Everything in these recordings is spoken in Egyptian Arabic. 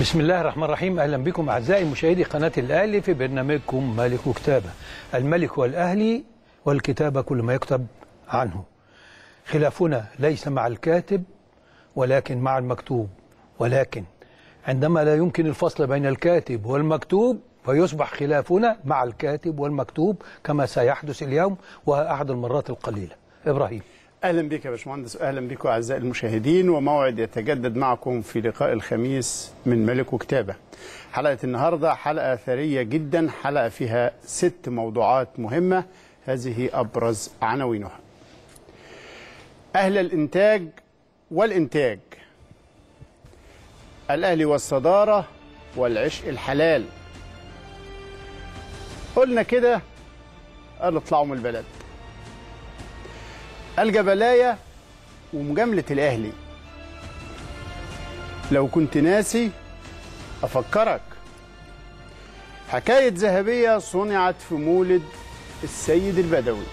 بسم الله الرحمن الرحيم اهلا بكم اعزائي مشاهدي قناه الاهلي في برنامجكم ملك وكتابه الملك والاهلي والكتابه كل ما يكتب عنه خلافنا ليس مع الكاتب ولكن مع المكتوب ولكن عندما لا يمكن الفصل بين الكاتب والمكتوب فيصبح خلافنا مع الكاتب والمكتوب كما سيحدث اليوم وهي احد المرات القليله ابراهيم اهلا بك يا باشمهندس اهلا بكم اعزائي المشاهدين وموعد يتجدد معكم في لقاء الخميس من ملك وكتابه. حلقه النهارده حلقه ثريه جدا، حلقه فيها ست موضوعات مهمه هذه ابرز عناوينها. اهل الانتاج والانتاج. الاهلي والصداره والعشق الحلال. قلنا كده قالوا اطلعوا من البلد. الجبلاية ومجاملة الأهلي لو كنت ناسي أفكرك حكاية ذهبية صنعت في مولد السيد البدوي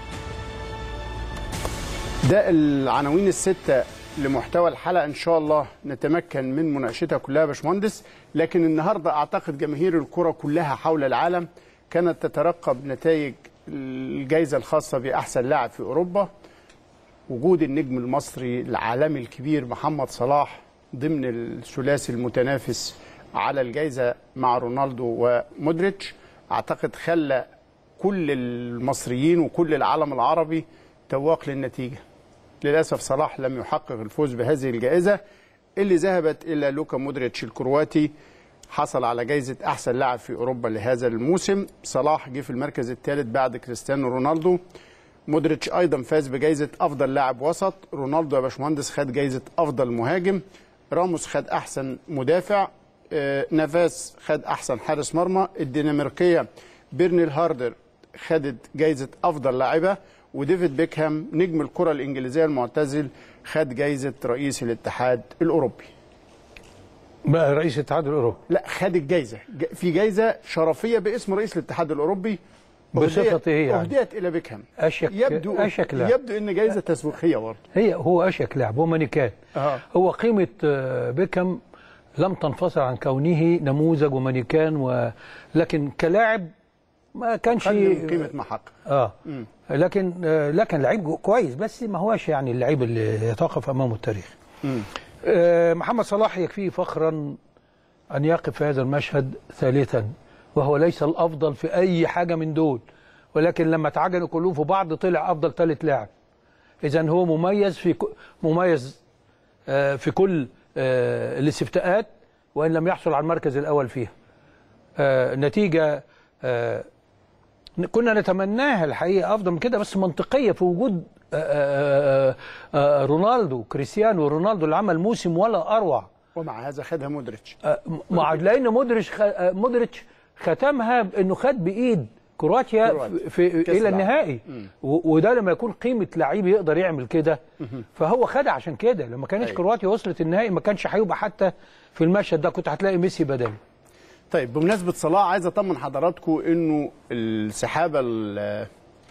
ده العناوين الستة لمحتوى الحلقة إن شاء الله نتمكن من مناقشتها كلها يا باشمهندس لكن النهاردة أعتقد جماهير الكرة كلها حول العالم كانت تترقب نتائج الجائزة الخاصة بأحسن لاعب في أوروبا وجود النجم المصري العالمي الكبير محمد صلاح ضمن الثلاثي المتنافس على الجائزة مع رونالدو ومودريتش أعتقد خلى كل المصريين وكل العالم العربي تواق للنتيجة للأسف صلاح لم يحقق الفوز بهذه الجائزة اللي ذهبت إلى لوكا مودريتش الكرواتي حصل على جائزة أحسن لاعب في أوروبا لهذا الموسم صلاح جه في المركز الثالث بعد كريستيانو رونالدو مودريتش ايضا فاز بجائزه افضل لاعب وسط رونالدو يا باشمهندس خد جائزه افضل مهاجم راموس خد احسن مدافع آه نافاس خد احسن حارس مرمى الدنماركيه بيرنيل هاردر خدت جائزه افضل لاعبه وديفيد بيكهام نجم الكره الانجليزيه المعتزل خد جائزه رئيس الاتحاد الاوروبي بقى رئيس الاتحاد الاوروبي لا خد الجائزه في جائزه شرفيه باسم رئيس الاتحاد الاوروبي بصفته هي يعني اهديت الى بيكهام اشك يبدو اشك لاعب يبدو ان جائزه تسويقيه برضه هي هو اشك لاعب هو مانيكان آه. هو قيمه آه، بيكهام لم تنفصل عن كونه نموذج ومانيكان و... لكن كلاعب ما كانش قدم قيمه ما حقق اه لكن آه لكن لعيب كويس بس ما هوش يعني اللعيب اللي يتوقف امامه التاريخ آه محمد صلاح يكفيه فخرا ان يقف في هذا المشهد ثالثا وهو ليس الافضل في اي حاجه من دول ولكن لما اتعجنوا كلهم في بعض طلع افضل ثالث لاعب اذا هو مميز في ك- مميز آه، في كل آه، الاستفتاءات وان لم يحصل على المركز الاول فيها آه، نتيجه آه، كنا نتمناها الحقيقه افضل من كده بس منطقيه في وجود آه، آه، آه، رونالدو كريستيانو رونالدو اللي عمل موسم ولا اروع ومع هذا خدها مودريتش آه، مع لان مودريتش خ... آه، مودريتش ختمها بانه خد بايد كرواتيا كرواتيا. في, في كأس الى العالم. النهائي و... وده لما يكون قيمه لعيب يقدر يعمل كده فهو خدها عشان كده لما كانتش أيوة. كرواتيا وصلت النهائي ما كانش هيبقى حتى في المشهد ده كنت هتلاقي ميسي بداله طيب بمناسبه صلاح عايز اطمن حضراتكم انه السحابه ال-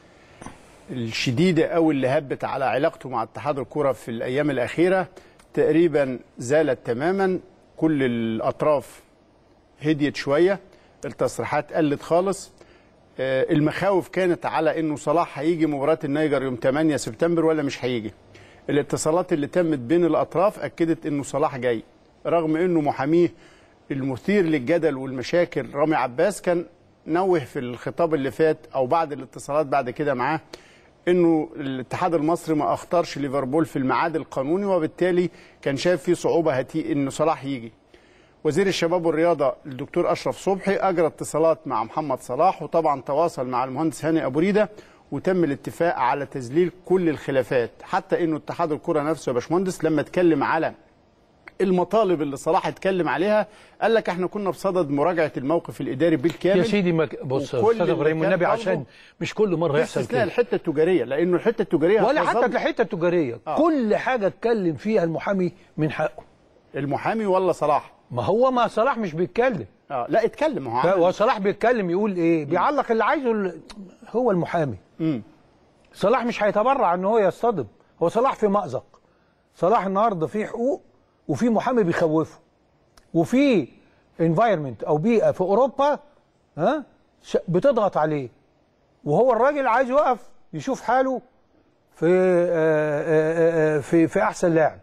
الشديده او اللي هبت على علاقته مع اتحاد الكره في الايام الاخيره تقريبا زالت تماما كل الاطراف هديت شويه التصريحات قلت خالص آه، المخاوف كانت على انه صلاح هيجي مباراه النيجر يوم 8 سبتمبر ولا مش هيجي الاتصالات اللي تمت بين الاطراف اكدت انه صلاح جاي رغم انه محاميه المثير للجدل والمشاكل رامي عباس كان نوه في الخطاب اللي فات او بعد الاتصالات بعد كده معاه انه الاتحاد المصري ما اختارش ليفربول في الميعاد القانوني وبالتالي كان شايف في صعوبه هتي ان صلاح يجي وزير الشباب والرياضه الدكتور اشرف صبحي اجرى اتصالات مع محمد صلاح وطبعا تواصل مع المهندس هاني ابو ريده وتم الاتفاق على تذليل كل الخلافات حتى انه اتحاد الكره نفسه يا باشمهندس لما اتكلم على المطالب اللي صلاح اتكلم عليها قال لك احنا كنا بصدد مراجعه الموقف الاداري بالكامل يا سيدي ما ك- بص يا وكل استاذ ابراهيم اللي والنبي كان عشان برضه مش كل مره يحصل باستثناء كده الحته التجاريه لانه الحته التجاريه ولا حتى هتظل الحته التجاريه آه. كل حاجه اتكلم فيها المحامي من حقه المحامي ولا صلاح ما هو ما صلاح مش بيتكلم اه لا اتكلم هو هو عمل صلاح بيتكلم يقول ايه بيعلق اللي عايزه ال- هو المحامي مم. صلاح مش هيتبرع ان هو يصطدم هو صلاح في مأزق صلاح النهارده فيه حقوق وفي محامي بيخوفه وفي انفايرمنت او بيئه في اوروبا ها ش- بتضغط عليه وهو الراجل عايز يقف يشوف حاله في آه، آه، آه، في في احسن لاعب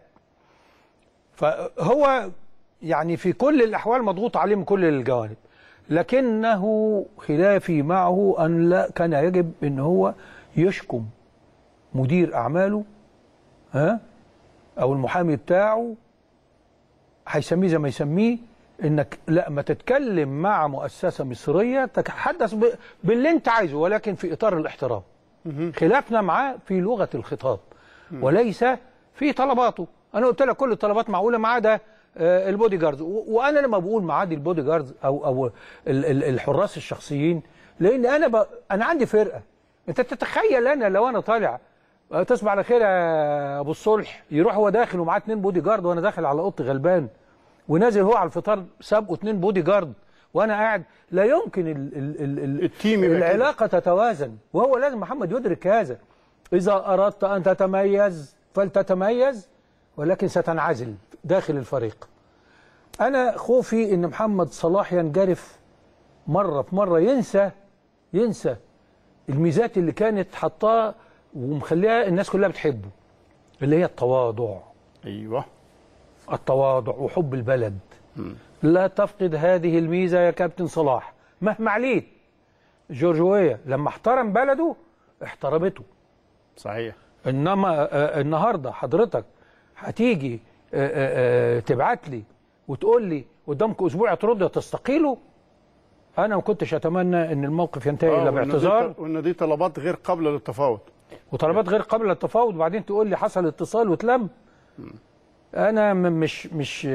فهو يعني في كل الاحوال مضغوط عليه من كل الجوانب لكنه خلافي معه ان لا كان يجب ان هو يشكم مدير اعماله ها او المحامي بتاعه هيسميه زي ما يسميه انك لا ما تتكلم مع مؤسسه مصريه تتحدث ب- باللي انت عايزه ولكن في اطار الاحترام خلافنا معاه في لغه الخطاب وليس في طلباته انا قلت لك كل الطلبات معقوله ما عدا آه، البودي جاردز و- وانا لما بقول معادي البودي جاردز او او ال- ال- الحراس الشخصيين لان انا ب... انا عندي فرقه انت تتخيل انا لو انا طالع آه، تصبح على خير يا ابو الصلح يروح هو داخل ومعاه اتنين بودي جارد وانا داخل على اوضتي غلبان ونازل هو على الفطار سابقه اتنين بودي جارد وانا قاعد لا يمكن ال ال ال ال التيم يبقى كده. العلاقه تتوازن وهو لازم محمد يدرك هذا اذا اردت ان تتميز فلتتميز ولكن ستنعزل داخل الفريق انا خوفي ان محمد صلاح ينجرف مره في مره ينسى ينسى الميزات اللي كانت حطاه ومخليها الناس كلها بتحبه اللي هي التواضع ايوه التواضع وحب البلد لا تفقد هذه الميزة يا كابتن صلاح مهما عليت جورجوية لما احترم بلده احترمته صحيح انما آه، النهارده حضرتك هتيجي آه، آه، آه، تبعت لي وتقول لي قدامكم اسبوع ترد تستقيلوا انا ما كنتش اتمنى ان الموقف ينتهي آه، الا وإن دي- باعتذار وان دي طلبات غير قابله للتفاوض وطلبات غير قابله للتفاوض وبعدين تقول لي حصل اتصال واتلم انا م- مش مش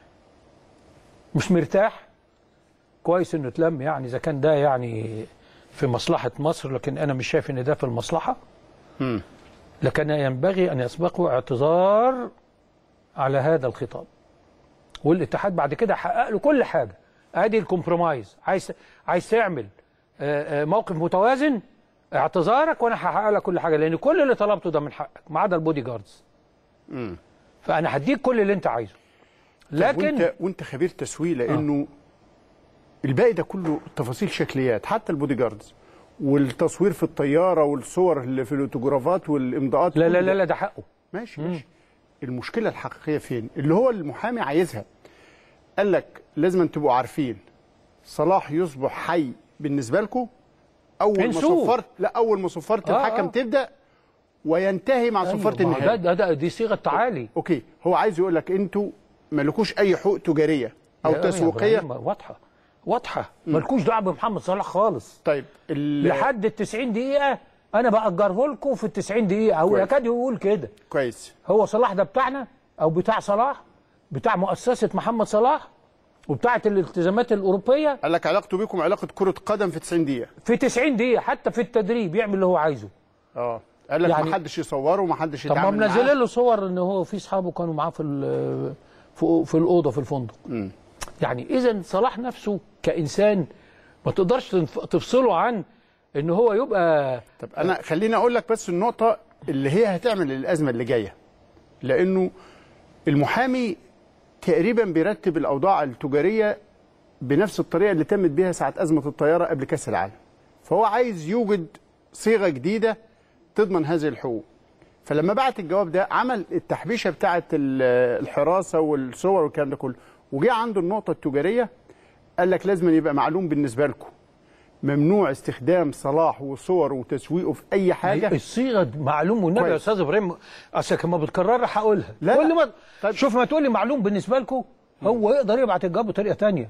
مش مرتاح كويس انه اتلم يعني اذا كان ده يعني في مصلحه مصر لكن انا مش شايف ان ده في المصلحه مم. لكن ينبغي ان يسبقه اعتذار على هذا الخطاب والاتحاد بعد كده حقق له كل حاجه ادي الكومبرومايز عايز عايز تعمل آه، آه، موقف متوازن اعتذارك وانا هحقق لك كل حاجه لان كل اللي طلبته ده من حقك ما عدا البودي جاردز مم. فانا هديك كل اللي انت عايزه لكن وانت وانت خبير تسويق لانه الباقي ده كله تفاصيل شكليات حتى البودي جاردز والتصوير في الطياره والصور اللي في الاوتوجرافات والامضاءات لا كل لا ده. لا لا ده حقه ماشي ماشي المشكله الحقيقيه فين اللي هو المحامي عايزها قال لك لازم أن تبقوا عارفين صلاح يصبح حي بالنسبه لكم اول ما انسوه. صفرت لا اول ما صفرت آه، الحكم آه. تبدا وينتهي مع صفاره أيوة، ما هو ده, النهائي ده, ده دي صيغه تعالي اوكي هو عايز يقول لك انتوا مالكوش اي حقوق تجاريه او يا- يا تسويقيه إبراهيم، واضحه واضحه مالكوش دعوه بمحمد صلاح خالص طيب ال- لحد ال 90 دقيقه انا باجره لكم في ال 90 دقيقه او كويس. يكاد يقول كده كويس هو صلاح ده بتاعنا او بتاع صلاح بتاع مؤسسه محمد صلاح وبتاعه الالتزامات الاوروبيه قال لك علاقته بيكم علاقه كره قدم في 90 دقيقه في 90 دقيقه حتى في التدريب يعمل اللي هو عايزه اه قال لك يعني- ما حدش يصوره وما حدش طب ما يتعامل منزل معاه له صور ان هو في اصحابه كانوا معاه في ال- في في الاوضه في الفندق يعني اذا صلاح نفسه كانسان ما تقدرش تنف- تفصله عن ان هو يبقى طب انا خليني اقول لك بس النقطه اللي هي هتعمل الازمه اللي جايه لانه المحامي تقريبا بيرتب الاوضاع التجاريه بنفس الطريقه اللي تمت بيها ساعه ازمه الطياره قبل كاس العالم فهو عايز يوجد صيغه جديده تضمن هذه الحقوق فلما بعت الجواب ده عمل التحبيشه بتاعه ال- الحراسه والصور والكلام ده كله وجه عنده النقطه التجاريه قال لك لازم يبقى معلوم بالنسبه لكم ممنوع استخدام صلاح وصوره وتسويقه في اي حاجه الصيغه معلوم والنبي يا كويس. استاذ ابراهيم اصل ما بتكررها هقولها لا، كل لا. ما طيب. شوف ما تقول لي معلوم بالنسبه لكم هو يقدر يبعت الجواب بطريقه ثانيه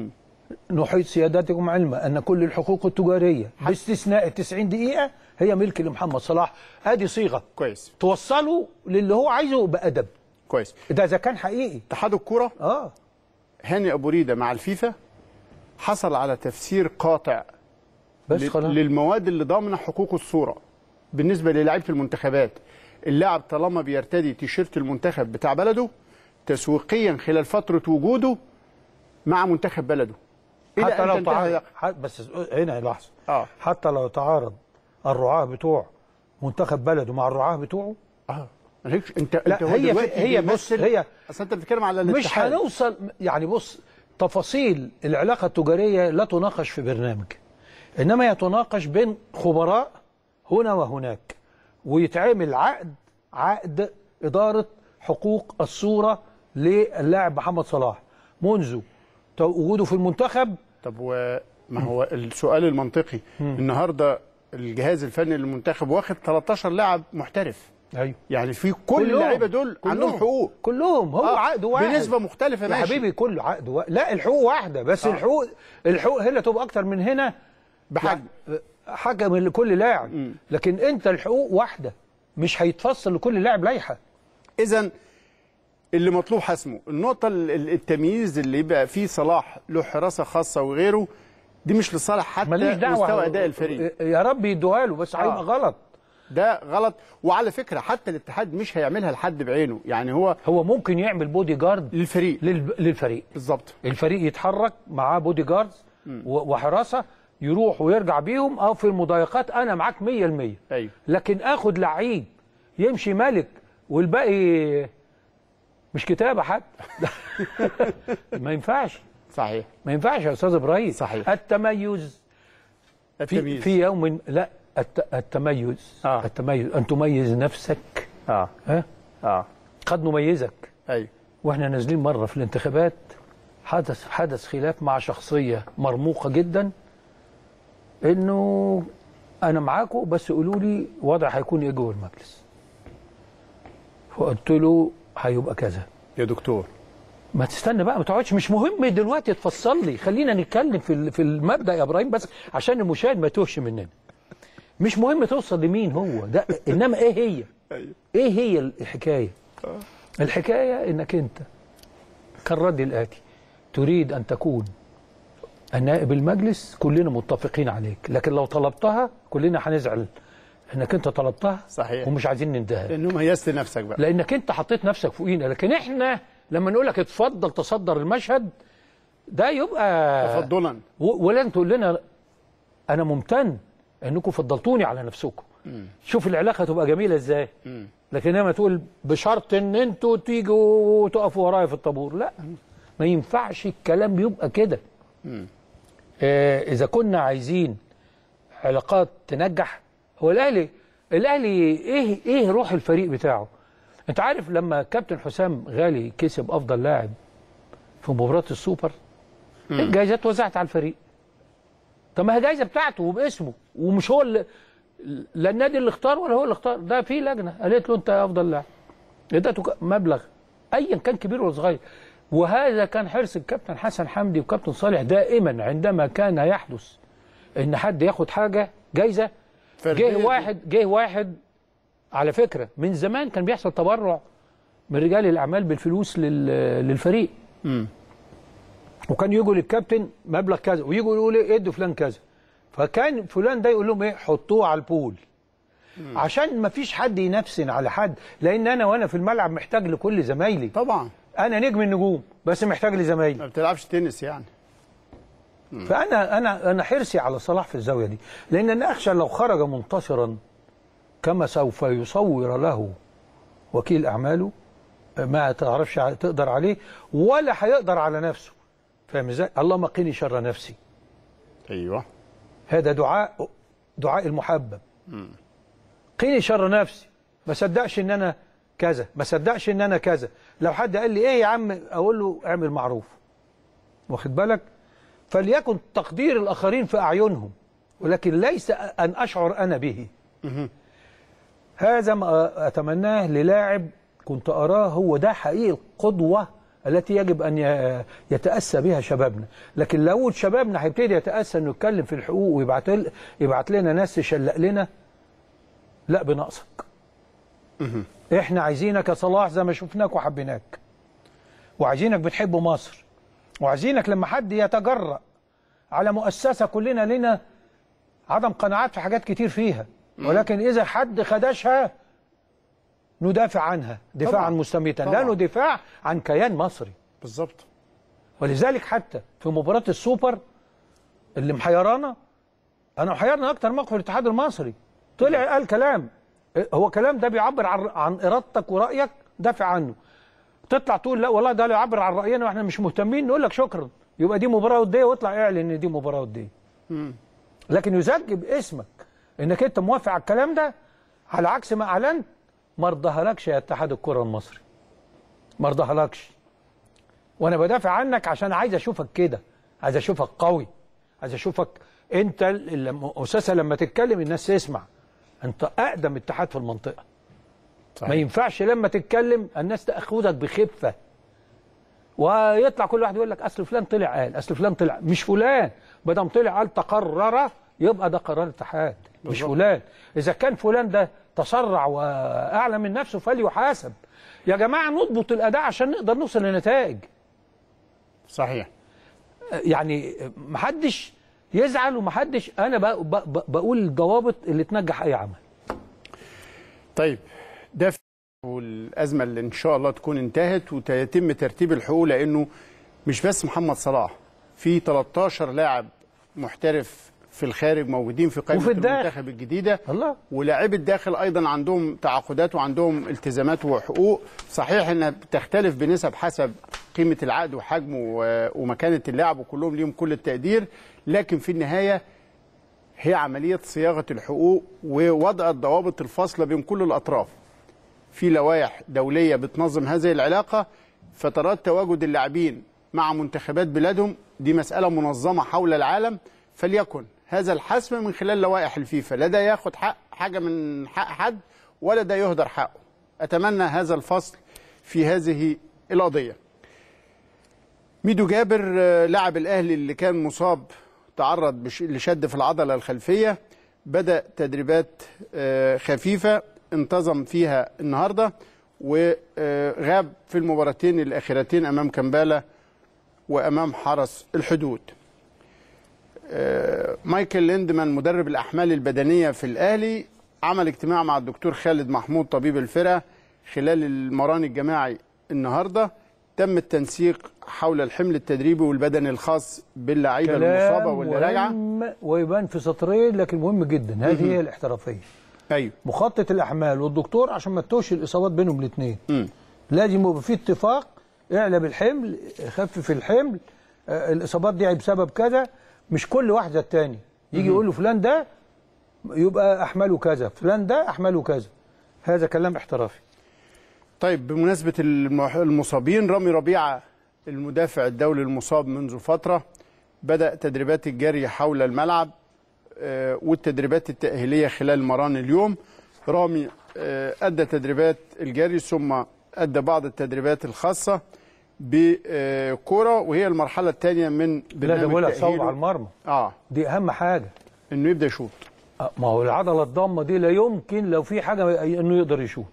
نحيط سيادتكم علما ان كل الحقوق التجاريه باستثناء ال 90 دقيقه هي ملك لمحمد صلاح ادي صيغه كويس توصله للي هو عايزه بادب كويس ده اذا كان حقيقي اتحاد الكره اه هاني ابو ريده مع الفيفا حصل على تفسير قاطع بس ل- خلاص للمواد اللي ضامنه حقوق الصوره بالنسبه للاعيبه المنتخبات اللاعب طالما بيرتدي تيشيرت المنتخب بتاع بلده تسويقيا خلال فتره وجوده مع منتخب بلده إلى حتى أن لو تنتهي تعارض ح- بس هنا لحظه اه حتى لو تعارض الرعاه بتوع منتخب بلده مع الرعاه بتوعه اه مالكش انت لا انت هو هي دلوقتي هي بص بيمثل- هي اصل انت بتتكلم على مش الاتحاد هنوصل يعني بص تفاصيل العلاقه التجاريه لا تناقش في برنامج انما هي تناقش بين خبراء هنا وهناك ويتعمل عقد عقد اداره حقوق الصوره للاعب محمد صلاح منذ تو- وجوده في المنتخب طب وما هو السؤال المنطقي النهارده الجهاز الفني للمنتخب واخد 13 لاعب محترف ايوه يعني في كل كلهم. اللعيبه دول عندهم كلهم. حقوق كلهم هو آه، عقد واحد بنسبه مختلفه يا ماشي حبيبي كله عقد واحد لا الحقوق واحده بس آه. الحقوق الحقوق هنا تبقى اكتر من هنا بحجم يعني حاجه من لكل لاعب لكن انت الحقوق واحده مش هيتفصل لكل لاعب لائحه اذا اللي مطلوب حسمه النقطه ال- ال- التمييز اللي يبقى فيه صلاح له حراسه خاصه وغيره دي مش لصالح حتى ماليش دعوه مستوى اداء الفريق يا رب يدوها له بس هيبقى آه. غلط ده غلط وعلى فكره حتى الاتحاد مش هيعملها لحد بعينه يعني هو هو ممكن يعمل بودي جارد للفريق للب- للفريق بالظبط الفريق يتحرك معاه بودي جاردز و- وحراسه يروح ويرجع بيهم او في المضايقات انا معاك 100% ايوه لكن اخد لعيب يمشي ملك والباقي مش كتابه حتى ما ينفعش صحيح ما ينفعش يا استاذ ابراهيم صحيح. التميز في, التمييز في يوم لا الت- التميز آه. التميز ان تميز نفسك اه ها اه قد نميزك ايوه واحنا نازلين مره في الانتخابات حدث حدث خلاف مع شخصيه مرموقه جدا انه انا معاكم بس قولوا لي وضع هيكون ايه جوه المجلس فقلت له هيبقى كذا يا دكتور ما تستنى بقى ما تقعدش مش مهم دلوقتي تفصل لي خلينا نتكلم في ال- في المبدا يا ابراهيم بس عشان المشاهد ما يتوهش مننا مش مهم توصل لمين هو ده انما ايه هي ايوه ايه هي الحكايه الحكايه انك انت كالرد الاتي تريد ان تكون النائب المجلس كلنا متفقين عليك لكن لو طلبتها كلنا هنزعل انك انت طلبتها صحيح. ومش عايزين نديها لانه ميزت نفسك بقى لانك انت حطيت نفسك فوقينا لكن احنا لما نقول لك اتفضل تصدر المشهد ده يبقى تفضلا و- ولن تقول لنا انا ممتن انكم فضلتوني على نفسكم شوف العلاقه تبقى جميله ازاي لكن لما تقول بشرط ان انتوا تيجوا تقفوا ورايا في الطابور لا ما ينفعش الكلام يبقى كده آه اذا كنا عايزين علاقات تنجح هو الاهلي الاهلي ايه ايه روح الفريق بتاعه انت عارف لما كابتن حسام غالي كسب افضل لاعب في مباراه السوبر الجائزه اتوزعت على الفريق طب ما هي جايزه بتاعته وباسمه ومش هو اللي لا النادي اللي اختار ولا هو اللي اختار ده في لجنه قالت له انت افضل لاعب ادته ك- مبلغ ايا كان كبير ولا صغير وهذا كان حرص الكابتن حسن حمدي وكابتن صالح دائما عندما كان يحدث ان حد ياخد حاجه جايزه فردية جه دي. واحد جه واحد على فكره من زمان كان بيحصل تبرع من رجال الاعمال بالفلوس لل- للفريق وكان يجوا للكابتن مبلغ كذا ويجوا يقولوا لي ادوا فلان كذا فكان فلان ده يقول لهم ايه حطوه على البول عشان ما فيش حد ينفسن على حد لان انا وانا في الملعب محتاج لكل زمايلي طبعا انا نجم النجوم بس محتاج لزمايلي ما بتلعبش تنس يعني فانا انا انا حرصي على صلاح في الزاويه دي لان انا اخشى لو خرج منتصرا كما سوف يصور له وكيل اعماله ما تعرفش ع- تقدر عليه ولا هيقدر على نفسه فاهم ازاي؟ اللهم قني شر نفسي ايوه هذا دعاء دعاء المحبب قيني شر نفسي ما صدقش ان انا كذا ما صدقش ان انا كذا لو حد قال لي ايه يا عم اقول له اعمل معروف واخد بالك فليكن تقدير الاخرين في اعينهم ولكن ليس ان اشعر انا به هذا ما اتمناه للاعب كنت اراه هو ده حقيقي القدوه التي يجب ان ي- يتاسى بها شبابنا لكن لو شبابنا هيبتدي يتاسى انه يتكلم في الحقوق ويبعت ل- يبعت لنا ناس تشلق لنا لا بنقصك احنا عايزينك يا صلاح زي ما شفناك وحبيناك وعايزينك بتحب مصر وعايزينك لما حد يتجرأ على مؤسسة كلنا لنا عدم قناعات في حاجات كتير فيها ولكن إذا حد خدشها ندافع عنها دفاعا طبعاً. مستميتا طبعاً. لا ندافع عن كيان مصري بالظبط ولذلك حتى في مباراة السوبر اللي محيرانا أنا محيرنا أكتر موقف الاتحاد المصري طلع قال كلام هو كلام ده بيعبر عن عن ارادتك ورايك دافع عنه تطلع تقول لا والله ده يعبر عن راينا واحنا مش مهتمين نقول لك شكرا يبقى دي مباراه وديه واطلع اعلن ان دي مباراه وديه لكن يسجل باسمك انك انت موافق على الكلام ده على عكس ما اعلنت ما ارضاهالكش يا اتحاد الكره المصري ما ارضاهالكش وانا بدافع عنك عشان عايز اشوفك كده عايز اشوفك قوي عايز اشوفك انت ال- لما- اساسا لما تتكلم الناس تسمع انت اقدم اتحاد في المنطقه ما ينفعش لما تتكلم الناس تاخذك بخفه ويطلع كل واحد يقول لك اصل فلان طلع قال اصل فلان طلع مش فلان ما دام طلع قال تقرر يبقى ده قرار اتحاد مش بالظبط. فلان اذا كان فلان ده تسرع واعلى من نفسه فليحاسب يا جماعه نضبط الاداء عشان نقدر نوصل لنتائج صحيح يعني محدش يزعل ومحدش انا ب- ب- ب- بقول الضوابط اللي تنجح اي عمل طيب ده في- والازمه اللي ان شاء الله تكون انتهت ويتم ترتيب الحقوق لانه مش بس محمد صلاح في 13 لاعب محترف في الخارج موجودين في قائمه وفي الداخل. المنتخب الجديده الله ولاعبي الداخل ايضا عندهم تعاقدات وعندهم التزامات وحقوق صحيح انها بتختلف بنسب حسب قيمه العقد وحجمه و- ومكانه اللاعب وكلهم ليهم كل التقدير لكن في النهايه هي عمليه صياغه الحقوق ووضع الضوابط الفاصله بين كل الاطراف في لوائح دوليه بتنظم هذه العلاقه فترات تواجد اللاعبين مع منتخبات بلادهم دي مساله منظمه حول العالم فليكن هذا الحسم من خلال لوائح الفيفا لا ده ياخد حق حاجه من حق حد ولا ده يهدر حقه اتمنى هذا الفصل في هذه القضيه ميدو جابر آه، لاعب الاهلي اللي كان مصاب تعرض بش- لشد في العضله الخلفيه بدا تدريبات آه، خفيفه انتظم فيها النهارده وغاب في المباراتين الاخيرتين امام كمبالا وامام حرس الحدود آه، مايكل ليندمان مدرب الاحمال البدنيه في الاهلي عمل اجتماع مع الدكتور خالد محمود طبيب الفرقه خلال المران الجماعي النهارده تم التنسيق حول الحمل التدريبي والبدني الخاص باللعيبه المصابه واللي راجعه مهم ويبان في سطرين لكن مهم جدا هذه هي الاحترافيه ايوه مخطط الاحمال والدكتور عشان ما تتوهش الاصابات بينهم الاثنين مم. لازم يبقى في اتفاق اعلى بالحمل خفف الحمل آه، الاصابات دي بسبب كذا مش كل واحد زي التاني يجي يقول له فلان ده يبقى احماله كذا فلان ده احماله كذا هذا كلام احترافي طيب بمناسبة المح- المصابين رامي ربيعة المدافع الدولي المصاب منذ فترة بدأ تدريبات الجري حول الملعب آه، والتدريبات التأهيلية خلال مران اليوم رامي آه، أدى تدريبات الجري ثم أدى بعض التدريبات الخاصة بكرة وهي المرحلة الثانية من لا ده برنامج بقول لك صوب تأهيله. على المرمى اه دي اهم حاجه انه يبدا يشوط آه، ما هو العضله الضامه دي لا يمكن لو في حاجه انه يقدر يشوط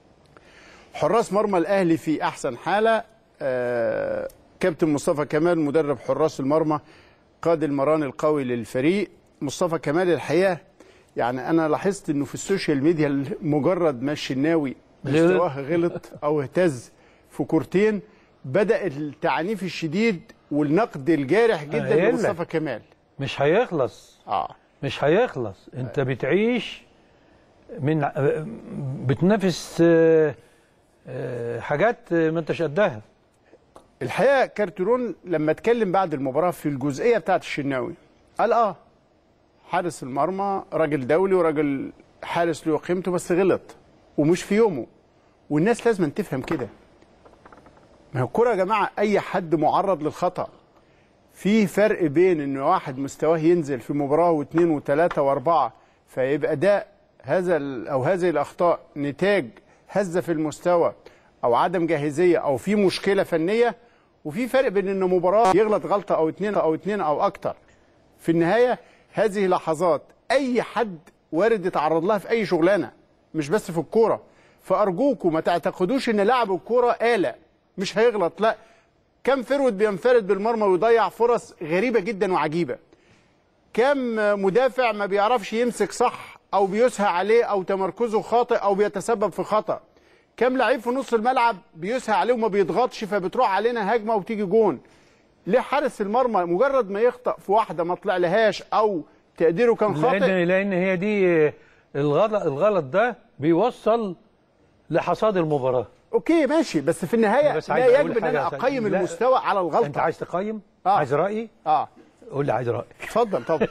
حراس مرمى الاهلي في احسن حاله آه كابتن مصطفى كمال مدرب حراس المرمى قاد المران القوي للفريق مصطفى كمال الحقيقه يعني انا لاحظت انه في السوشيال ميديا مجرد ما الشناوي غلط. مستواه غلط او اهتز في كورتين بدا التعنيف الشديد والنقد الجارح جدا قايل لك. لمصطفى كمال مش هيخلص اه مش هيخلص انت بتعيش من آه، بتنافس آه، آه، حاجات آه، ما انتش قدها الحقيقه كارترون لما اتكلم بعد المباراه في الجزئيه بتاعت الشناوي قال اه حارس المرمى راجل دولي وراجل حارس له قيمته بس غلط ومش في يومه والناس لازم تفهم كده ما هو الكوره يا جماعه اي حد معرض للخطا في فرق بين ان واحد مستواه ينزل في مباراه واثنين وثلاثه واربعه فيبقى ده هذا ال- او هذه الاخطاء نتاج هزه في المستوى او عدم جاهزيه او في مشكله فنيه وفي فرق بين ان مباراه يغلط غلطه او اتنين او اتنين او اكتر في النهايه هذه لحظات اي حد وارد يتعرض لها في اي شغلانه مش بس في الكوره فارجوكم ما تعتقدوش ان لاعب الكوره آلة مش هيغلط لا كم فرود بينفرد بالمرمى ويضيع فرص غريبه جدا وعجيبه كم مدافع ما بيعرفش يمسك صح او بيسهى عليه او تمركزه خاطئ او بيتسبب في خطأ كم لعيب في نص الملعب بيسهى عليه وما بيضغطش فبتروح علينا هجمه وتيجي جون ليه حارس المرمى مجرد ما يخطأ في واحده ما طلع لهاش او تقديره كان خاطئ لان لان هي دي آه، الغلط الغلط ده بيوصل لحصاد المباراه اوكي ماشي بس في النهايه بس لا عايز أقول يجب ان انا حاجة اقيم لا. المستوى على الغلطه انت عايز تقيم آه. عايز رايي اه قول لي عايز رايي اتفضل طب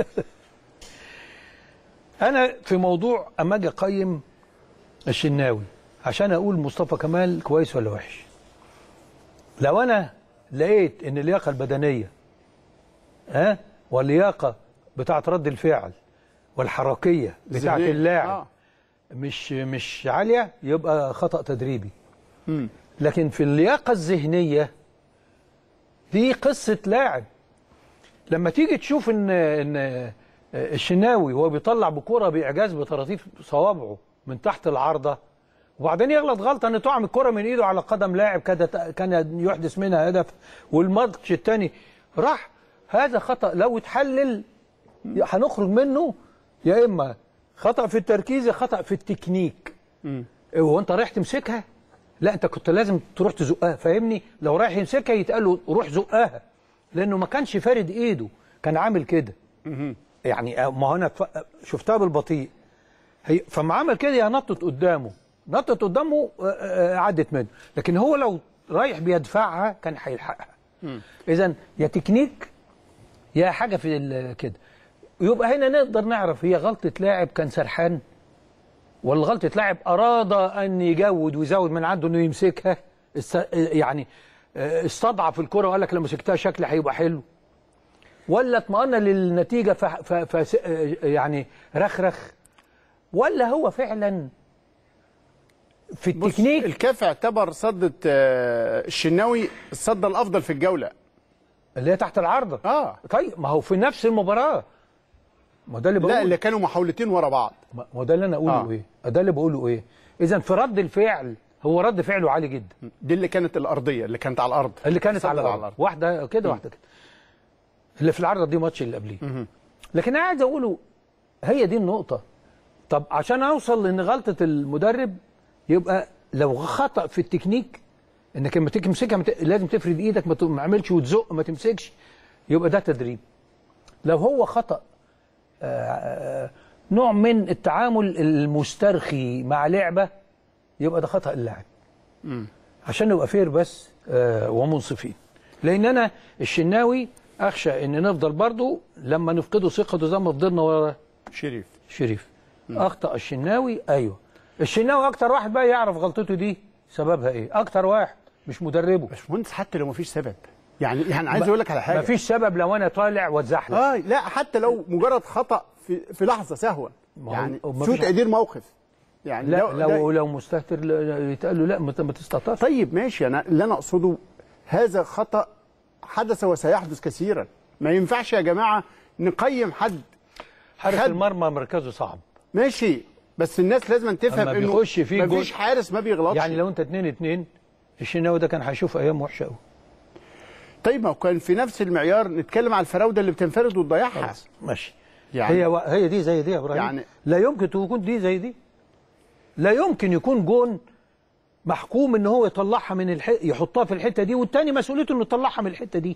انا في موضوع اما اجي اقيم الشناوي عشان اقول مصطفى كمال كويس ولا وحش لو انا لقيت ان اللياقه البدنيه ها واللياقه بتاعه رد الفعل والحركيه بتاعه ذهنية. اللاعب آه. مش مش عاليه يبقى خطا تدريبي مم. لكن في اللياقه الذهنيه دي قصه لاعب لما تيجي تشوف ان ان الشناوي وهو بيطلع بكره باعجاز بطراطيف صوابعه من تحت العارضه وبعدين يغلط غلطه ان تقع من الكره من ايده على قدم لاعب كاد كان يحدث منها هدف والماتش الثاني راح هذا خطا لو اتحلل هنخرج منه يا اما خطا في التركيز يا خطا في التكنيك هو انت رايح تمسكها لا انت كنت لازم تروح تزقها فاهمني لو رايح يمسكها يتقال له روح زقها لانه ما كانش فارد ايده كان عامل كده يعني ما هو انا ف- شفتها بالبطيء هي فما عمل كده هي نطت قدامه نطت قدامه آه، آه، عدت منه لكن هو لو رايح بيدفعها كان هيلحقها اذا يا تكنيك يا حاجه في ال- كده يبقى هنا نقدر نعرف هي غلطه لاعب كان سرحان ولا غلطه لاعب اراد ان يجود ويزود من عنده انه يمسكها است- يعني آه، استضعف الكره وقال لك لو مسكتها شكلي هيبقى حلو ولا اطمأن للنتيجه ف... ف... ف... يعني رخرخ ولا هو فعلا في بص التكنيك الكاف اعتبر صدة آه، الشناوي الصدة الافضل في الجوله اللي هي تحت العارضه اه طيب ما هو في نفس المباراه ما ده اللي بقوله لا اللي كانوا محاولتين ورا بعض ما ما ده اللي انا اقوله آه. ايه ده اللي بقوله ايه اذا في رد الفعل هو رد فعله عالي جدا دي اللي كانت الارضيه اللي كانت على الارض اللي كانت صدة على الارض واحده كده واحده كده اللي في العارضه دي ماتش اللي قبليه لكن انا عايز اقوله هي دي النقطه طب عشان اوصل لان غلطه المدرب يبقى لو خطا في التكنيك انك لما تيجي تمسكها مت... لازم تفرد ايدك ما ت- ما تعملش وتزق ما تمسكش يبقى ده تدريب لو هو خطا آه، آه، نوع من التعامل المسترخي مع لعبه يبقى ده خطا اللاعب عشان نبقى فير بس آه، ومنصفين لان انا الشناوي اخشى ان نفضل برضو لما نفقده ثقته زي ما فضلنا ورا شريف شريف اخطا الشناوي ايوه الشناوي اكتر واحد بقى يعرف غلطته دي سببها ايه اكتر واحد مش مدربه باشمهندس حتى لو مفيش سبب يعني يعني عايز اقول لك على حاجه مفيش سبب لو انا طالع واتزحلق اه لا حتى لو مجرد خطا في في لحظه سهوا ما هو- يعني هو سوء مفيش- تقدير موقف يعني لا لو لو لو مستهتر ل- يتقال له لا ما ت- ما تستهترش طيب ماشي انا اللي انا اقصده هذا خطا حدث وسيحدث كثيرا ما ينفعش يا جماعه نقيم حد حارس خد- المرمى مركزه صعب ماشي بس الناس لازم تفهم أما انه بيخش فيه مفيش جول- حارس ما بيغلطش يعني لو انت 2 2 الشناوي ده كان هيشوف ايام وحشه قوي طيب ما هو كان في نفس المعيار نتكلم على الفراوده اللي بتنفرد وتضيعها خلاص ماشي يعني- هي و... هي دي زي دي يا ابراهيم يعني- لا يمكن تكون دي زي دي لا يمكن يكون جون محكوم ان هو يطلعها من الح... يحطها في الحته دي والتاني مسؤوليته انه يطلعها من الحته دي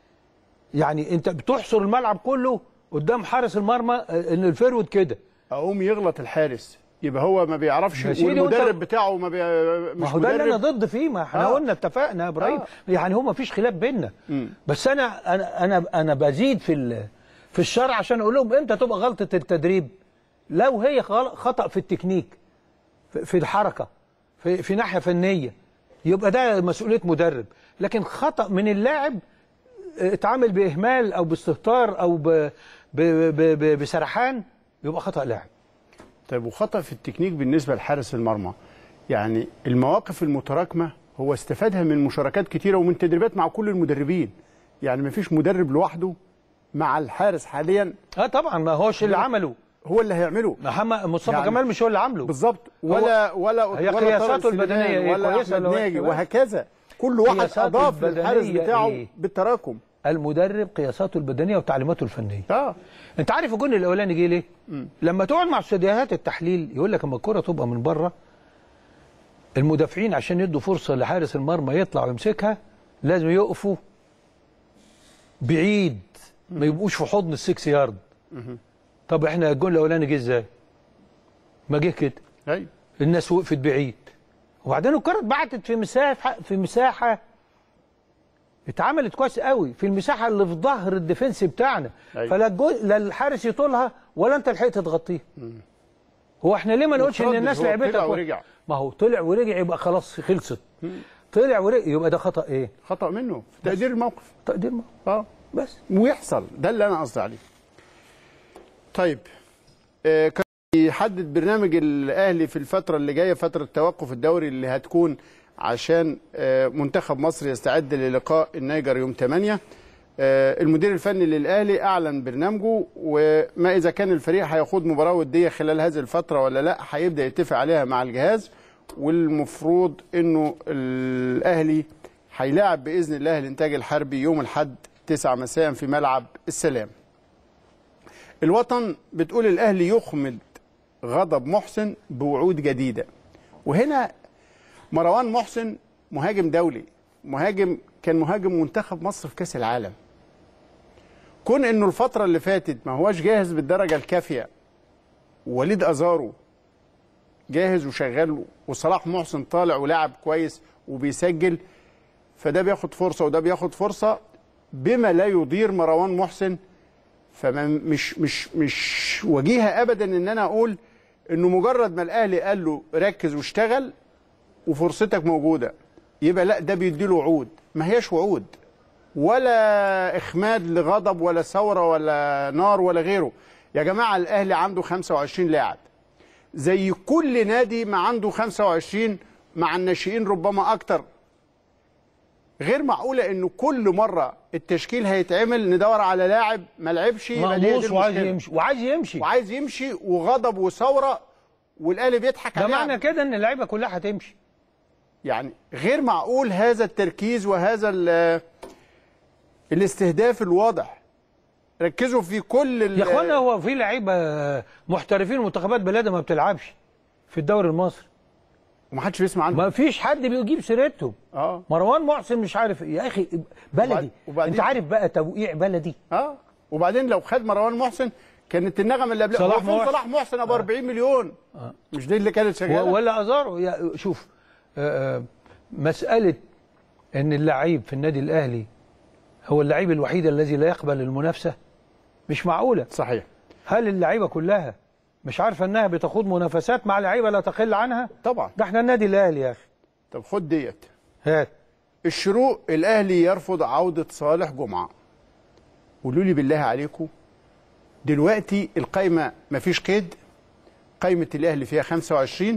يعني انت بتحصر الملعب كله قدام حارس المرمى آه، ان الفرود كده اقوم يغلط الحارس يبقى هو ما بيعرفش يا سيدي والمدرب وأنت- بتاعه ما بي... مش ما هو ده اللي انا مدرب. ضد فيه ما احنا آه. قلنا اتفقنا يا ابراهيم آه. يعني هو ما فيش خلاف بيننا مم. بس انا انا انا انا بزيد في ال- في الشرع عشان اقول لهم امتى تبقى غلطه التدريب لو هي غل- خطا في التكنيك في في الحركه في في ناحيه فنيه يبقى ده مسؤوليه مدرب لكن خطا من اللاعب اه، اتعامل باهمال او باستهتار او ب ب ب ب بسرحان يبقى خطا لاعب طيب وخطأ في التكنيك بالنسبة لحارس المرمى يعني المواقف المتراكمة هو استفادها من مشاركات كتيرة ومن تدريبات مع كل المدربين يعني مفيش مدرب لوحده مع الحارس حاليا اه طبعا ما هوش اللي عمله هو اللي هيعمله محمد مصطفى يعني كمال مش هو اللي عامله بالظبط ولا ولا هي ولا قياساته طارق سليمان البدنية إيه؟ ولا كويسة احمد ولا ناجي وحشة؟ وهكذا كل واحد قياساته اضاف للحارس البدنية بتاعه إيه؟ بالتراكم المدرب قياساته البدنيه وتعليماته الفنيه اه انت عارف الجون الاولاني جه ليه لما تقعد مع استديوهات التحليل يقول لك اما الكره تبقى من بره المدافعين عشان يدوا فرصه لحارس المرمى يطلع ويمسكها لازم يقفوا بعيد ما يبقوش في حضن السكس يارد طب احنا الجون الاولاني جه ازاي ما جه كده ايوه الناس وقفت بعيد وبعدين الكره اتبعتت في مساحه في مساحه اتعملت كويس قوي في المساحه اللي في ظهر الديفنس بتاعنا أيوة. فلا الجو- لا الحارس يطولها ولا انت لحقت تغطيها هو احنا ليه ما نقولش ان متردد، الناس هو لعبتها طلع كويس؟ ورجع. ما هو طلع ورجع يبقى خلاص خلصت طلع ورجع يبقى ده خطا ايه خطا منه في تقدير الموقف تقدير ما اه بس ويحصل ده اللي انا قصدي عليه طيب آه، كان يحدد برنامج الاهلي في الفتره اللي جايه فتره توقف الدوري اللي هتكون عشان آه، منتخب مصر يستعد للقاء النيجر يوم 8 آه، المدير الفني للاهلي اعلن برنامجه وما اذا كان الفريق هيخوض مباراه وديه خلال هذه الفتره ولا لا هيبدا يتفق عليها مع الجهاز والمفروض انه الاهلي هيلاعب باذن الله الانتاج الحربي يوم الاحد 9 مساء في ملعب السلام. الوطن بتقول الاهلي يخمد غضب محسن بوعود جديده. وهنا مروان محسن مهاجم دولي، مهاجم كان مهاجم منتخب مصر في كاس العالم. كون انه الفتره اللي فاتت ما هواش جاهز بالدرجه الكافيه وليد ازارو جاهز وشغال وصلاح محسن طالع ولاعب كويس وبيسجل فده بياخد فرصه وده بياخد فرصه بما لا يضير مروان محسن فمش مش مش وجيهه ابدا ان انا اقول انه مجرد ما الاهلي قال له ركز واشتغل وفرصتك موجوده يبقى لا ده بيديله وعود ما هياش وعود ولا اخماد لغضب ولا ثوره ولا نار ولا غيره يا جماعه الاهلي عنده 25 لاعب زي كل نادي ما عنده 25 مع الناشئين ربما اكتر غير معقوله انه كل مره التشكيل هيتعمل ندور على لاعب ما لعبش يبقى دي- دي مقموص وعايز المشكلة. يمشي وعايز يمشي وعايز يمشي وغضب وثوره والاهلي بيضحك ده عليه معنى كده ان اللعيبه كلها هتمشي يعني غير معقول هذا التركيز وهذا ال- الاستهداف الواضح ركزوا في كل ال- يا اخوانا هو في لعيبه محترفين منتخبات بلادها ما بتلعبش في الدوري المصري ومحدش بيسمع عنه ما فيش حد بيجيب سيرتهم اه مروان محسن مش عارف إيه. يا اخي بلدي وبعدين- انت عارف بقى توقيع بلدي اه وبعدين لو خد مروان محسن كانت النغمه اللي قبلها صلاح هو فين محسن. صلاح محسن ابو 40 مليون مش دي اللي كانت شغاله و- ولا ازارو يا- شوف آه، آه، مساله ان اللعيب في النادي الاهلي هو اللعيب الوحيد الذي لا يقبل المنافسه مش معقوله صحيح هل اللعيبه كلها مش عارفه انها بتخوض منافسات مع لعيبه لا تقل عنها طبعا ده احنا النادي الاهلي يا اخي طب خد ديت هات الشروق الاهلي يرفض عوده صالح جمعه قولوا لي بالله عليكم دلوقتي القايمه مفيش قيد قايمه الاهلي فيها 25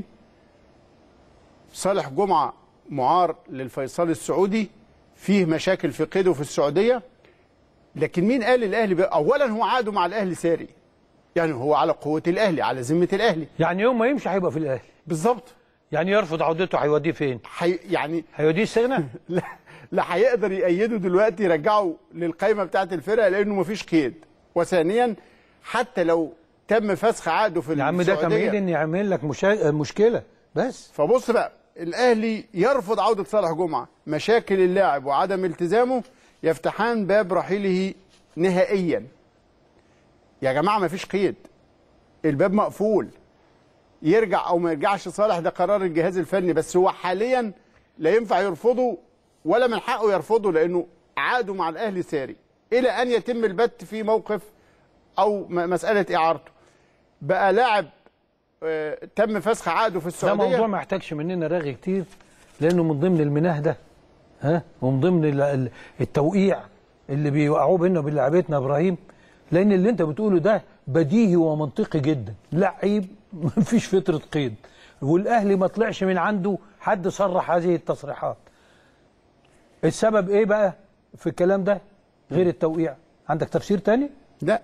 صالح جمعه معار للفيصل السعودي فيه مشاكل في قيده في السعوديه لكن مين قال الاهلي بقى؟ اولا هو عقده مع الاهلي ساري يعني هو على قوه الاهلي على ذمه الاهلي يعني يوم ما يمشي هيبقى في الاهلي بالظبط يعني يرفض عودته هيوديه فين حي يعني هيوديه السجن لا لا هيقدر يأيده دلوقتي يرجعه للقائمه بتاعه الفرقه لانه مفيش قيد وثانيا حتى لو تم فسخ عقده في يا عم ده السعودية، تمهيد ان يعمل لك مشا... مشكله بس فبص بقى الاهلي يرفض عوده صالح جمعه مشاكل اللاعب وعدم التزامه يفتحان باب رحيله نهائيا يا جماعه مفيش قيد الباب مقفول يرجع او ما يرجعش صالح ده قرار الجهاز الفني بس هو حاليا لا ينفع يرفضه ولا من حقه يرفضه لانه عقده مع الاهلي ساري الى ان يتم البت في موقف او م- مساله اعارته بقى لاعب آه، تم فسخ عقده في ده السعوديه موضوع ما يحتاجش مننا رغي كتير لانه من ضمن المناه ده ها ومن ضمن ال- ال- التوقيع اللي بيوقعوه بيننا وبين لعيبتنا ابراهيم لان اللي انت بتقوله ده بديهي ومنطقي جدا لعيب ما فيش فتره قيد والاهلي ما طلعش من عنده حد صرح هذه التصريحات السبب ايه بقى في الكلام ده غير التوقيع عندك تفسير تاني لا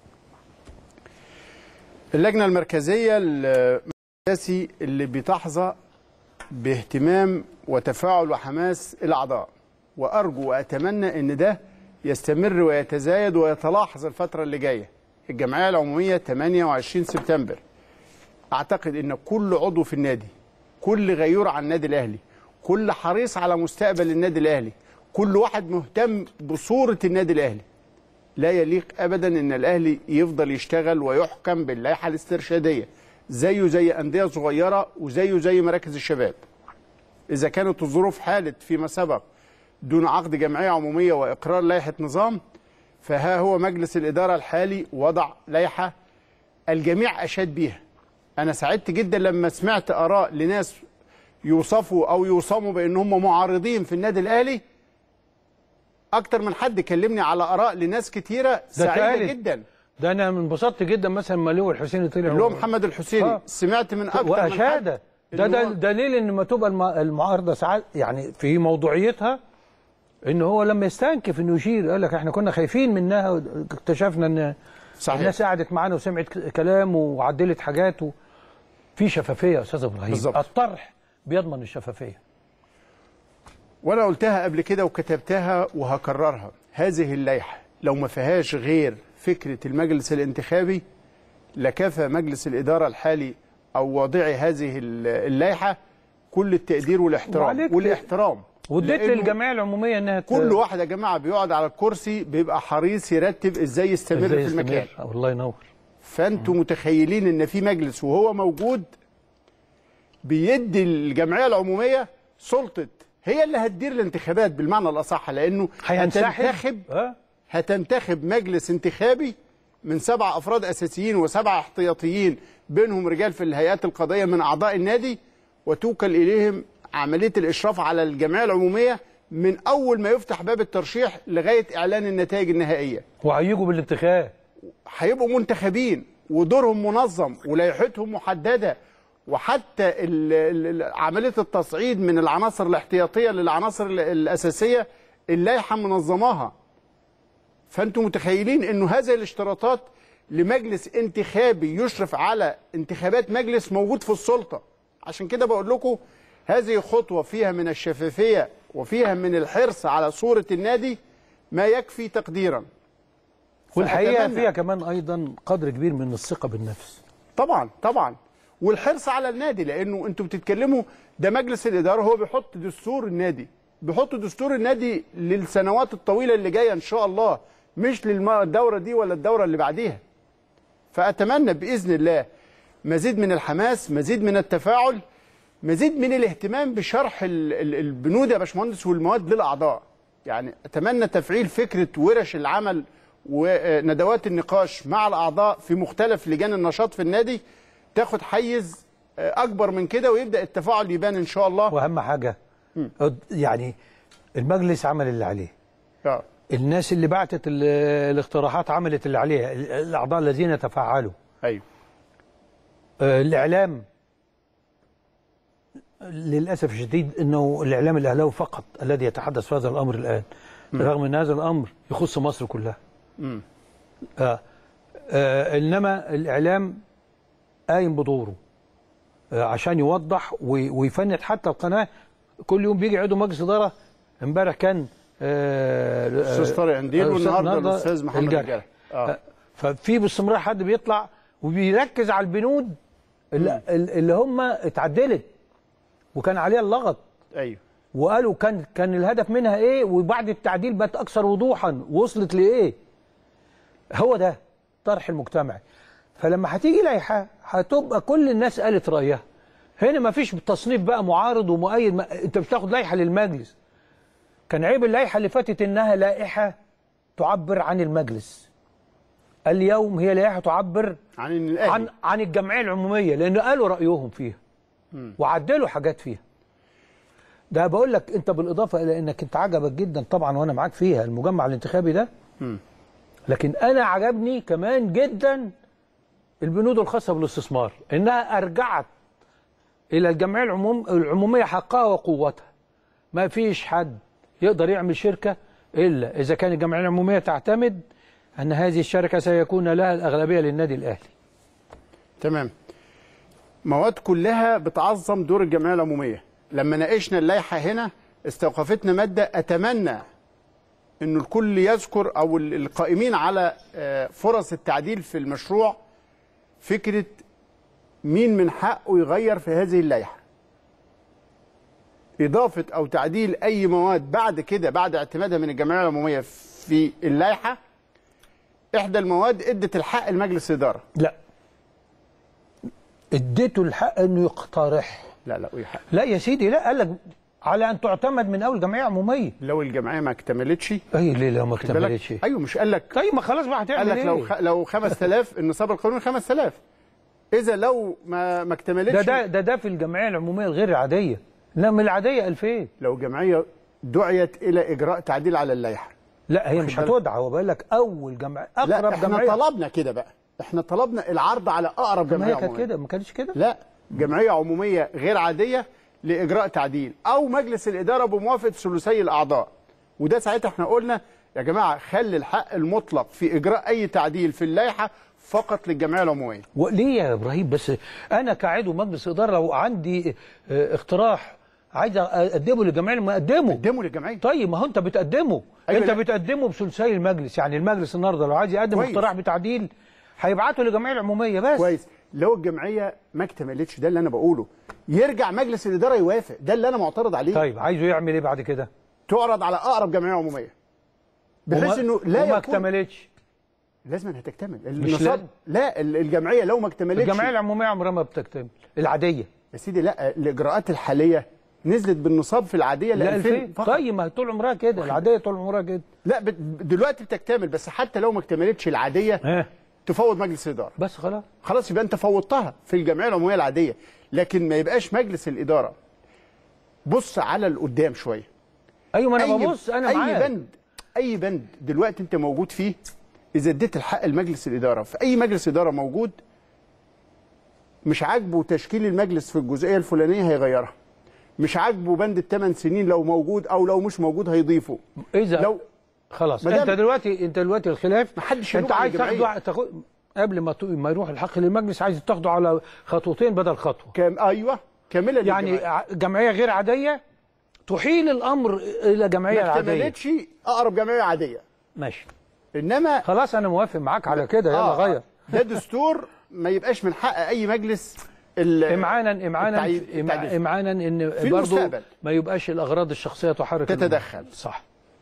اللجنة المركزية السياسي اللي بتحظى باهتمام وتفاعل وحماس الأعضاء وأرجو وأتمنى أن ده يستمر ويتزايد ويتلاحظ الفترة اللي جاية الجمعية العمومية 28 سبتمبر أعتقد أن كل عضو في النادي كل غيور عن النادي الأهلي كل حريص على مستقبل النادي الأهلي كل واحد مهتم بصورة النادي الأهلي لا يليق ابدا ان الاهلي يفضل يشتغل ويحكم باللائحه الاسترشاديه زيه زي انديه صغيره وزيه زي مراكز الشباب اذا كانت الظروف حالت فيما سبق دون عقد جمعيه عموميه واقرار لائحه نظام فها هو مجلس الاداره الحالي وضع لائحه الجميع اشاد بيها انا سعدت جدا لما سمعت اراء لناس يوصفوا او يوصموا بان هم معارضين في النادي الاهلي اكتر من حد كلمني على اراء لناس كتيره سعيده اتقالت. جدا ده انا انبسطت جدا مثلا ما لو الحسيني طلع اللي هو محمد الحسيني آه. سمعت من اكتر من حد واشاده ده إن ده هو- دليل ان ما تبقى الم- المعارضه ساعات يعني في موضوعيتها ان هو لما يستنكف انه يشير قال لك احنا كنا خايفين منها اكتشفنا ان صحيح. الناس قعدت معانا وسمعت ك- كلام وعدلت حاجات و... في شفافيه يا استاذ ابراهيم بالظبط. الطرح بيضمن الشفافيه وانا قلتها قبل كده وكتبتها وهكررها هذه اللائحه لو ما فيهاش غير فكره المجلس الانتخابي لكفى مجلس الاداره الحالي او واضعي هذه ال- اللائحه كل التقدير والاحترام وعليك- والاحترام واديت لأنه للجمعيه العموميه انها ت- كل واحد يا جماعه بيقعد على الكرسي بيبقى حريص يرتب ازاي يستمر إزاي في المكان يستمر. الله ينور فانتوا متخيلين ان في مجلس وهو موجود بيدي الجمعيه العموميه سلطه هي اللي هتدير الانتخابات بالمعنى الاصح لانه هينسحب هتنتخب ها هتنتخب مجلس انتخابي من سبع افراد اساسيين وسبع احتياطيين بينهم رجال في الهيئات القضائيه من اعضاء النادي وتوكل اليهم عمليه الاشراف على الجمعيه العموميه من اول ما يفتح باب الترشيح لغايه اعلان النتائج النهائيه وهيجوا بالانتخاب هيبقوا منتخبين ودورهم منظم ولائحتهم محدده وحتى ال- ال- ال- عمليه التصعيد من العناصر الاحتياطيه للعناصر ال- الاساسيه اللائحه منظماها فانتم متخيلين انه هذه الاشتراطات لمجلس انتخابي يشرف على انتخابات مجلس موجود في السلطه عشان كده بقول لكم هذه خطوه فيها من الشفافيه وفيها من الحرص على صوره النادي ما يكفي تقديرا والحقيقه فأتمنى- فيها كمان ايضا قدر كبير من الثقه بالنفس طبعا طبعا والحرص على النادي لانه انتوا بتتكلموا ده مجلس الاداره هو بيحط دستور النادي بيحط دستور النادي للسنوات الطويله اللي جايه ان شاء الله مش للدوره دي ولا الدوره اللي بعديها فاتمنى باذن الله مزيد من الحماس مزيد من التفاعل مزيد من الاهتمام بشرح ال- ال- البنود يا باشمهندس والمواد للاعضاء يعني اتمنى تفعيل فكره ورش العمل وندوات النقاش مع الاعضاء في مختلف لجان النشاط في النادي تاخد حيز اكبر من كده ويبدا التفاعل يبان ان شاء الله واهم حاجه يعني المجلس عمل اللي عليه آه. الناس اللي بعتت ال- الاقتراحات عملت اللي عليها ال- الاعضاء الذين تفاعلوا ايوه آه، الاعلام للاسف الشديد انه الاعلام الاهلاوي فقط الذي يتحدث في هذا الامر الان رغم ان هذا الامر يخص مصر كلها مم. آه. آه انما الاعلام قايم بدوره آه عشان يوضح وي- ويفند حتى القناه كل يوم بيجي عضو مجلس اداره امبارح كان آه الاستاذ طارق انديل آه، والنهارده النهاردة الاستاذ محمد الجرح. الجرح اه آه، ففي باستمرار حد بيطلع وبيركز على البنود اللي, اللي هم اتعدلت وكان عليها اللغط ايوه وقالوا كان كان الهدف منها ايه وبعد التعديل بقت اكثر وضوحا وصلت لايه هو ده طرح المجتمعي فلما هتيجي لائحه هتبقى كل الناس قالت رايها هنا ما فيش تصنيف بقى معارض ومؤيد ما انت بتاخد لائحه للمجلس كان عيب اللائحه اللي فاتت انها لائحه تعبر عن المجلس اليوم هي لائحه تعبر عن الاهلي عن عن الجمعيه العموميه لان قالوا رايهم فيها وعدلوا حاجات فيها ده بقول لك انت بالاضافه الى انك انت عجبك جدا طبعا وانا معاك فيها المجمع الانتخابي ده لكن انا عجبني كمان جدا البنود الخاصه بالاستثمار انها ارجعت الى الجمعيه العموم العموميه حقها وقوتها ما فيش حد يقدر يعمل شركه الا اذا كان الجمعيه العموميه تعتمد ان هذه الشركه سيكون لها الاغلبيه للنادي الاهلي تمام مواد كلها بتعظم دور الجمعيه العموميه لما ناقشنا اللائحه هنا استوقفتنا ماده اتمنى انه الكل يذكر او ال- القائمين على آه، فرص التعديل في المشروع فكره مين من حقه يغير في هذه اللائحه اضافه او تعديل اي مواد بعد كده بعد اعتمادها من الجمعيه العموميه في اللائحه احدى المواد ادت الحق لمجلس الاداره لا اديته الحق انه يقترح لا لا ويحق. لا يا سيدي لا قال لك على ان تعتمد من اول جمعيه عموميه لو الجمعيه ما اكتملتش اي ليه لو ما خد بالك؟ اكتملتش ايوه مش قال لك طيب ما خلاص بقى قال هتعمل لك ايه لو خ... لو 5000 النصاب القانوني 5000 اذا لو ما ما اكتملتش ده ده ده ده في الجمعيه العموميه الغير العاديه انما العاديه 2000 لو جمعيه دعيت الى اجراء تعديل على اللائحه لا هي مش بالك. هتدعى هو بقول لك اول جمعيه لا اقرب احنا جمعيه طلبنا كده بقى احنا طلبنا العرض على اقرب ما جمعيه هي كانت عموميه كده ما كانتش كده لا جمعيه عموميه غير عاديه لاجراء تعديل او مجلس الاداره بموافقه ثلثي الاعضاء وده ساعتها احنا قلنا يا جماعه خلي الحق المطلق في اجراء اي تعديل في اللائحه فقط للجمعيه العموميه وليه يا ابراهيم بس انا كعضو مجلس اداره لو عندي اه، اقتراح عايز اقدمه للجمعيه ما اقدمه قدموا للجمعيه طيب ما هو انت بتقدمه أيوة انت لا. بتقدمه بثلثي المجلس يعني المجلس النهارده لو عايز يقدم كويس. اقتراح بتعديل هيبعته للجمعيه العموميه بس كويس لو الجمعيه ما اكتملتش ده اللي انا بقوله يرجع مجلس الاداره يوافق ده اللي انا معترض عليه طيب عايزه يعمل ايه بعد كده تعرض على اقرب جمعيه عموميه بحيث وما- انه لا وما يكون اكتملتش لازم هتكتمل لازم. النصاب لا ال- الجمعيه لو ما اكتملتش الجمعيه العموميه عمرها ما بتكتمل العاديه يا سيدي لا الاجراءات الحاليه نزلت بالنصاب في العاديه ل لا 2000 2000 فقط. طيب ما هي طول عمرها كده العاديه طول عمرها كده لا بت- دلوقتي بتكتمل بس حتى لو ما اكتملتش العاديه ها تفوض مجلس الاداره بس خلاص خلاص يبقى انت فوضتها في الجمعيه العموميه العاديه لكن ما يبقاش مجلس الاداره بص على القدام شويه ايوه ما انا أي- ببص انا اي معاك بند اي بند دلوقتي انت موجود فيه اذا اديت الحق لمجلس الاداره في اي مجلس اداره موجود مش عاجبه تشكيل المجلس في الجزئيه الفلانيه هيغيرها مش عاجبه بند الثمان سنين لو موجود او لو مش موجود هيضيفه اذا لو خلاص مدام- انت دلوقتي انت دلوقتي الخلاف محدش انت يلوم على عايز الجمعية. تاخده تاخد قبل ما ت- ما يروح الحق للمجلس عايز تاخده على خطوتين بدل خطوه كام ايوه كامله يعني للجمعية. ع- جمعيه غير عاديه تحيل الامر الى جمعيه ما عاديه اكتملتش اقرب جمعيه عاديه ماشي انما خلاص انا موافق معاك على كده يلا آه، غير ده دستور ما يبقاش من حق اي مجلس ال- امعانا امعانا التعيين- إمع- التعديل. امعانا ان في برضو المستقبل. ما يبقاش الاغراض الشخصيه تحرك تتدخل. الأمور. صح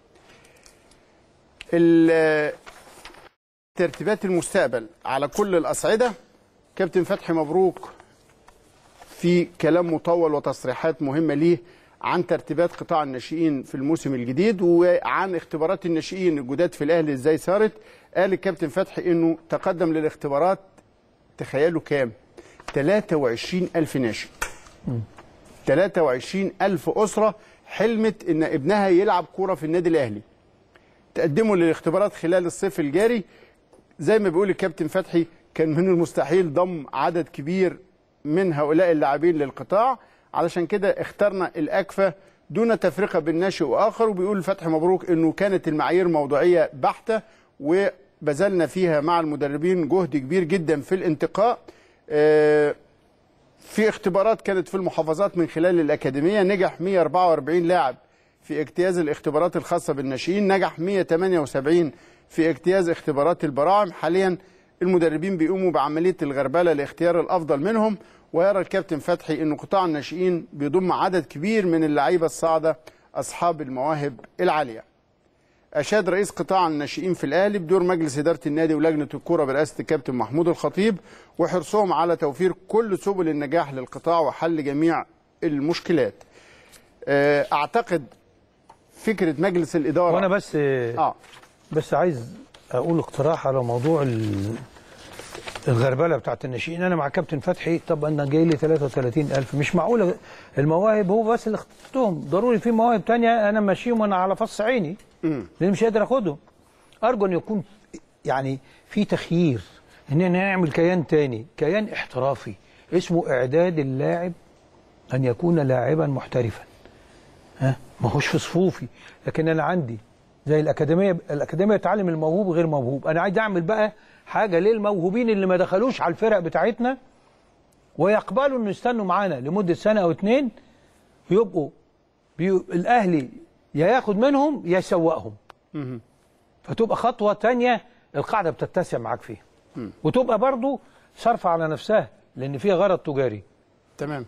ال- ترتيبات المستقبل على كل الأصعدة كابتن فتحي مبروك في كلام مطول وتصريحات مهمة ليه عن ترتيبات قطاع الناشئين في الموسم الجديد وعن اختبارات الناشئين الجداد في الأهلي ازاي صارت قال الكابتن فتحي انه تقدم للاختبارات تخيلوا كام 23 ألف ناشئ 23 ألف أسرة حلمت إن ابنها يلعب كورة في النادي الأهلي تقدموا للاختبارات خلال الصيف الجاري زي ما بيقول الكابتن فتحي كان من المستحيل ضم عدد كبير من هؤلاء اللاعبين للقطاع علشان كده اخترنا الأكفة دون تفرقة بين ناشئ وآخر وبيقول فتحي مبروك إنه كانت المعايير موضوعية بحتة وبذلنا فيها مع المدربين جهد كبير جدا في الانتقاء آه، في اختبارات كانت في المحافظات من خلال الأكاديمية نجح 144 لاعب في اجتياز الاختبارات الخاصة بالناشئين نجح 178 في اجتياز اختبارات البراعم حاليا المدربين بيقوموا بعملية الغربلة لاختيار الأفضل منهم ويرى الكابتن فتحي أن قطاع الناشئين بيضم عدد كبير من اللعيبة الصاعدة أصحاب المواهب العالية أشاد رئيس قطاع الناشئين في الأهلي بدور مجلس إدارة النادي ولجنة الكرة برئاسة الكابتن محمود الخطيب وحرصهم على توفير كل سبل النجاح للقطاع وحل جميع المشكلات آه، أعتقد فكرة مجلس الإدارة وانا بس آه بس عايز اقول اقتراح على موضوع ال- الغربله بتاعت الناشئين انا مع كابتن فتحي طب انا جاي لي 33000 مش معقوله المواهب هو بس اللي اخترتهم ضروري في مواهب تانية انا ماشيهم وانا على فص عيني لان مش قادر اخدهم ارجو ان يكون يعني في تخيير اننا نعمل كيان تاني كيان احترافي اسمه اعداد اللاعب ان يكون لاعبا محترفا ها ما هوش في صفوفي لكن انا عندي زي الاكاديميه الاكاديميه تعلم الموهوب غير موهوب انا عايز اعمل بقى حاجه للموهوبين اللي ما دخلوش على الفرق بتاعتنا ويقبلوا انه يستنوا معانا لمده سنه او اتنين ويبقوا بي... الاهلي يا ياخد منهم يا يسوقهم فتبقى خطوه تانية القاعده بتتسع معاك فيها وتبقى برضو صرف على نفسها لان فيها غرض تجاري تمام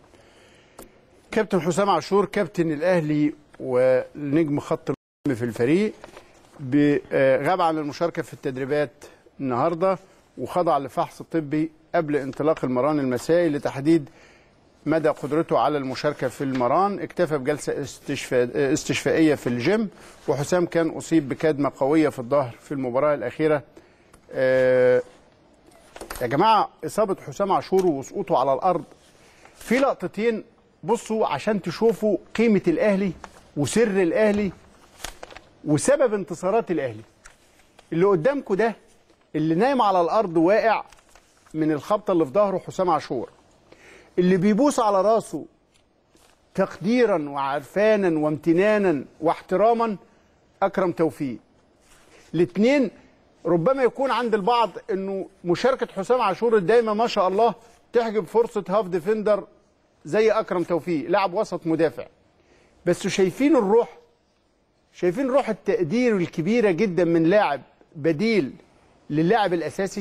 كابتن حسام عاشور كابتن الأهلي ونجم خط الهجوم في الفريق ب- آه، غاب عن المشاركة في التدريبات النهاردة وخضع لفحص طبي قبل انطلاق المران المسائي لتحديد مدى قدرته على المشاركة في المران اكتفى بجلسة استشفاء استشفائية في الجيم وحسام كان أصيب بكدمة قوية في الظهر في المباراة الأخيرة آه، يا جماعة إصابة حسام عاشور وسقوطه على الأرض في لقطتين بصوا عشان تشوفوا قيمة الأهلي وسر الأهلي وسبب انتصارات الأهلي اللي قدامكم ده اللي نايم على الأرض واقع من الخبطة اللي في ظهره حسام عاشور اللي بيبوس على راسه تقديرا وعرفانا وامتنانا واحتراما اكرم توفيق الاثنين ربما يكون عند البعض انه مشاركه حسام عاشور الدايمه ما شاء الله تحجب فرصه هاف ديفندر زي اكرم توفيق لاعب وسط مدافع بس شايفين الروح شايفين روح التقدير الكبيره جدا من لاعب بديل للاعب الاساسي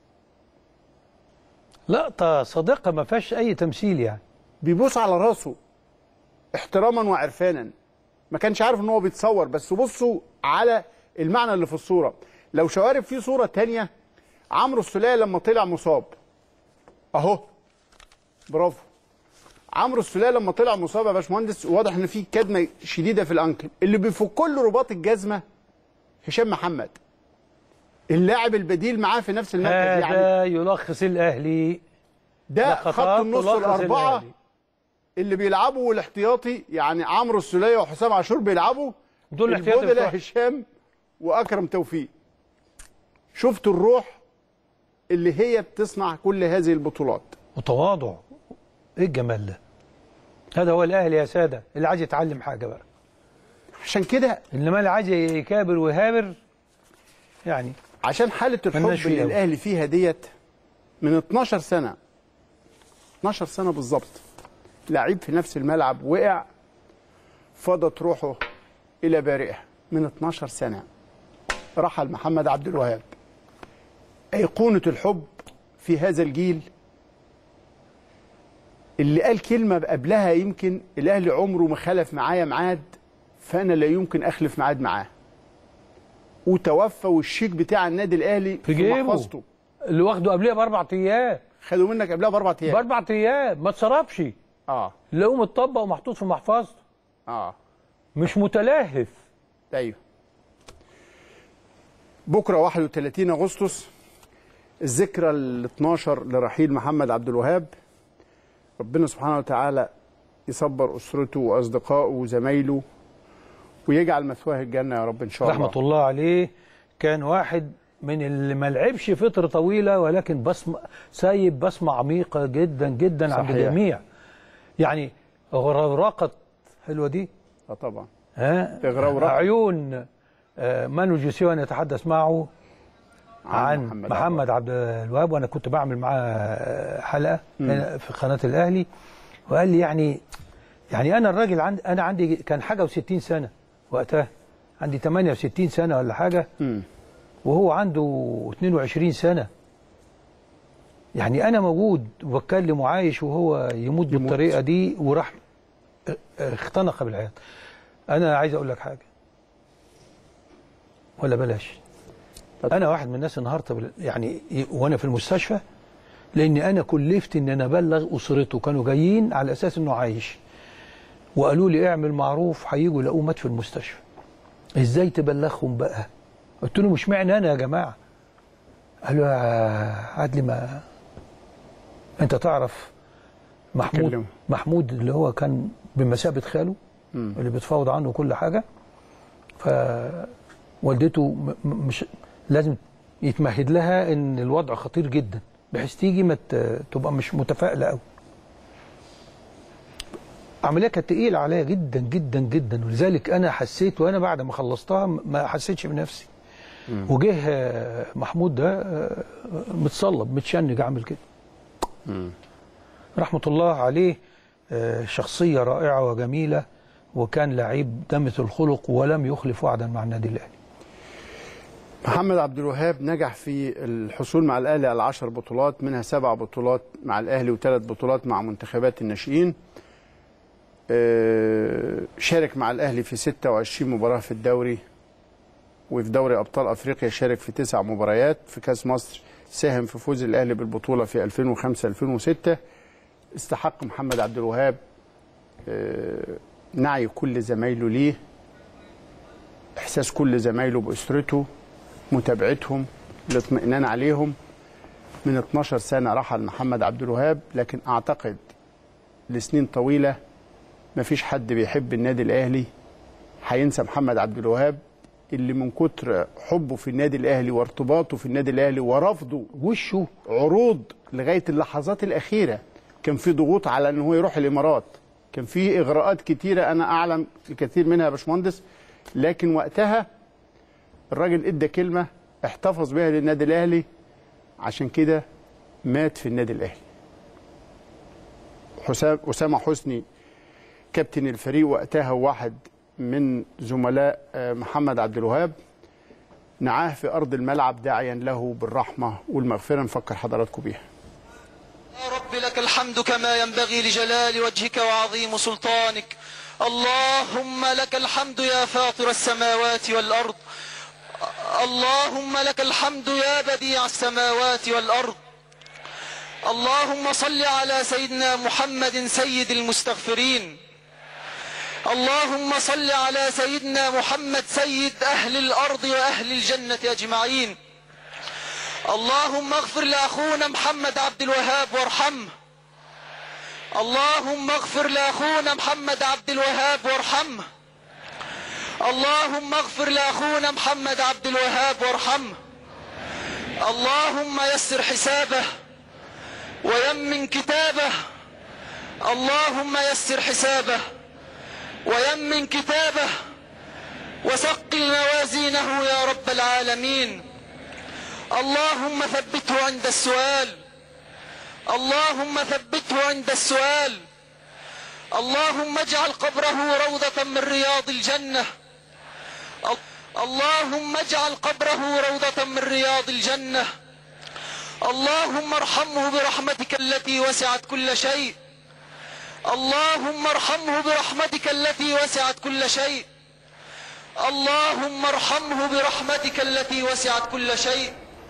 لقطه صادقه ما فيهاش اي تمثيل يعني بيبوس على راسه احتراما وعرفانا ما كانش عارف ان هو بيتصور بس بصوا على المعنى اللي في الصوره لو شوارب في صوره تانية عمرو السوليه لما طلع مصاب اهو برافو عمرو السوليه لما طلع مصاب يا باشمهندس واضح ان في كدمه شديده في الانكل اللي بيفك له رباط الجزمه هشام محمد اللاعب البديل معاه في نفس المركز يعني هذا يلخص الاهلي ده خط لقطات النص تلخص الاربعه الأهلي. اللي بيلعبوا والاحتياطي يعني عمرو السوليه وحسام عاشور بيلعبوا دول الاحتياطي البودلة بتوع- هشام واكرم توفيق شفتوا الروح اللي هي بتصنع كل هذه البطولات وتواضع ايه الجمال ده هذا هو الاهلي يا ساده اللي عايز يتعلم حاجه بقى عشان كده انما اللي عايز يكابر ويهابر يعني عشان حاله ملناش الحب فيه اللي أوي. الاهلي فيها ديت من 12 سنه 12 سنه بالظبط لعيب في نفس الملعب وقع فضت روحه الى بارئه من 12 سنه رحل محمد عبد الوهاب ايقونه الحب في هذا الجيل اللي قال كلمه قبلها يمكن الاهلي عمره ما خلف معايا ميعاد فانا لا يمكن اخلف ميعاد معاه وتوفى والشيك بتاع النادي الاهلي في جيبه. محفظته اللي واخده قبلها باربع ايام خدوا منك قبلها باربع ايام باربع ايام ما اتصرفش اه لقوه متطبق ومحطوط في محفظته اه مش متلهف ايوه بكره 31 اغسطس الذكرى ال 12 لرحيل محمد عبد الوهاب ربنا سبحانه وتعالى يصبر اسرته واصدقائه وزمايله ويجعل مثواه الجنه يا رب ان شاء الله رحمه الله عليه كان واحد من اللي ما لعبش فتره طويله ولكن بصمه سايب بصمه عميقه جدا جدا عند صحيح. الجميع يعني غرقت حلوه دي اه طبعا ها إغراء عيون آه، مانو جوسيوان يتحدث معه عن محمد محمد, عبد محمد عبد الوهاب وانا كنت بعمل معاه آه، حلقه هنا في قناه الاهلي وقال لي يعني يعني انا الراجل عندي انا عندي كان حاجه و60 سنه وقتها عندي 68 سنه ولا حاجه مم. وهو عنده 22 سنه يعني انا موجود وبتكلم وعايش وهو يموت بالطريقه دي وراح اه، اه، اختنق بالعياط انا عايز اقول لك حاجه ولا بلاش انا واحد من الناس النهارده بال- يعني ي- وانا في المستشفى لان انا كلفت ان انا ابلغ اسرته كانوا جايين على اساس انه عايش وقالوا لي اعمل معروف هيجوا يلاقوه مات في المستشفى ازاي تبلغهم بقى قلت له مش معنى انا يا جماعه قالوا يا عدلي ما انت تعرف محمود كلمه. محمود اللي هو كان بمثابه خاله مم. اللي بتفاوض عنه كل حاجه فوالدته م- م- مش لازم يتمهد لها ان الوضع خطير جدا بحيث تيجي ما ت- تبقى مش متفائله قوي عمليه كانت تقيله عليا جدا جدا جدا ولذلك انا حسيت وانا بعد ما خلصتها ما حسيتش بنفسي وجه آه، محمود ده آه، متصلب متشنج عامل كده رحمه الله عليه آه، شخصيه رائعه وجميله وكان لعيب دمة الخلق ولم يخلف وعدا مع النادي الاهلي محمد عبد الوهاب نجح في الحصول مع الاهلي على 10 بطولات منها سبع بطولات مع الاهلي وثلاث بطولات مع منتخبات الناشئين آه، شارك مع الاهلي في 26 مباراه في الدوري وفي دوري ابطال افريقيا شارك في تسع مباريات في كاس مصر ساهم في فوز الاهلي بالبطوله في 2005 2006 استحق محمد عبد الوهاب آه، نعي كل زمايله ليه احساس كل زمايله باسرته متابعتهم الاطمئنان عليهم من 12 سنه رحل محمد عبد الوهاب لكن اعتقد لسنين طويله مفيش حد بيحب النادي الاهلي هينسى محمد عبد الوهاب اللي من كتر حبه في النادي الاهلي وارتباطه في النادي الاهلي ورفضه وشه عروض لغايه اللحظات الاخيره كان في ضغوط على ان هو يروح الامارات كان في اغراءات كتيره انا اعلم الكثير منها يا باشمهندس لكن وقتها الراجل ادى كلمه احتفظ بها للنادي الاهلي عشان كده مات في النادي الاهلي حسام اسامه حسني كابتن الفريق وقتها واحد من زملاء آه، محمد عبد الوهاب نعاه في ارض الملعب داعيا له بالرحمه والمغفره نفكر حضراتكم بيها يا رب لك الحمد كما ينبغي لجلال وجهك وعظيم سلطانك اللهم لك الحمد يا فاطر السماوات والأرض اللهم لك الحمد يا بديع السماوات والأرض اللهم صل على سيدنا محمد سيد المستغفرين اللهم صل على سيدنا محمد سيد أهل الأرض وأهل الجنة أجمعين اللهم اغفر لاخونا محمد عبد الوهاب وارحمه اللهم اغفر لاخونا محمد عبد الوهاب وارحمه اللهم اغفر لاخونا محمد عبد الوهاب وارحمه اللهم يسر حسابه ويمن كتابه اللهم يسر حسابه ويمن كتابه وثقل موازينه يا رب العالمين اللهم ثبته عند السؤال اللهم ثبته عند السؤال اللهم اجعل قبره روضة من رياض الجنة ال- اللهم اجعل قبره روضة من رياض الجنة اللهم ارحمه برحمتك التي وسعت كل شيء اللهم ارحمه برحمتك التي وسعت كل شيء اللهم ارحمه برحمتك التي وسعت كل شيء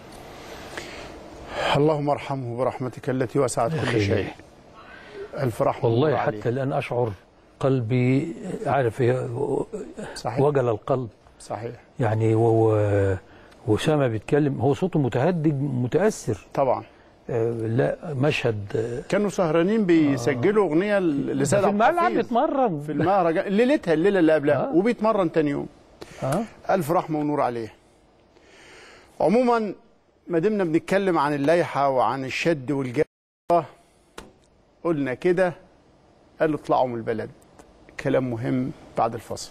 اللهم ارحمه برحمتك التي وسعت كل أخي. شيء الف رحمه والله الله عليه. حتى الآن أشعر قلبي عارف إيه، صحيح وجل القلب صحيح يعني و- و- وأسامة بيتكلم هو صوته متهدج متأثر طبعا آه، لا مشهد آه، كانوا سهرانين بيسجلوا اغنيه لسيد في عبد الملعب الحفيظ بيتمرن في المهرجان ليلتها الليله اللي قبلها آه. وبيتمرن تاني يوم اه الف رحمه ونور عليه عموما ما دمنا بنتكلم عن اللائحه وعن الشد والجره قلنا كده قالوا اطلعوا من البلد كلام مهم بعد الفصل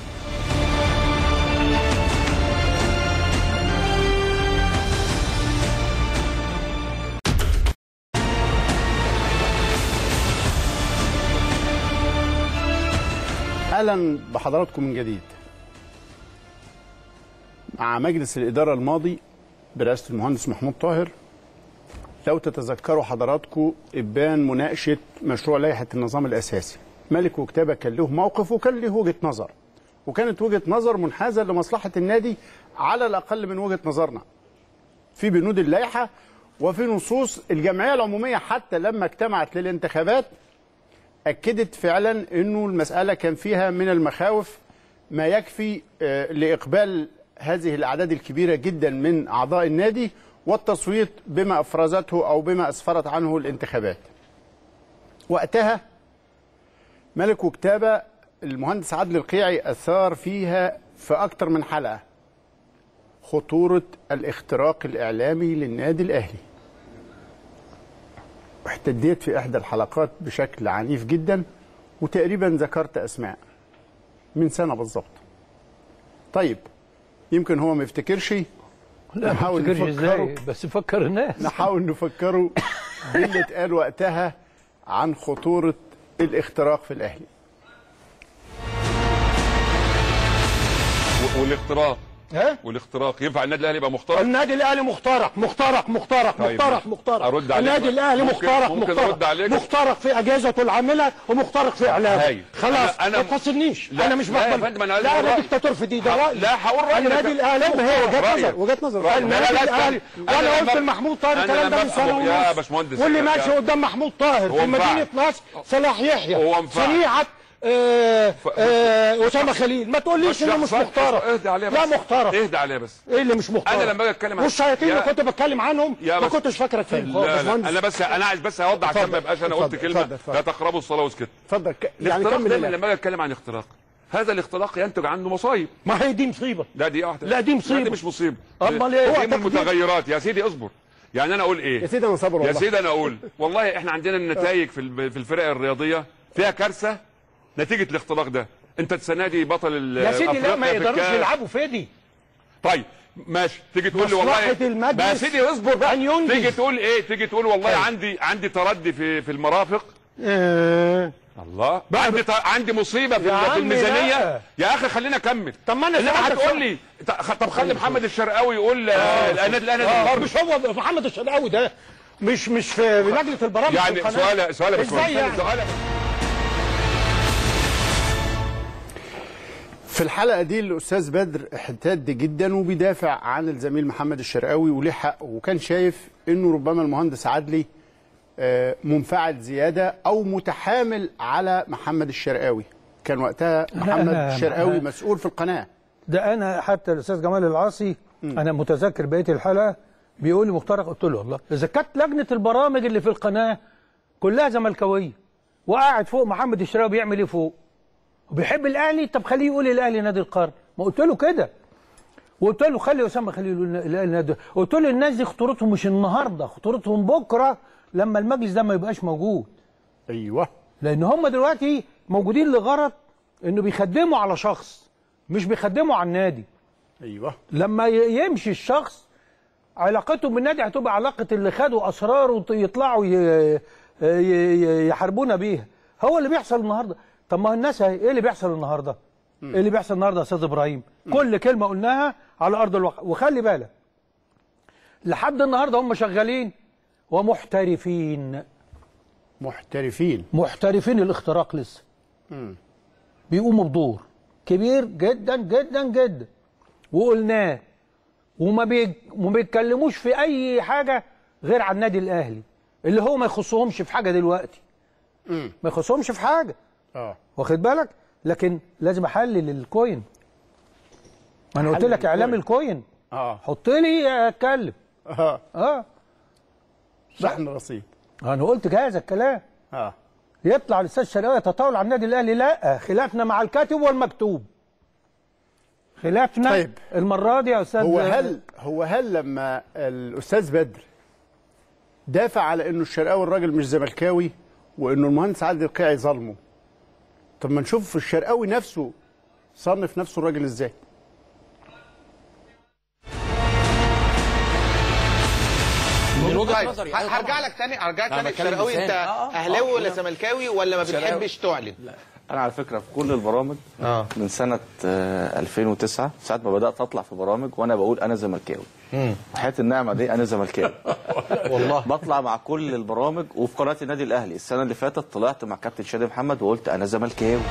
اهلا بحضراتكم من جديد مع مجلس الاداره الماضي برئاسه المهندس محمود طاهر لو تتذكروا حضراتكم ابان مناقشه مشروع لائحه النظام الاساسي ملك وكتابه كان له موقف وكان له وجهه نظر وكانت وجهه نظر منحازه لمصلحه النادي على الاقل من وجهه نظرنا في بنود اللائحه وفي نصوص الجمعيه العموميه حتى لما اجتمعت للانتخابات اكدت فعلا انه المساله كان فيها من المخاوف ما يكفي آه، لاقبال هذه الاعداد الكبيره جدا من اعضاء النادي والتصويت بما افرزته او بما اسفرت عنه الانتخابات. وقتها ملك وكتابه المهندس عادل القيعي اثار فيها في اكتر من حلقه خطوره الاختراق الاعلامي للنادي الاهلي. احتديت في احدى الحلقات بشكل عنيف جدا وتقريبا ذكرت اسماء من سنه بالظبط طيب يمكن هو ما يفتكرش لا ما نحاول تفتكرش نفكره. ازاي بس فكر الناس نحاول نفكره باللي اتقال وقتها عن خطوره الاختراق في الاهلي و- والاختراق ها؟ والاختراق ينفع النادي الاهلي يبقى مخترق النادي الاهلي مخترق مخترق مخترق طيب، مخترق ماشي. مخترق أرد عليك النادي بقى. الاهلي ممكن- مخترق ممكن مخترق أرد عليك؟ مخترق في اجهزته العامله ومخترق في اعلامه هايل. خلاص أنا- أنا- ما تفصلنيش لا، انا مش لا يا بقبل فندم، أنا عايز لا أقول انا رأيي. دكتاتور في دي ده ه- رايي لا، هقول رأيي. النادي أنا- الاهلي ما هي وجهه رأيي. نظر وجهه نظر رأيي. النادي لا، لا، لا، الاهلي استنى. أنا وانا قلت لما- لمحمود طاهر أنا الكلام ده لما- من سنه أهو يا ونص باشمهندس، واللي يا- ماشي يا- قدام محمود طاهر هو في انفعل. مدينه نصر صلاح يحيى هو انفعل. صنيعه آه، آه، اسامه خليل ما تقوليش انه مش شخص- مخترق اهدى عليه بس لا مخترق اهدى عليه بس ايه اللي مش مختار أنا لما أجي أتكلم عن- والشياطين اللي يا- كنت بتكلم عنهم يا ما بس- كنتش فاكرك فيهم خالص لا لا باشمهندس. انا بس انا عايز بس اوضح عشان اتفضل. ما يبقاش انا قلت اتفضل، كلمه اتفضل، اتفضل. لا تقربوا الصلاه واسكتوا اتفضل ك- يعني الاختراق كمل دايما اللعب. لما اجي اتكلم عن اختراق هذا الاختراق ينتج عنه مصايب ما هي دي مصيبه لا دي واحده لا، دي مصيبة. لا دي مش مصيبه أمال إيه؟ دي هو من تقدير. المتغيرات يا سيدي اصبر يعني انا اقول ايه يا سيدي انا صابر يا والله سيدي انا اقول والله احنا عندنا النتائج في الب- في الفرق الرياضيه فيها كارثه نتيجه الاختراق ده انت السنه دي بطل ال- يا سيدي لا أفريقيا ما في يقدروش الكاس. يلعبوا فيدي طيب ماشي تيجي تقول لي والله مصلحة المجلس ما يا سيدي اصبر بقى أن ينجز. تيجي تقول ايه تيجي تقول والله عندي عندي تردي في في المرافق آه. الله عندي ط... عندي مصيبه في, يا ال- في عم الميزانيه لا. يا اخي خلينا اكمل طب ما أنا انما سألتك هتقول سؤال. لي ط- خ- طب خلي محمد الشرقاوي يقول آه، النادي الاهلي آه الغرب. مش هو محمد الشرقاوي ده مش مش في لجنه البرامج يعني في القناة. سؤال سؤال يا ازاي باشمهندس يعني سؤال في الحلقه دي الاستاذ بدر احتد جدا وبيدافع عن الزميل محمد الشرقاوي وليه حق وكان شايف انه ربما المهندس عدلي آه، منفعل زياده او متحامل على محمد الشرقاوي كان وقتها محمد أنا- الشرقاوي مسؤول في القناه ده انا حتى الاستاذ جمال العاصي انا متذكر بقيه الحلقه بيقول لي مخترق قلت له والله اذا كانت لجنه البرامج اللي في القناه كلها زملكاويه وقاعد فوق محمد الشراوي بيعمل ايه فوق؟ وبيحب الاهلي طب خليه يقول الاهلي نادي القرن ما قلت له كده وقلت له خلي اسامه خليه يقول الاهلي نادي قلت له الناس دي خطورتهم مش النهارده خطورتهم بكره لما المجلس ده ما يبقاش موجود ايوه لان هم دلوقتي موجودين لغرض انه بيخدموا على شخص مش بيخدموا على النادي ايوه لما ي- يمشي الشخص علاقتهم بالنادي هتبقى علاقه اللي خدوا اسرار ويطلعوا ي- ي- يحاربونا بيها هو اللي بيحصل النهارده طب ما هو الناس هي- ايه اللي بيحصل النهارده ايه اللي بيحصل النهارده يا استاذ ابراهيم كل كلمه قلناها على ارض الواقع وخلي بالك لحد النهارده هم شغالين ومحترفين محترفين محترفين الاختراق لسه بيقوموا بدور كبير جدا جدا جدا وقلناه وما بي... وما بيتكلموش في اي حاجه غير عن النادي الاهلي اللي هو ما يخصهمش في حاجه دلوقتي ما يخصهمش في حاجه اه واخد بالك لكن لازم احلل الكوين ما انا قلت أحلل لك اعلام الكوين. الكوين اه حط لي اتكلم اه اه شحن رصيد انا قلت جاهز الكلام اه يطلع الاستاذ شرقاوي يتطاول على النادي الاهلي لا خلافنا مع الكاتب والمكتوب خلافنا طيب. المره دي يا استاذ هو هل هو هل لما الاستاذ بدر دافع على انه الشرقاوي الراجل مش زملكاوي وانه المهندس عادل القيعي ظلمه طب ما نشوف الشرقاوي نفسه صنف نفسه الراجل ازاي من وجهه طيب نظري هرجع لك تاني هرجع لك أنا تاني بتكلم الشرقاوي لسان. انت آه، آه. اهلاوي آه. ولا زملكاوي ولا ما شرقاوي. بتحبش تعلن؟ انا على فكره في كل البرامج اه من سنه آه، 2009 ساعه ما بدات اطلع في برامج وانا بقول انا زملكاوي وحياه النعمه دي انا زملكاوي والله بطلع مع كل البرامج وفي قناه النادي الاهلي السنه اللي فاتت طلعت مع كابتن شادي محمد وقلت انا زملكاوي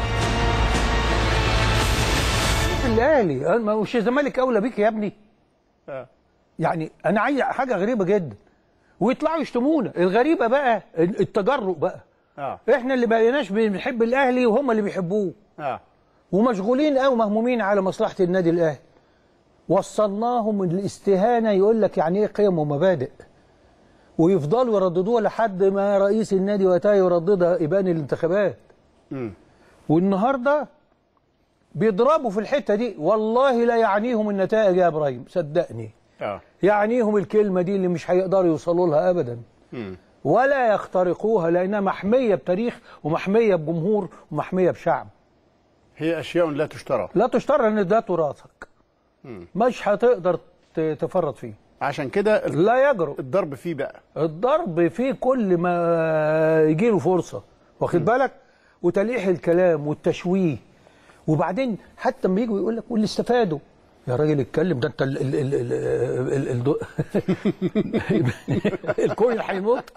الاهلي ما مش الزمالك اولى بيك يا ابني يعني انا عايز حاجه غريبه جدا ويطلعوا يشتمونا الغريبه بقى التجرؤ بقى اه احنا اللي بقيناش بنحب الاهلي وهم اللي بيحبوه اه ومشغولين قوي مهمومين على مصلحه النادي الاهلي وصلناهم الاستهانه يقول لك يعني ايه قيم ومبادئ ويفضلوا يرددوها لحد ما رئيس النادي وقتها يرددها ابان الانتخابات مم. والنهارده بيضربوا في الحته دي والله لا يعنيهم النتائج يا ابراهيم صدقني اه يعنيهم الكلمه دي اللي مش هيقدروا يوصلوا لها ابدا ولا يخترقوها لانها محميه بتاريخ ومحميه بجمهور ومحميه بشعب هي اشياء لا تشترى لا تشترى ان ده تراثك مش هتقدر ت- تفرط فيه عشان كده ال- لا يجرؤ الضرب فيه بقى الضرب فيه كل ما يجي له فرصه واخد بالك وتلقيح الكلام والتشويه وبعدين حتى لما يجوا يقول لك واللي استفادوا يا راجل اتكلم ده انت ال ال ال ال ال ال الكوين هيموت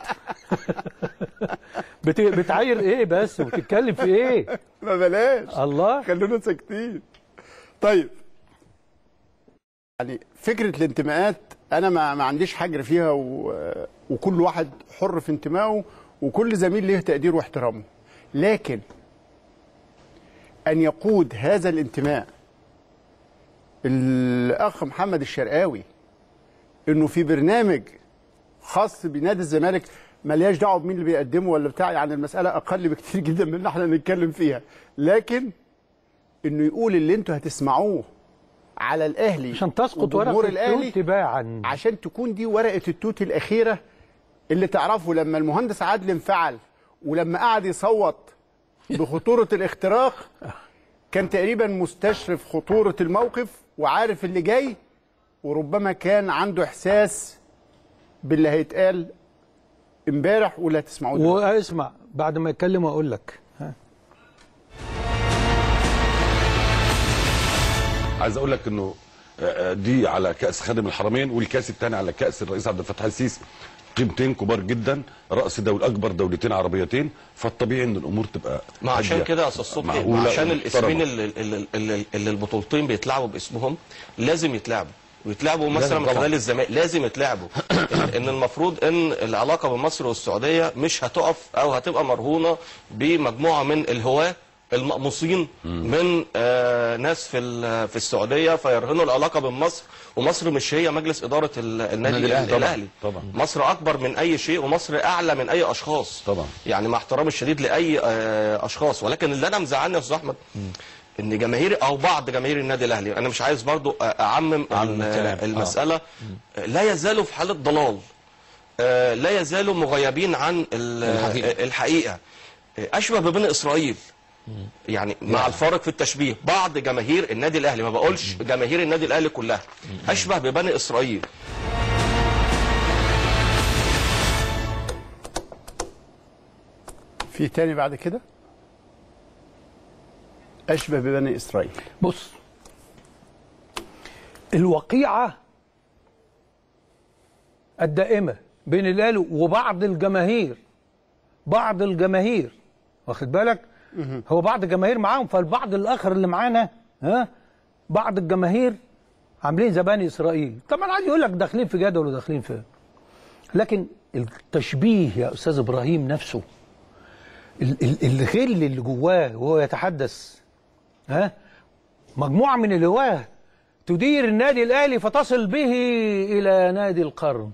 بت- بتعاير ايه بس وبتتكلم في ايه ما بلاش الله خلونا ساكتين طيب يعني فكره الانتماءات انا ما, ما عنديش حجر فيها و... وكل واحد حر في انتمائه وكل زميل له تقديره واحترامه لكن ان يقود هذا الانتماء الاخ محمد الشرقاوي انه في برنامج خاص بنادي الزمالك ملياش دعوه بمين اللي بيقدمه ولا بتاع يعني المساله اقل بكتير جدا من ان احنا نتكلم فيها لكن انه يقول اللي انتوا هتسمعوه على الاهلي عشان تسقط وجمهور ورقه الاهلي التوت تباعا عشان تكون دي ورقه التوت الاخيره اللي تعرفه لما المهندس عادل انفعل ولما قعد يصوت بخطوره الاختراق كان تقريبا مستشرف خطوره الموقف وعارف اللي جاي وربما كان عنده احساس باللي هيتقال امبارح واللي هتسمعوه دلوقتي. واسمع بعد ما يتكلم اقول لك ها. عايز اقول لك انه آه، آه، دي على كاس خادم الحرمين والكاس الثاني على كاس الرئيس عبد الفتاح السيسي قيمتين كبار جدا راس دول اكبر دولتين عربيتين فالطبيعي ان الامور تبقى ما عشان هادية، كده يا استاذ صبحي معقولة عشان ومحترمة. الاسمين اللي, اللي, اللي, اللي البطولتين بيتلعبوا باسمهم لازم يتلعبوا ويتلعبوا مثلا من طبعاً. خلال الزمالك لازم يتلعبوا ان إن المفروض ان العلاقه بين مصر والسعوديه مش هتقف او هتبقى مرهونه بمجموعه من الهواه المقموصين من آه ناس في ال- في السعوديه فيرهنوا العلاقه بين مصر ومصر مش هي مجلس اداره ال- النادي النادي الأهلي. الاهلي, طبعاً. الأهلي. طبعاً. مصر اكبر من اي شيء ومصر اعلى من اي اشخاص طبعاً. يعني مع احترامي الشديد لاي آه، اشخاص ولكن اللي انا مزعلني يا استاذ احمد ان جماهير او بعض جماهير النادي الاهلي انا مش عايز برضو اعمم أعمم ال- الكلام. آه. المساله لا يزالوا في حاله ضلال آه، لا يزالوا مغيبين عن ال- الحقيقة. الحقيقه آه، اشبه ببني اسرائيل يعني مع الفارق في التشبيه بعض جماهير النادي الاهلي ما بقولش جماهير النادي الاهلي كلها اشبه ببني اسرائيل في تاني بعد كده اشبه ببني اسرائيل بص الوقيعة الدائمة بين الاهلي وبعض الجماهير بعض الجماهير واخد بالك هو بعض الجماهير معاهم فالبعض الاخر اللي معانا ها بعض الجماهير عاملين زي بني اسرائيل طبعا عايز يقول لك داخلين في جدول وداخلين في لكن التشبيه يا استاذ ابراهيم نفسه ال- ال- الغل اللي جواه وهو يتحدث ها مجموعة من الهواه تدير النادي الأهلي فتصل به إلى نادي القرن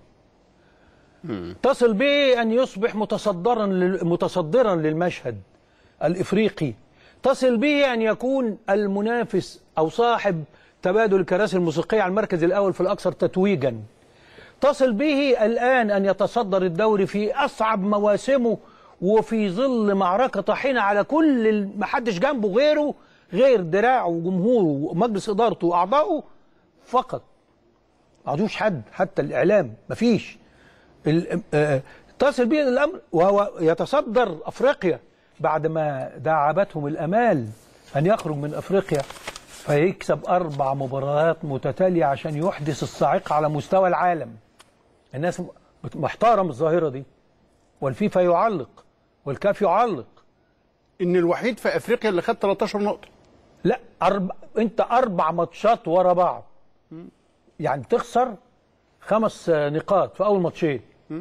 تصل به أن يصبح متصدرا لل- متصدرا للمشهد الإفريقي تصل به أن يكون المنافس أو صاحب تبادل الكراسي الموسيقية على المركز الأول في الأكثر تتويجا تصل به الآن أن يتصدر الدوري في أصعب مواسمه وفي ظل معركة طاحنة على كل ال- محدش جنبه غيره غير دراعه وجمهوره ومجلس إدارته وأعضائه فقط ما عندوش حد حتى الإعلام مفيش ال- آه، تصل به الأمر وهو يتصدر أفريقيا بعد ما داعبتهم الأمال أن يخرج من أفريقيا فيكسب أربع مباريات متتالية عشان يحدث الصاعقة على مستوى العالم الناس م- محتارة من الظاهرة دي والفيفا يعلق والكاف يعلق ان الوحيد في افريقيا اللي خد 13 نقطه لا أربع انت اربع ماتشات ورا بعض يعني تخسر خمس آه، نقاط في اول ماتشين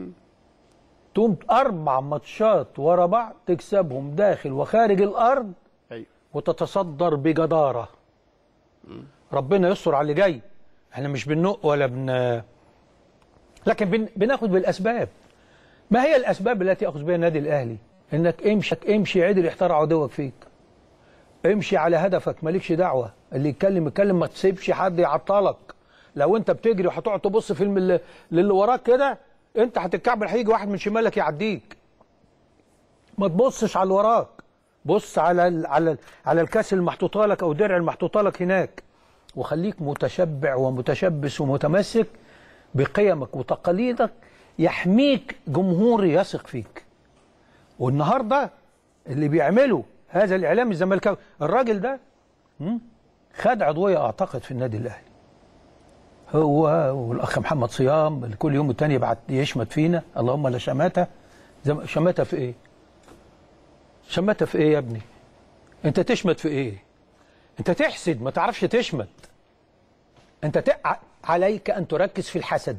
تقوم اربع ماتشات ورا بعض تكسبهم داخل وخارج الارض ايوه وتتصدر بجداره ربنا يستر على اللي جاي احنا مش بننق ولا بن لكن بن... بناخد بالاسباب ما هي الاسباب التي ياخذ بها النادي الاهلي انك امشي امشي عدل يحتار عدوك فيك امشي على هدفك مالكش دعوه اللي يتكلم يتكلم ما تسيبش حد يعطلك لو انت بتجري وهتقعد تبص في الم- اللي, للي وراك كده انت هتتكعبل هيجي واحد من شمالك يعديك ما تبصش على اللي وراك بص على ال على ال على الكاس المحطوطه لك او درع المحطوطه لك هناك وخليك متشبع ومتشبث ومتمسك بقيمك وتقاليدك يحميك جمهور يثق فيك والنهارده اللي بيعمله هذا الاعلام الزمالكاوي الراجل ده مم، خد عضويه اعتقد في النادي الاهلي هو والاخ محمد صيام اللي كل يوم والتاني يبعت يشمت فينا اللهم لا شماته زي ما- شماته في ايه؟ شماته في ايه يا ابني؟ انت تشمت في ايه؟ انت تحسد ما تعرفش تشمت انت تق... عليك ان تركز في الحسد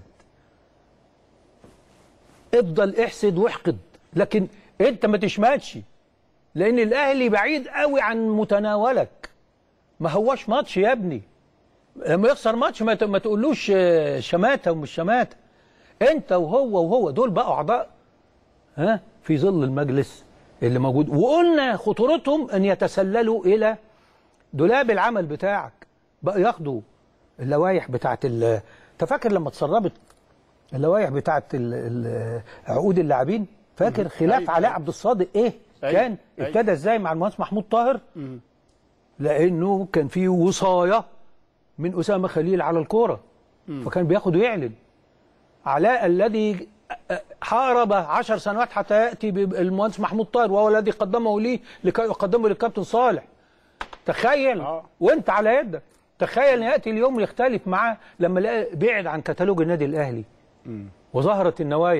افضل احسد واحقد لكن انت ما تشمتش لان الاهلي بعيد قوي عن متناولك ما هوش ماتش يا ابني لما يخسر ماتش ما ت- ما تقولوش آه، شماته ومش شماته انت وهو وهو دول بقوا اعضاء ها في ظل المجلس اللي موجود وقلنا خطورتهم ان يتسللوا الى دولاب العمل بتاعك بقى ياخدوا اللوائح بتاعت ال- انت فاكر لما اتسربت اللوائح بتاعت ال- ال- عقود اللاعبين فاكر خلاف أيوة. علاء عبد الصادق ايه أيوة. كان أيوة. ابتدى ازاي مع المهندس محمود طاهر لانه كان في وصايه من اسامه خليل على الكوره فكان بياخد ويعلن علاء الذي حارب عشر سنوات حتى ياتي بالمهندس محمود طاهر وهو الذي قدمه لي لكي يقدمه للكابتن صالح تخيل آه. وانت على يدك تخيل ياتي اليوم يختلف معاه لما لقى بعد عن كتالوج النادي الاهلي وظهرت النوايا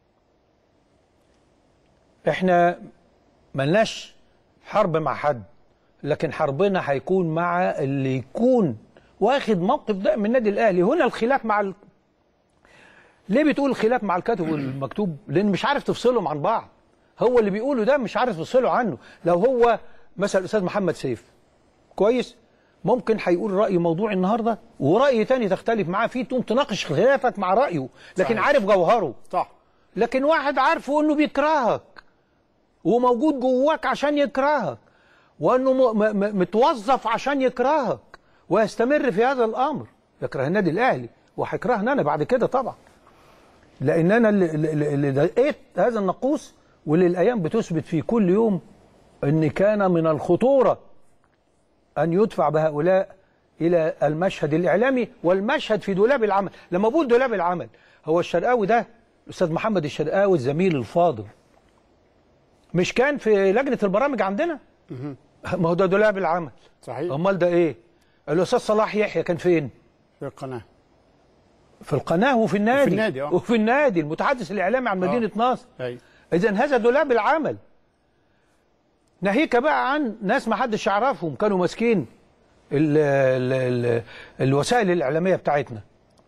احنا ملناش حرب مع حد لكن حربنا هيكون مع اللي يكون واخد موقف ده من النادي الاهلي هنا الخلاف مع ال... ليه بتقول الخلاف مع الكاتب والمكتوب لان مش عارف تفصلهم عن بعض هو اللي بيقوله ده مش عارف تفصله عنه لو هو مثلا الاستاذ محمد سيف كويس ممكن هيقول راي موضوع النهارده وراي تاني تختلف معاه فيه تقوم تناقش خلافك مع رايه لكن صحيح. عارف جوهره صح لكن واحد عارفه انه بيكرهك وموجود جواك عشان يكرهك وانه م- م- م- متوظف عشان يكرهك ويستمر في هذا الامر يكره النادي الاهلي وهيكرهني انا بعد كده طبعا لان انا اللي, اللي اللي دقيت هذا النقوص واللي الايام بتثبت فيه كل يوم ان كان من الخطوره ان يدفع بهؤلاء الى المشهد الاعلامي والمشهد في دولاب العمل لما بقول دولاب العمل هو الشرقاوي ده الاستاذ محمد الشرقاوي الزميل الفاضل مش كان في لجنه البرامج عندنا ما هو ده دولاب العمل صحيح امال ده ايه الاستاذ صلاح يحيى كان فين في القناه في القناه وفي النادي وفي النادي، آه. وفي النادي المتحدث الاعلامي عن مدينه نصر ايوه اذا هذا دولاب العمل ناهيك بقى عن ناس ما حدش يعرفهم كانوا ماسكين ال ال ال الوسائل الاعلاميه بتاعتنا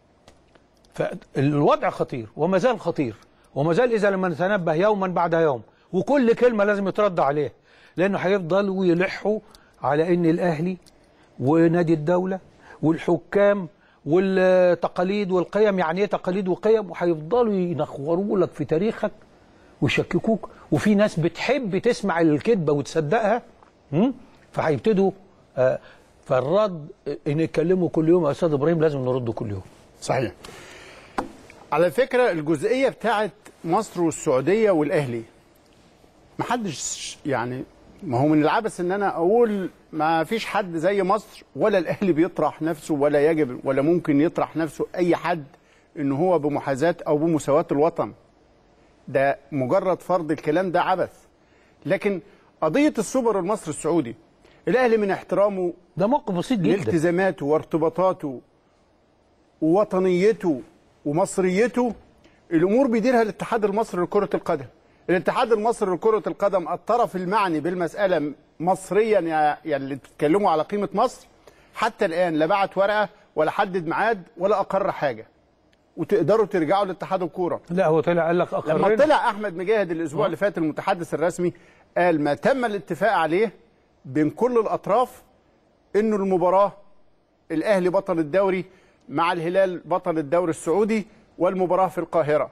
فالوضع خطير وما زال خطير وما زال اذا لم نتنبه يوما بعد يوم وكل كلمه لازم يترد عليها لانه هيفضلوا يلحوا على ان الاهلي ونادي الدوله والحكام والتقاليد والقيم يعني ايه تقاليد وقيم وهيفضلوا ينخوروا لك في تاريخك ويشككوك وفي ناس بتحب تسمع الكذبه وتصدقها م? فهيبتدوا آه، فالرد ان يتكلموا كل يوم يا استاذ ابراهيم لازم نرده كل يوم صحيح على فكره الجزئيه بتاعت مصر والسعوديه والاهلي محدش يعني ما هو من العبث ان انا اقول ما فيش حد زي مصر ولا الاهلي بيطرح نفسه ولا يجب ولا ممكن يطرح نفسه اي حد ان هو بمحاذاه او بمساواه الوطن ده مجرد فرض الكلام ده عبث لكن قضيه السوبر المصري السعودي الاهلي من احترامه ده موقف بسيط جدا لالتزاماته وارتباطاته ووطنيته ومصريته الامور بيديرها الاتحاد المصري لكره القدم الاتحاد المصري لكره القدم الطرف المعني بالمساله مصريا يا يا اللي بتتكلموا على قيمه مصر حتى الان لا بعت ورقه ولا حدد ميعاد ولا اقر حاجه وتقدروا ترجعوا لاتحاد الكوره لا هو طلع قال لك لما اقررنا طلع احمد مجاهد الاسبوع اللي فات المتحدث الرسمي قال ما تم الاتفاق عليه بين كل الاطراف انه المباراه الاهلي بطل الدوري مع الهلال بطل الدوري السعودي والمباراه في القاهره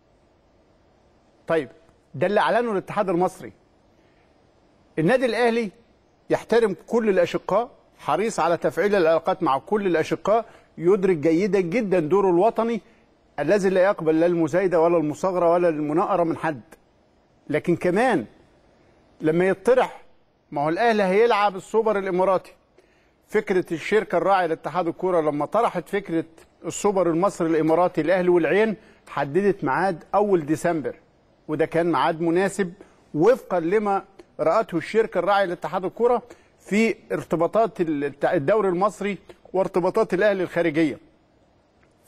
طيب ده اللي اعلنه الاتحاد المصري النادي الاهلي يحترم كل الاشقاء حريص على تفعيل العلاقات مع كل الاشقاء يدرك جيدا جدا دوره الوطني الذي لا يقبل لا المزايده ولا المصاغره ولا المناقره من حد لكن كمان لما يطرح ما هو الاهلي هيلعب السوبر الاماراتي فكره الشركه الراعيه لاتحاد الكوره لما طرحت فكره السوبر المصري الاماراتي الاهلي والعين حددت ميعاد اول ديسمبر وده كان ميعاد مناسب وفقا لما راته الشركه الراعيه لاتحاد الكوره في ارتباطات الدوري المصري وارتباطات الاهلي الخارجيه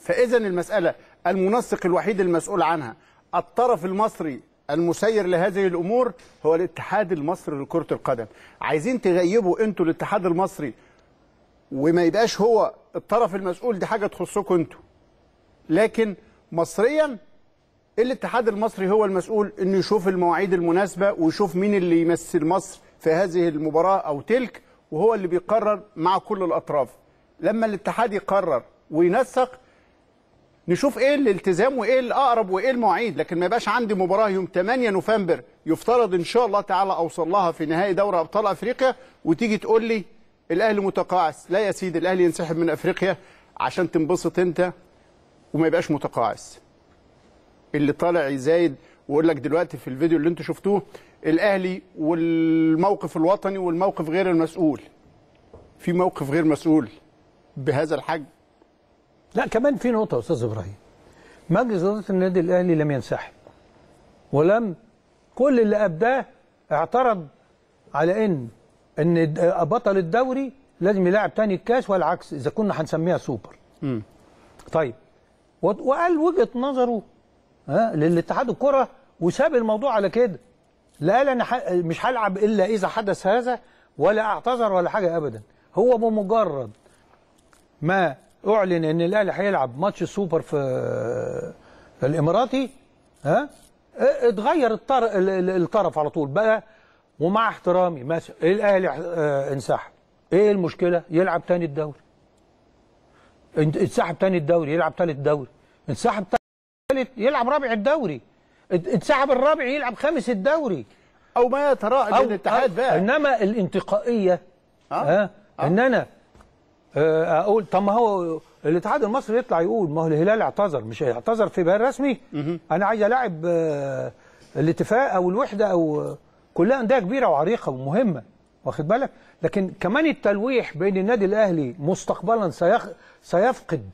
فاذا المساله المنسق الوحيد المسؤول عنها الطرف المصري المسير لهذه الامور هو الاتحاد المصري لكره القدم عايزين تغيبوا انتوا الاتحاد المصري وما يبقاش هو الطرف المسؤول دي حاجه تخصكم انتوا لكن مصريا الاتحاد المصري هو المسؤول انه يشوف المواعيد المناسبه ويشوف مين اللي يمثل مصر في هذه المباراه او تلك وهو اللي بيقرر مع كل الاطراف لما الاتحاد يقرر وينسق نشوف ايه الالتزام وايه الاقرب وايه المواعيد لكن ما يبقاش عندي مباراه يوم 8 نوفمبر يفترض ان شاء الله تعالى اوصل لها في نهائي دوري ابطال افريقيا وتيجي تقول لي الاهلي متقاعس لا يا سيدي الاهلي ينسحب من افريقيا عشان تنبسط انت وما يبقاش متقاعس اللي طالع يزايد ويقول لك دلوقتي في الفيديو اللي انتوا شفتوه الاهلي والموقف الوطني والموقف غير المسؤول في موقف غير مسؤول بهذا الحجم لا كمان في نقطة يا أستاذ إبراهيم مجلس إدارة النادي الأهلي لم ينسحب ولم كل اللي أبداه اعترض على إن إن بطل الدوري لازم يلعب تاني الكاس والعكس إذا كنا هنسميها سوبر طيب و- وقال وجهة نظره ها للاتحاد الكرة وساب الموضوع على كده لا قال انا ح- مش هلعب الا اذا حدث هذا ولا اعتذر ولا حاجه ابدا هو بمجرد ما اعلن ان الاهلي هيلعب ماتش السوبر في الاماراتي ها اه، اتغير الطر... ال- ال- الطرف على طول بقى ومع احترامي مثلا الاهلي اه، انسحب ايه المشكله يلعب تاني الدوري انت- انسحب تاني الدوري يلعب تالت الدوري انسحب تالت يلعب رابع الدوري ات- انسحب الرابع يلعب خامس الدوري او ما يتراءى للاتحاد بقى انما الانتقائيه آه. ها ان انا آه، اقول طب ما هو الاتحاد المصري يطلع يقول ما هو الهلال اعتذر مش هيعتذر في بيان رسمي انا عايز العب آه، الاتفاق او الوحده او كلها انديه كبيره وعريقه ومهمه واخد بالك لكن كمان التلويح بين النادي الاهلي مستقبلا سيخ سيفقد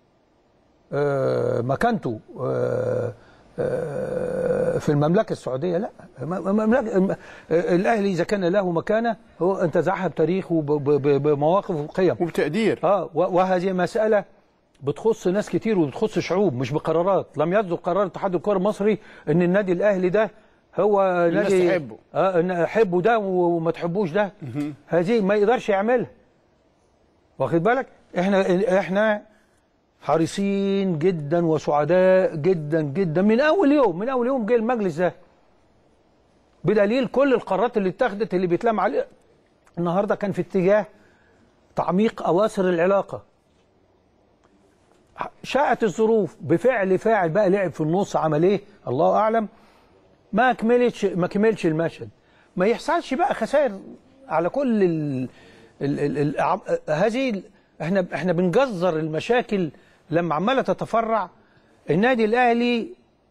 آه، مكانته آه، آه، في المملكه السعوديه لا م- م- مملكة م- آه، الاهلي اذا كان له مكانه هو انتزعها بتاريخ وب- ب- ب- بمواقف وقيم وبتقدير اه و- وهذه مساله بتخص ناس كتير وبتخص شعوب مش بقرارات لم يصدر قرار اتحاد الكره المصري ان النادي الاهلي ده هو الناس نادي تحبه. اه إن حبه ده وما تحبوش ده هذه ما يقدرش يعملها واخد بالك احنا احنا حريصين جدا وسعداء جدا جدا من اول يوم من اول يوم جه المجلس ده بدليل كل القرارات اللي اتخذت اللي بيتلام عليها النهارده كان في اتجاه تعميق اواصر العلاقه شاءت الظروف بفعل فاعل بقى لعب في النص عمل ايه الله اعلم ما كملتش ما كملش المشهد ما يحصلش بقى خسائر على كل ال ال ال ال ع- هذه ال- احنا احنا بنجذر المشاكل لما عماله تتفرع النادي الاهلي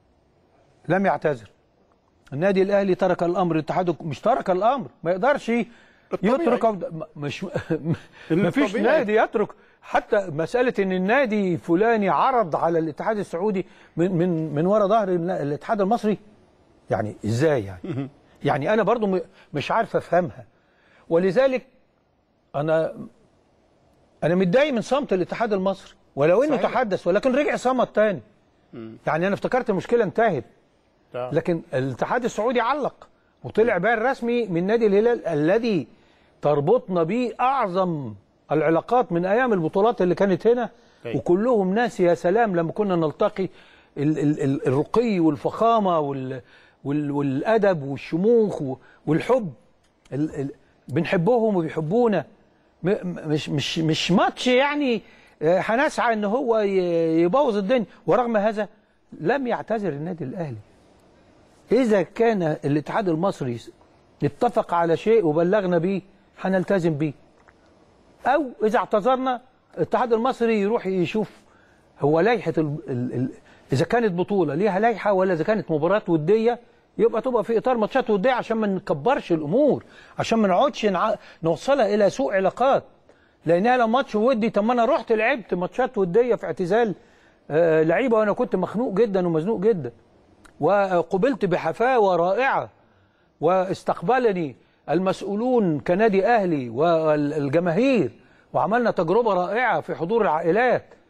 لم يعتذر النادي الاهلي ترك الامر الاتحاد مش ترك الامر ما يقدرش يترك م- مش ما فيش الطبيعي. نادي يترك حتى مساله ان النادي فلاني عرض على الاتحاد السعودي من من من وراء ظهر النا- الاتحاد المصري يعني ازاي يعني يعني انا برضو م- مش عارف افهمها ولذلك انا انا متضايق من صمت الاتحاد المصري ولو انه صحيح. تحدث ولكن رجع صمت تاني يعني انا افتكرت المشكله انتهت لكن الاتحاد السعودي علق وطلع بيان رسمي من نادي الهلال الذي تربطنا به اعظم العلاقات من ايام البطولات اللي كانت هنا أيوة. وكلهم ناس يا سلام لما كنا نلتقي ال ال ال الرقي والفخامه وال وال والادب والشموخ و- والحب ال ال بنحبهم وبيحبونا م- م- مش مش مش ماتش يعني آه، هنسعى ان هو ي- يبوظ الدنيا ورغم هذا لم يعتذر النادي الاهلي إذا كان الاتحاد المصري اتفق على شيء وبلغنا بيه هنلتزم بيه أو إذا اعتذرنا الاتحاد المصري يروح يشوف هو لائحة ال... ال... ال... إذا كانت بطولة ليها لائحة ولا إذا كانت مباراة ودية يبقى تبقى في إطار ماتشات ودية عشان ما نكبرش الأمور عشان ما نقعدش نع... نوصلها إلى سوء علاقات لأنها لو ماتش ودي طب ما أنا رحت لعبت ماتشات ودية في اعتزال آه لعيبة وأنا كنت مخنوق جدا ومزنوق جدا وقبلت بحفاوة رائعة واستقبلني المسؤولون كنادي أهلي والجماهير وعملنا تجربة رائعة في حضور العائلات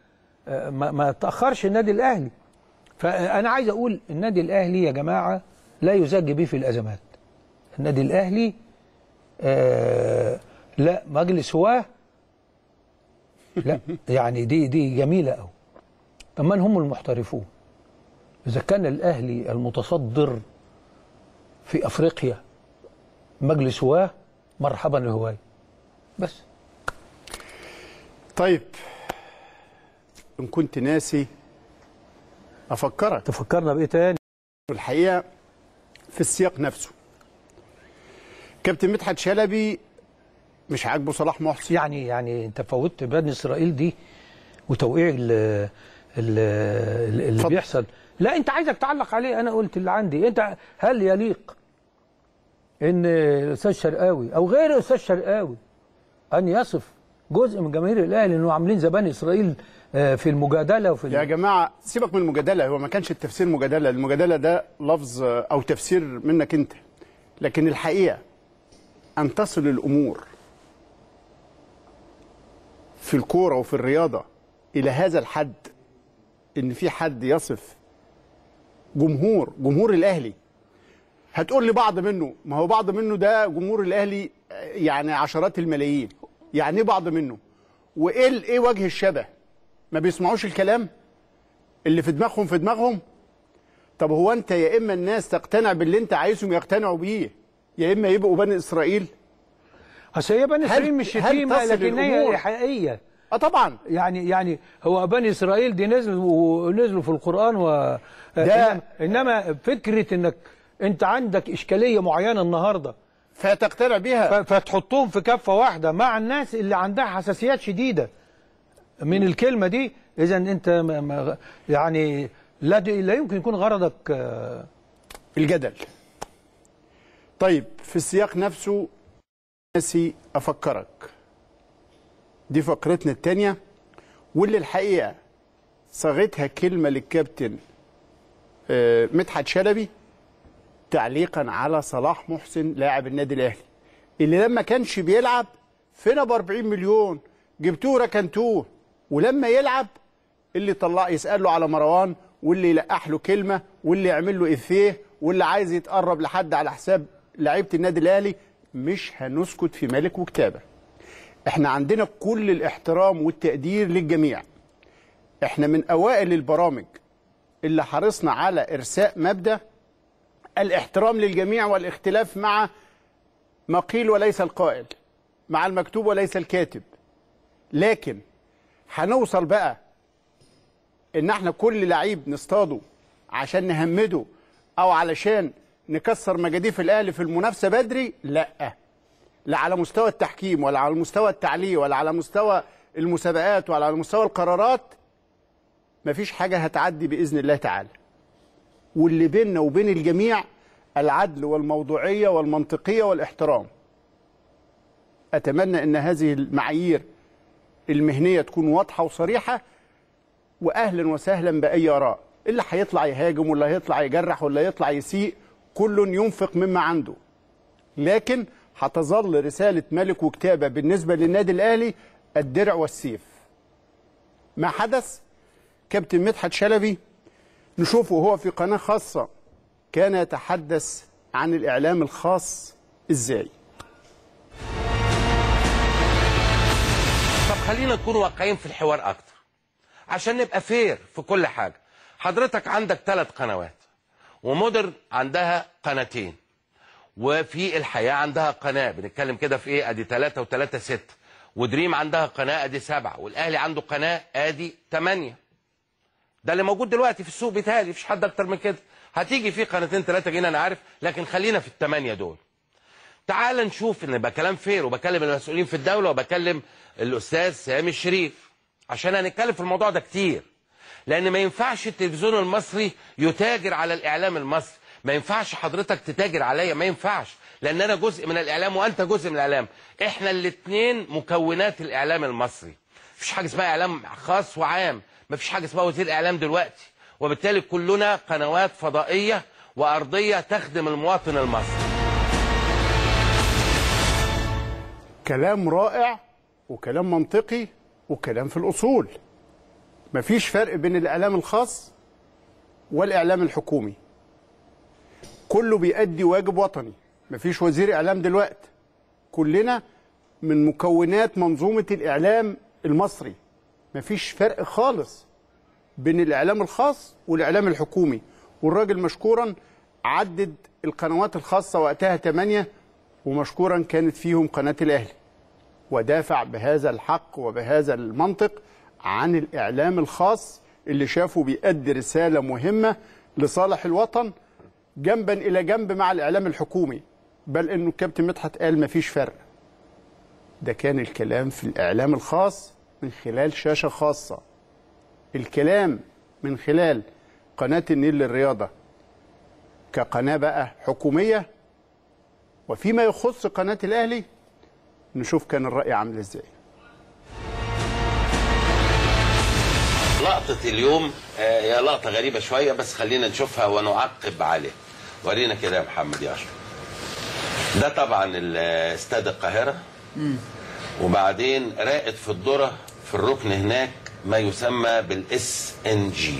آه، ما, ما تاخرش النادي الاهلي فانا عايز اقول النادي الاهلي يا جماعه لا يزج به في الازمات النادي الاهلي آه لا مجلس هواه لا يعني دي دي جميله قوي من هم المحترفون اذا كان الاهلي المتصدر في افريقيا مجلس هواه مرحبا لهواي بس طيب ان كنت ناسي افكرك تفكرنا بايه تاني الحقيقه في السياق نفسه كابتن مدحت شلبي مش عاجبه صلاح محسن يعني يعني انت فوتت بني اسرائيل دي وتوقيع ال ال اللي اتفضل. بيحصل لا انت عايزك تعلق عليه انا قلت اللي عندي انت هل يليق ان الاستاذ شرقاوي او غير الاستاذ شرقاوي ان يصف جزء من جماهير الاهلي انه عاملين زي بني اسرائيل آه، في المجادله وفي يا ال- جماعه سيبك من المجادله هو ما كانش التفسير مجادله المجادله ده لفظ او تفسير منك انت لكن الحقيقه ان تصل الامور في الكوره وفي الرياضه الى هذا الحد ان في حد يصف جمهور جمهور الاهلي هتقول لي بعض منه ما هو بعض منه ده جمهور الاهلي يعني عشرات الملايين يعني ايه بعض منه وايه ال- ايه وجه الشبه ما بيسمعوش الكلام اللي في دماغهم في دماغهم طب هو انت يا اما الناس تقتنع باللي انت عايزهم يقتنعوا بيه يا اما يبقوا بني اسرائيل اصل هي بني هل- اسرائيل مش هل شتيمه تصل لكن هي الأمور؟ حقيقيه اه طبعا يعني يعني هو بني اسرائيل دي نزلوا ونزلوا في القران و ده- إنما, انما فكره انك انت عندك اشكاليه معينه النهارده فتقتنع بيها ف- فتحطهم في كفه واحده مع الناس اللي عندها حساسيات شديده من الكلمه دي اذا انت ما ما يعني لا دي- لا يمكن يكون غرضك آه، الجدل طيب في السياق نفسه ناسي افكرك دي فقرتنا الثانيه واللي الحقيقه صاغتها كلمه للكابتن آه، مدحت شلبي تعليقا على صلاح محسن لاعب النادي الاهلي اللي لما كانش بيلعب فين ب 40 مليون جبتوه ركنتوه ولما يلعب اللي طلع يسأله على مروان واللي يلقح له كلمة واللي يعمل له إفيه واللي عايز يتقرب لحد على حساب لعيبة النادي الأهلي مش هنسكت في ملك وكتابة احنا عندنا كل الاحترام والتقدير للجميع احنا من أوائل البرامج اللي حرصنا على إرساء مبدأ الاحترام للجميع والاختلاف مع ما قيل وليس القائل مع المكتوب وليس الكاتب لكن هنوصل بقى ان احنا كل لعيب نصطاده عشان نهمده او علشان نكسر مجاديف الاهلي في المنافسه بدري لا لا على مستوى التحكيم ولا على مستوى التعليق ولا على مستوى المسابقات ولا على مستوى القرارات مفيش حاجه هتعدي باذن الله تعالى واللي بيننا وبين الجميع العدل والموضوعيه والمنطقيه والاحترام اتمنى ان هذه المعايير المهنيه تكون واضحه وصريحه واهلا وسهلا باي اراء اللي هيطلع يهاجم ولا هيطلع يجرح ولا يطلع يسيء كل ينفق مما عنده لكن هتظل رساله ملك وكتابه بالنسبه للنادي الاهلي الدرع والسيف ما حدث كابتن مدحت شلبي نشوفه هو في قناه خاصه كان يتحدث عن الاعلام الخاص ازاي طب خلينا نكون واقعيين في الحوار اكتر عشان نبقى فير في كل حاجه حضرتك عندك ثلاث قنوات ومودرن عندها قناتين وفي الحياه عندها قناه بنتكلم كده في ايه ادي ثلاثة وثلاثة ستة ودريم عندها قناه ادي سبعة والاهلي عنده قناه ادي ثمانية ده اللي موجود دلوقتي في السوق بتاعي مفيش حد اكتر من كده هتيجي في قناتين ثلاثه جنيه انا عارف لكن خلينا في الثمانيه دول تعال نشوف ان بكلام فير وبكلم المسؤولين في الدوله وبكلم الاستاذ سامي الشريف عشان هنتكلم في الموضوع ده كتير لان ما ينفعش التلفزيون المصري يتاجر على الاعلام المصري ما ينفعش حضرتك تتاجر عليا ما ينفعش لان انا جزء من الاعلام وانت جزء من الاعلام احنا الاثنين مكونات الاعلام المصري مفيش حاجه اسمها اعلام خاص وعام مفيش حاجه اسمها وزير اعلام دلوقتي وبالتالي كلنا قنوات فضائيه وارضيه تخدم المواطن المصري كلام رائع وكلام منطقي وكلام في الأصول مفيش فرق بين الاعلام الخاص والاعلام الحكومي كله بيأدي واجب وطني مفيش وزير اعلام دلوقتي كلنا من مكونات منظومه الاعلام المصري مفيش فرق خالص بين الاعلام الخاص والاعلام الحكومي والراجل مشكورا عدد القنوات الخاصه وقتها ثمانيه ومشكورا كانت فيهم قناه الاهلي ودافع بهذا الحق وبهذا المنطق عن الاعلام الخاص اللي شافه بيأدي رساله مهمه لصالح الوطن جنبا الى جنب مع الاعلام الحكومي بل انه الكابتن مدحت قال مفيش فرق ده كان الكلام في الاعلام الخاص من خلال شاشه خاصه الكلام من خلال قناه النيل للرياضه كقناه بقى حكوميه وفيما يخص قناه الاهلي نشوف كان الراي عامل ازاي لقطة اليوم آه، هي لقطة غريبة شوية بس خلينا نشوفها ونعقب عليها ورينا كده يا محمد يا أشرف ده طبعا ال- استاد القاهرة وبعدين راقد في الذرة في الركن هناك ما يسمى بالاس ان جي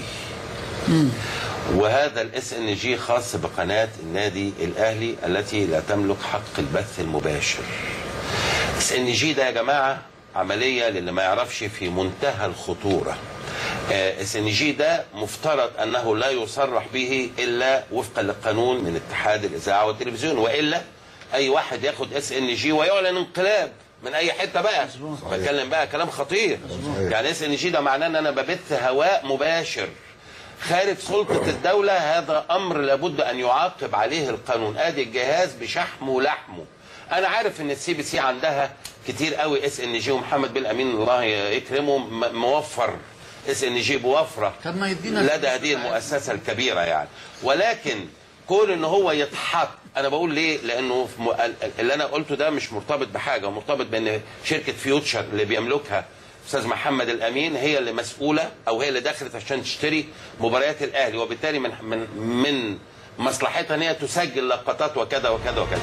وهذا الاس ان جي خاص بقناة النادي الأهلي التي لا تملك حق البث المباشر اس ان جي ده يا جماعة عملية للي ما يعرفش في منتهى الخطورة اس ان جي ده مفترض انه لا يصرح به الا وفقا للقانون من اتحاد الاذاعه والتلفزيون والا اي واحد ياخد اس ان جي ويعلن انقلاب من اي حته بقى بتكلم بقى كلام خطير يعني اس ان جي ده معناه ان انا ببث هواء مباشر خارج سلطة الدولة هذا أمر لابد أن يعاقب عليه القانون أدي الجهاز بشحمه ولحمه أنا عارف إن السي بي سي عندها كتير قوي اس ان جي ومحمد بن أمين الله يكرمه م- موفر اس ان جي بوفرة طب ما يدينا لدى هذه المؤسسة الكبيرة يعني ولكن كون ان هو يتحط انا بقول ليه لانه في م... اللي انا قلته ده مش مرتبط بحاجه مرتبط بان شركه فيوتشر اللي بيملكها استاذ محمد الامين هي اللي مسؤوله او هي اللي دخلت عشان تشتري مباريات الاهلي وبالتالي من من من مصلحتها ان هي تسجل لقطات وكذا وكذا وكذا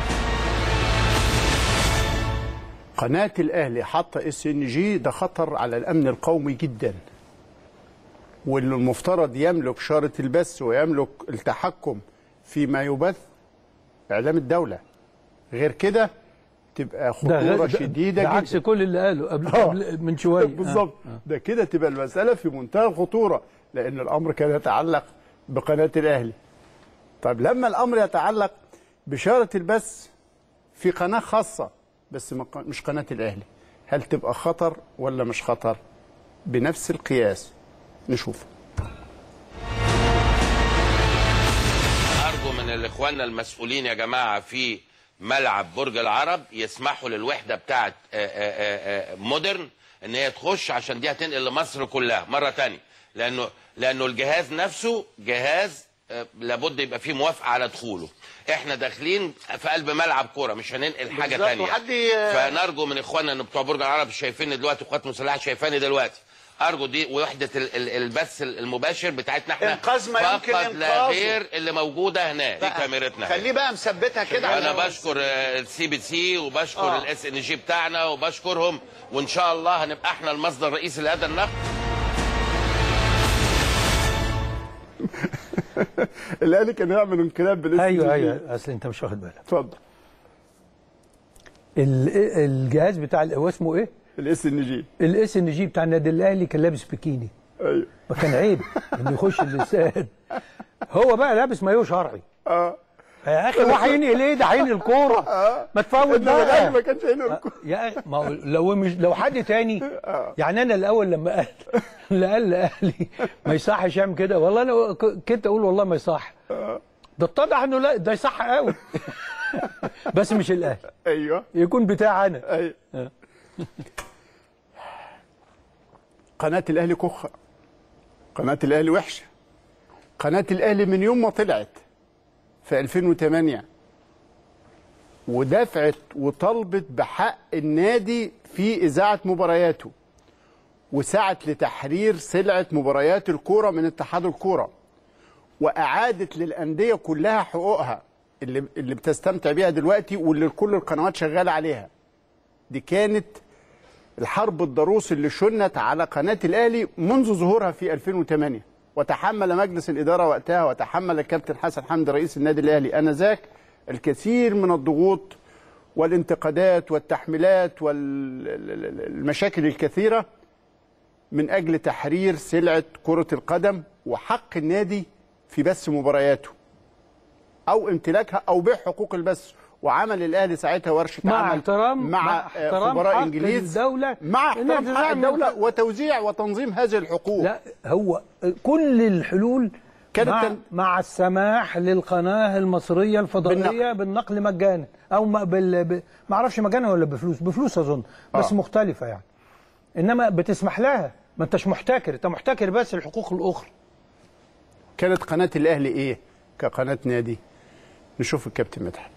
قناه الاهلي حاطه اس ان جي ده خطر على الامن القومي جدا واللي المفترض يملك شاره البث ويملك التحكم فيما يبث اعلام الدوله غير كده تبقى ده خطوره غير- ده- شديده ده جدا عكس كل اللي قاله قبل, آه. قبل من شويه بالظبط آه. ده كده تبقى المساله في منتهى الخطوره لان الامر كان يتعلق بقناه الاهلي طيب لما الامر يتعلق بشاره البث في قناه خاصه بس ما- مش قناه الاهلي هل تبقى خطر ولا مش خطر بنفس القياس نشوف ارجو من الاخوان المسؤولين يا جماعه في ملعب برج العرب يسمحوا للوحده بتاعه آه، آه، آه، مودرن ان هي تخش عشان دي هتنقل لمصر كلها مره تانية لانه لانه الجهاز نفسه جهاز آه، لابد يبقى فيه موافقه على دخوله احنا داخلين في قلب ملعب كوره مش هننقل حاجه بالظبط، تانية وحد ي- فنرجو من اخواننا ان بتوع برج العرب شايفيني دلوقتي قوات مسلحه شايفاني دلوقتي ارجو دي وحده ال- ال- البث المباشر بتاعتنا احنا إنقاذ ما يمكن فقط لا إنقاذه. غير اللي موجوده هنا دي بقى كاميرتنا خليه بقى مثبتها كده انا على- بشكر السي بي سي وبشكر آه. الاس ان جي بتاعنا وبشكرهم وان شاء الله هنبقى احنا المصدر الرئيسي لهذا النقد الاهلي كان يعمل انقلاب بالاس ايوه ايوه اصل انت مش واخد بالك اتفضل ال- الجهاز بتاع ال- هو اسمه ايه؟ الاس ان جي الاس ان جي بتاع النادي الاهلي كان لابس بيكيني ايوه ما كان عيب انه يخش الاستاد هو بقى لابس مايو شرعي اه يا اخي هو هينقل ايه ده هينقل كوره ما تفوت إنما الأهلي بقى ما كانش هينقل يا أخي، ما هو لو مش لو حد تاني يعني انا الاول لما قال اللي قال لاهلي ما يصحش يعمل كده والله انا ك- كنت اقول والله ما يصح ده اتضح انه لا ده يصح قوي بس مش الاهلي ايوه يكون بتاع انا ايوه قناه الاهلي كخه قناه الاهلي وحشه قناه الاهلي من يوم ما طلعت في 2008 ودفعت وطلبت بحق النادي في اذاعه مبارياته وسعت لتحرير سلعه مباريات الكوره من اتحاد الكوره واعادت للانديه كلها حقوقها اللي اللي بتستمتع بيها دلوقتي واللي كل القنوات شغاله عليها دي كانت الحرب الضروس اللي شنت على قناه الاهلي منذ ظهورها في 2008 وتحمل مجلس الاداره وقتها وتحمل الكابتن حسن حمدي رئيس النادي الاهلي انذاك الكثير من الضغوط والانتقادات والتحميلات والمشاكل الكثيره من اجل تحرير سلعه كره القدم وحق النادي في بث مبارياته او امتلاكها او بيع حقوق البث وعمل الاهلي ساعتها ورشه مع عمل احترام مع, مع آه، احترام خبراء حق انجليز الدولة مع إنها احترام حق تزعم الدوله الق- وتوزيع وتنظيم هذه الحقوق لا هو كل الحلول كانت مع, تن- مع السماح للقناه المصريه الفضائيه بالنقل. بالنقل, مجانا او ما بال ب... ما اعرفش مجانا ولا بفلوس بفلوس اظن بس آه. مختلفه يعني انما بتسمح لها ما انتش محتكر انت محتكر بس الحقوق الاخرى كانت قناه الاهلي ايه كقناه نادي نشوف الكابتن مدحت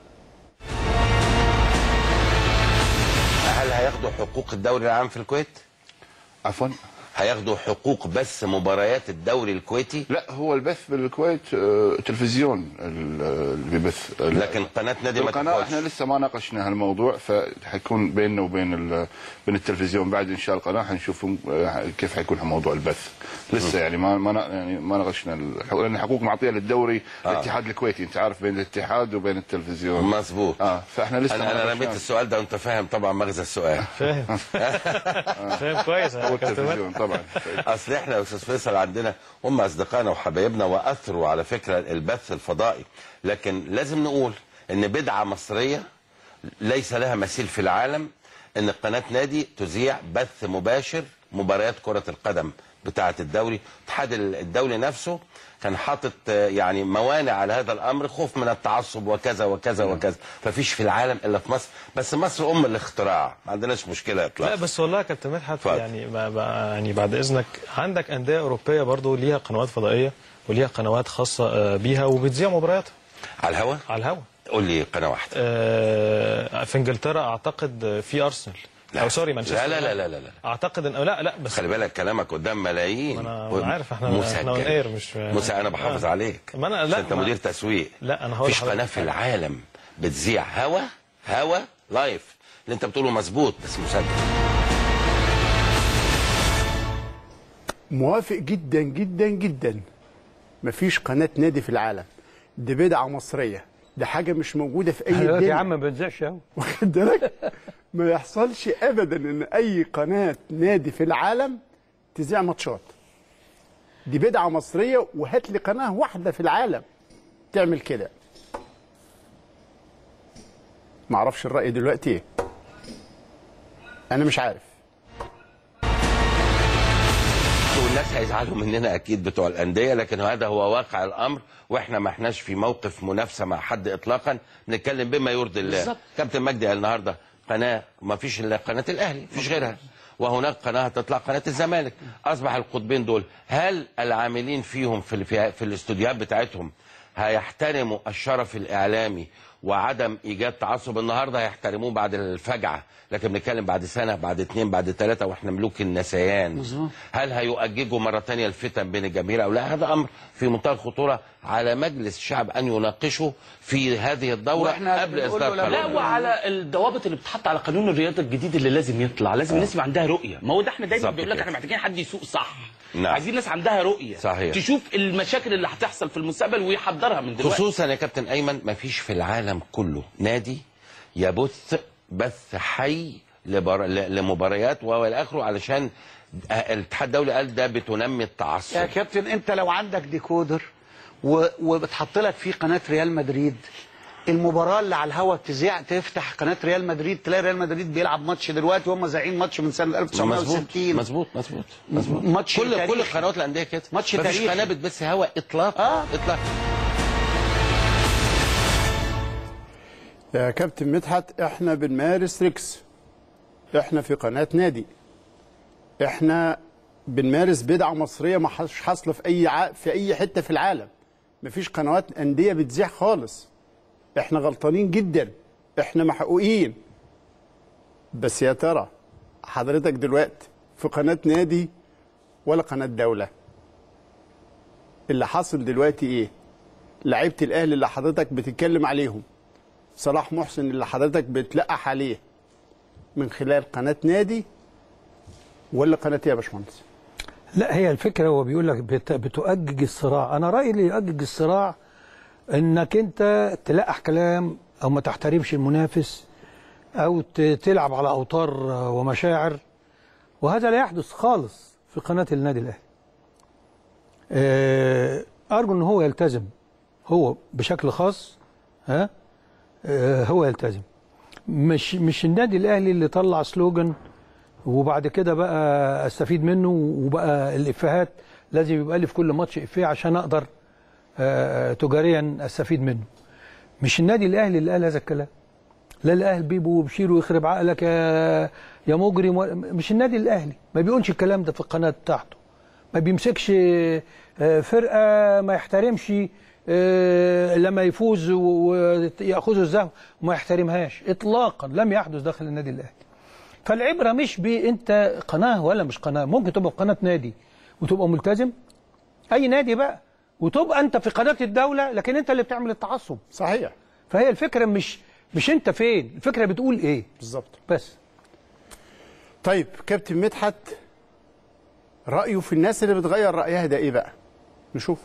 هل هياخدوا حقوق الدوري العام في الكويت؟ عفوا هياخدوا حقوق بس مباريات الدوري الكويتي؟ لا هو البث بالكويت آه، تلفزيون ال- اللي بيبث لكن قناه نادي ما القناه تاخدش احنا لسه ما ناقشنا هالموضوع فحيكون بيننا وبين ال- بين التلفزيون بعد انشاء القناه حنشوف آه، كيف حيكون موضوع البث لسه يعني ما ما نا- يعني ما ناقشنا الحقوق لان الحقوق معطيه للدوري آه. الاتحاد الكويتي انت عارف بين الاتحاد وبين التلفزيون مظبوط اه فاحنا لسه انا ما انا رميت ناقشناش. السؤال ده وانت فاهم طبعا مغزى السؤال فاهم فاهم كويس هو يا كابتن التلفزيون طبعا اصل احنا يا استاذ فيصل عندنا هم اصدقائنا وحبايبنا واثروا على فكره البث الفضائي لكن لازم نقول ان بدعه مصريه ليس لها مثيل في العالم ان قناه نادي تذيع بث مباشر مباريات كره القدم بتاعه الدوري الاتحاد الدولي نفسه كان حاطط آه، يعني موانع على هذا الامر خوف من التعصب وكذا وكذا وكذا ففيش في العالم الا في مصر بس مصر ام الاختراع ما عندناش مشكله اطلاقا لا بس والله يا كابتن مدحت اتفضل. يعني ما ما- يعني بعد اذنك عندك انديه اوروبيه برضو ليها قنوات فضائيه وليها قنوات خاصه آه، بيها وبتذيع مبارياتها على الهوا على الهوا قول لي قناه واحده آه، في انجلترا اعتقد في ارسنال او سوري مانشستر لا لا لا لا لا, لا. اعتقد ان لا لا بس خلي بالك كلامك قدام ملايين أنا و- عارف إحنا- مسجل. إحنا on air مش- مس... انا بحافظ آه. عليك ما أنا- لا، عشان انت ما- مدير تسويق لا، أنا هقول مفيش لحضرتك قناه في حاجة. العالم بتذيع هوا هوا لايف اللي انت بتقوله مظبوط بس مسجل موافق جدا جدا جدا مفيش قناه نادي في العالم دي بدعه مصريه دي حاجه مش موجوده في اي دلوقتي يا الدنيا عم ما بنزعش اهو واخد بالك ما يحصلش ابدا ان اي قناه نادي في العالم تذيع ماتشات دي بدعه مصريه وهات لي قناه واحده في العالم تعمل كده ما اعرفش الراي دلوقتي ايه انا مش عارف والناس هيزعلوا مننا اكيد بتوع الانديه لكن هذا هو واقع الامر واحنا ما احناش في موقف منافسه مع حد اطلاقا بنتكلم بما يرضي الله بالظبط. كابتن مجدي قال النهارده قناه ما فيش الا قناه الاهلي مفيش غيرها وهناك قناه هتطلع قناه الزمالك اصبح القطبين دول هل العاملين فيهم في في, في الاستوديوهات بتاعتهم هيحترموا الشرف الاعلامي وعدم ايجاد تعصب النهارده هيحترموه بعد الفجعه لكن بنتكلم بعد سنه بعد اتنين بعد ثلاثه واحنا ملوك النسيان هل هيؤججوا مره تانية الفتن بين الجماهير او لا هذا امر في منتهى الخطوره على مجلس الشعب ان يناقشه في هذه الدوره واحنا قبل بنقول اصدار له لا قانون وعلى الضوابط اللي بتحط على قانون الرياضه الجديد اللي لازم يطلع لازم الناس يبقى عندها رؤيه ما هو ده احنا دايما بالظبط بنقول لك كده. احنا محتاجين حد يسوق صح نعم. عايزين ناس عندها رؤيه صحيح. تشوف المشاكل اللي هتحصل في المستقبل ويحضرها من دلوقتي خصوصا يا كابتن ايمن ما فيش في العالم كله نادي يبث بث حي لبر... ل- لمباريات والى اخره علشان الاتحاد الدولي قال ده بتنمي يا التعصب كابتن انت لو عندك ديكودر و... وبتحط لك فيه قناه ريال مدريد المباراه اللي على الهوا تذيع تفتح قناه ريال مدريد تلاقي ريال مدريد بيلعب ماتش دلوقتي وهم زايعين ماتش من سنه مظبوط 1960 مظبوط مظبوط مظبوط ماتش كل تاريخي. كل القنوات الانديه كده ماتش مفيش تاريخي. قناه بتبث هوا اطلاقا آه. اطلاقا يا كابتن مدحت احنا بنمارس ريكس احنا في قناه نادي احنا بنمارس بدعه مصريه ما حص- حاصله في اي ع... في اي حته في العالم مفيش قنوات انديه بتذيع خالص احنا غلطانين جدا احنا محقوقين بس يا ترى حضرتك دلوقتي في قناه نادي ولا قناه دوله اللي حاصل دلوقتي ايه لعيبه الاهلي اللي حضرتك بتتكلم عليهم صلاح محسن اللي حضرتك بتلقح عليه من خلال قناه نادي ولا قناه ايه يا باشمهندس؟ لا هي الفكره هو بيقول لك بت- بتؤجج الصراع انا رايي اللي يؤجج الصراع انك انت تلقح كلام او ما تحترمش المنافس او ت- تلعب على اوتار ومشاعر وهذا لا يحدث خالص في قناه النادي الاهلي آه، ارجو ان هو يلتزم هو بشكل خاص ها آه، هو يلتزم مش مش النادي الاهلي اللي طلع سلوجان وبعد كده بقى استفيد منه وبقى الافيهات لازم يبقى لي في كل ماتش افيه عشان اقدر آه، تجاريا استفيد منه مش النادي الاهلي اللي قال هذا الكلام لا الاهلي بيبو وبشير ويخرب عقلك يا يا مجرم و- مش النادي الاهلي ما بيقولش الكلام ده في القناه بتاعته ما بيمسكش آه، فرقه ما يحترمش آه، لما يفوز وياخذوا الذهب وما يحترمهاش اطلاقا لم يحدث داخل النادي الاهلي فالعبره مش بانت قناه ولا مش قناه ممكن تبقى في قناه نادي وتبقى ملتزم اي نادي بقى وتبقى انت في قناه الدوله لكن انت اللي بتعمل التعصب صحيح فهي الفكره مش مش انت فين الفكره بتقول ايه بالظبط بس طيب كابتن مدحت رايه في الناس اللي بتغير رايها ده ايه بقى؟ نشوف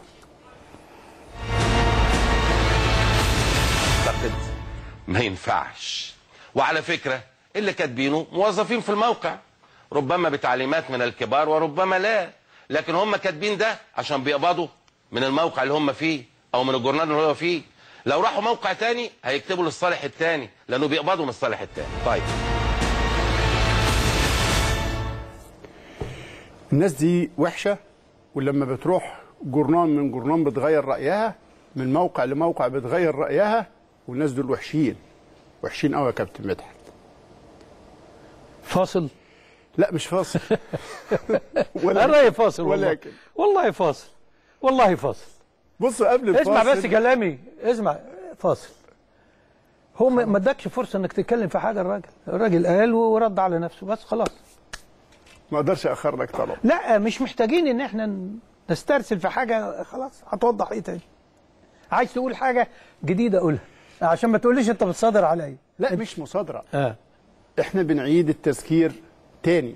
اعتقد ما ينفعش وعلى فكره اللي كاتبينه موظفين في الموقع ربما بتعليمات من الكبار وربما لا لكن هم كاتبين ده عشان بيقبضوا من الموقع اللي هم فيه او من الجورنال اللي هو فيه لو راحوا موقع تاني هيكتبوا للصالح التاني لانه بيقبضوا من الصالح التاني طيب الناس دي وحشه ولما بتروح جورنان من جورنان بتغير رايها من موقع لموقع بتغير رايها والناس دول وحشين وحشين قوي يا كابتن مدحت فاصل لا مش فاصل انا رايي فاصل والله ولكن والله فاصل والله فاصل بص قبل الفاصل اسمع بس كلامي اسمع فاصل هو ما ما ادكش فرصه انك تتكلم في حاجه الراجل الراجل قال ورد على نفسه بس خلاص ما اقدرش اخر لك طلب لا مش محتاجين ان احنا نسترسل في حاجه خلاص هتوضح ايه تاني عايز تقول حاجه جديده قولها عشان ما تقوليش انت بتصادر عليا لا مش مصادره اه احنا بنعيد التذكير تاني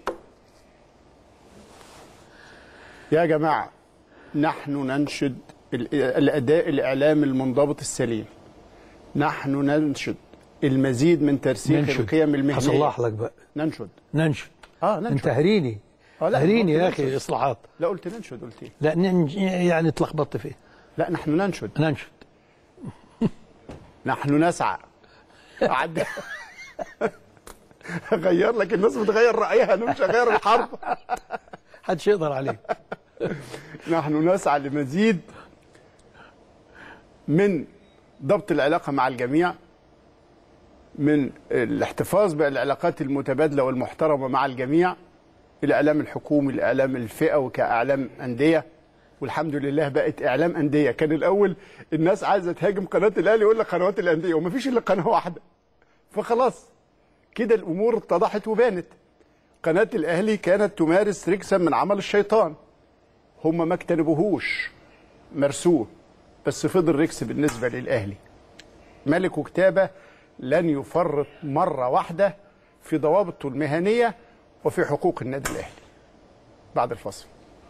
يا جماعه نحن ننشد ال- الاداء الاعلامي المنضبط السليم نحن ننشد المزيد من ترسيخ ننشد. القيم المهنيه هصلح لك بقى ننشد ننشد اه ننشد انت هريني آه، لا، هريني قلت يا ننشد. اخي اصلاحات لا قلت ننشد قلت ايه لا ننج... يعني اتلخبطت فيه لا نحن ننشد ننشد نحن نسعى عد غير لك الناس بتغير رايها انا مش هغير الحرب محدش يقدر عليه نحن نسعى لمزيد من ضبط العلاقه مع الجميع من الاحتفاظ بالعلاقات المتبادله والمحترمه مع الجميع الاعلام الحكومي الاعلام الفئوي كاعلام انديه والحمد لله بقت اعلام انديه كان الاول الناس عايزه تهاجم قناه الاهلي يقول لك قنوات الانديه ومفيش الا قناه واحده فخلاص كده الامور اتضحت وبانت قناه الاهلي كانت تمارس رجسا من عمل الشيطان هم ما اجتنبوهوش مرسوه بس فضل رجس بالنسبه للاهلي ملك وكتابه لن يفرط مره واحده في ضوابطه المهنيه وفي حقوق النادي الاهلي بعد الفصل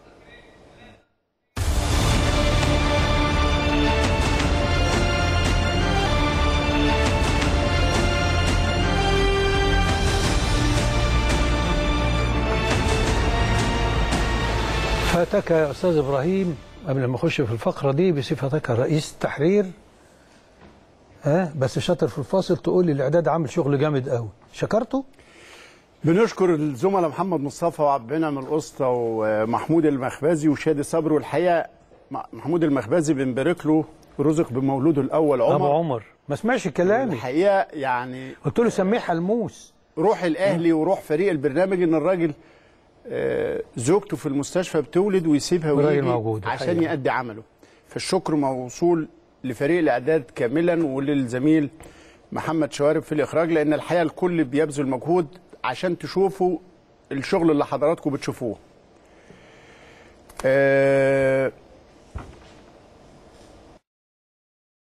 فاتك يا استاذ ابراهيم قبل ما اخش في الفقره دي بصفتك رئيس تحرير ها بس شاطر في الفاصل تقول لي الاعداد عامل شغل جامد قوي شكرته بنشكر الزملاء محمد مصطفى وعبد المنعم القسطى ومحمود المخبازي وشادي صبري والحقيقه محمود المخبازي بنبارك له رزق بمولوده الاول عمر ابو عمر ما سمعش كلامي الحقيقه يعني قلت له سميه حلموس روح الاهلي وروح فريق البرنامج ان الراجل آه، زوجته في المستشفى بتولد ويسيبها والراجل ويجي موجود، عشان الحقيقة. يأدي عمله فالشكر موصول لفريق الاعداد كاملا وللزميل محمد شوارب في الاخراج لان الحقيقه الكل بيبذل مجهود عشان تشوفوا الشغل اللي حضراتكم بتشوفوه آه،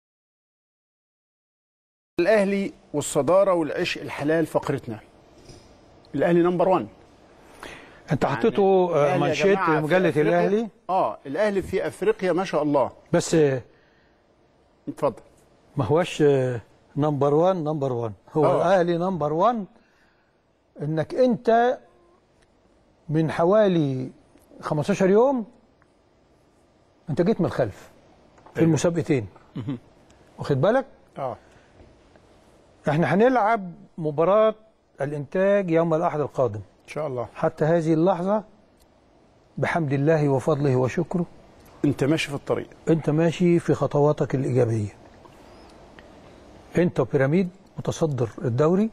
الاهلي والصداره والعشق الحلال فقرتنا الاهلي نمبر 1 انت حطيته آه، الأهلي يا مانشيت جماعة في مجله أفريقيا- الاهلي اه الاهلي في افريقيا ما شاء الله بس آه، اتفضل ما هوش آه، نمبر 1 نمبر 1 هو آه. الاهلي نمبر 1 انك انت من حوالي 15 يوم انت جيت من الخلف في المسابقتين واخد بالك اه احنا هنلعب مباراة الانتاج يوم الاحد القادم ان شاء الله حتى هذه اللحظة بحمد الله وفضله وشكره انت ماشي في الطريق انت ماشي في خطواتك الايجابيه انت وبيراميد متصدر الدوري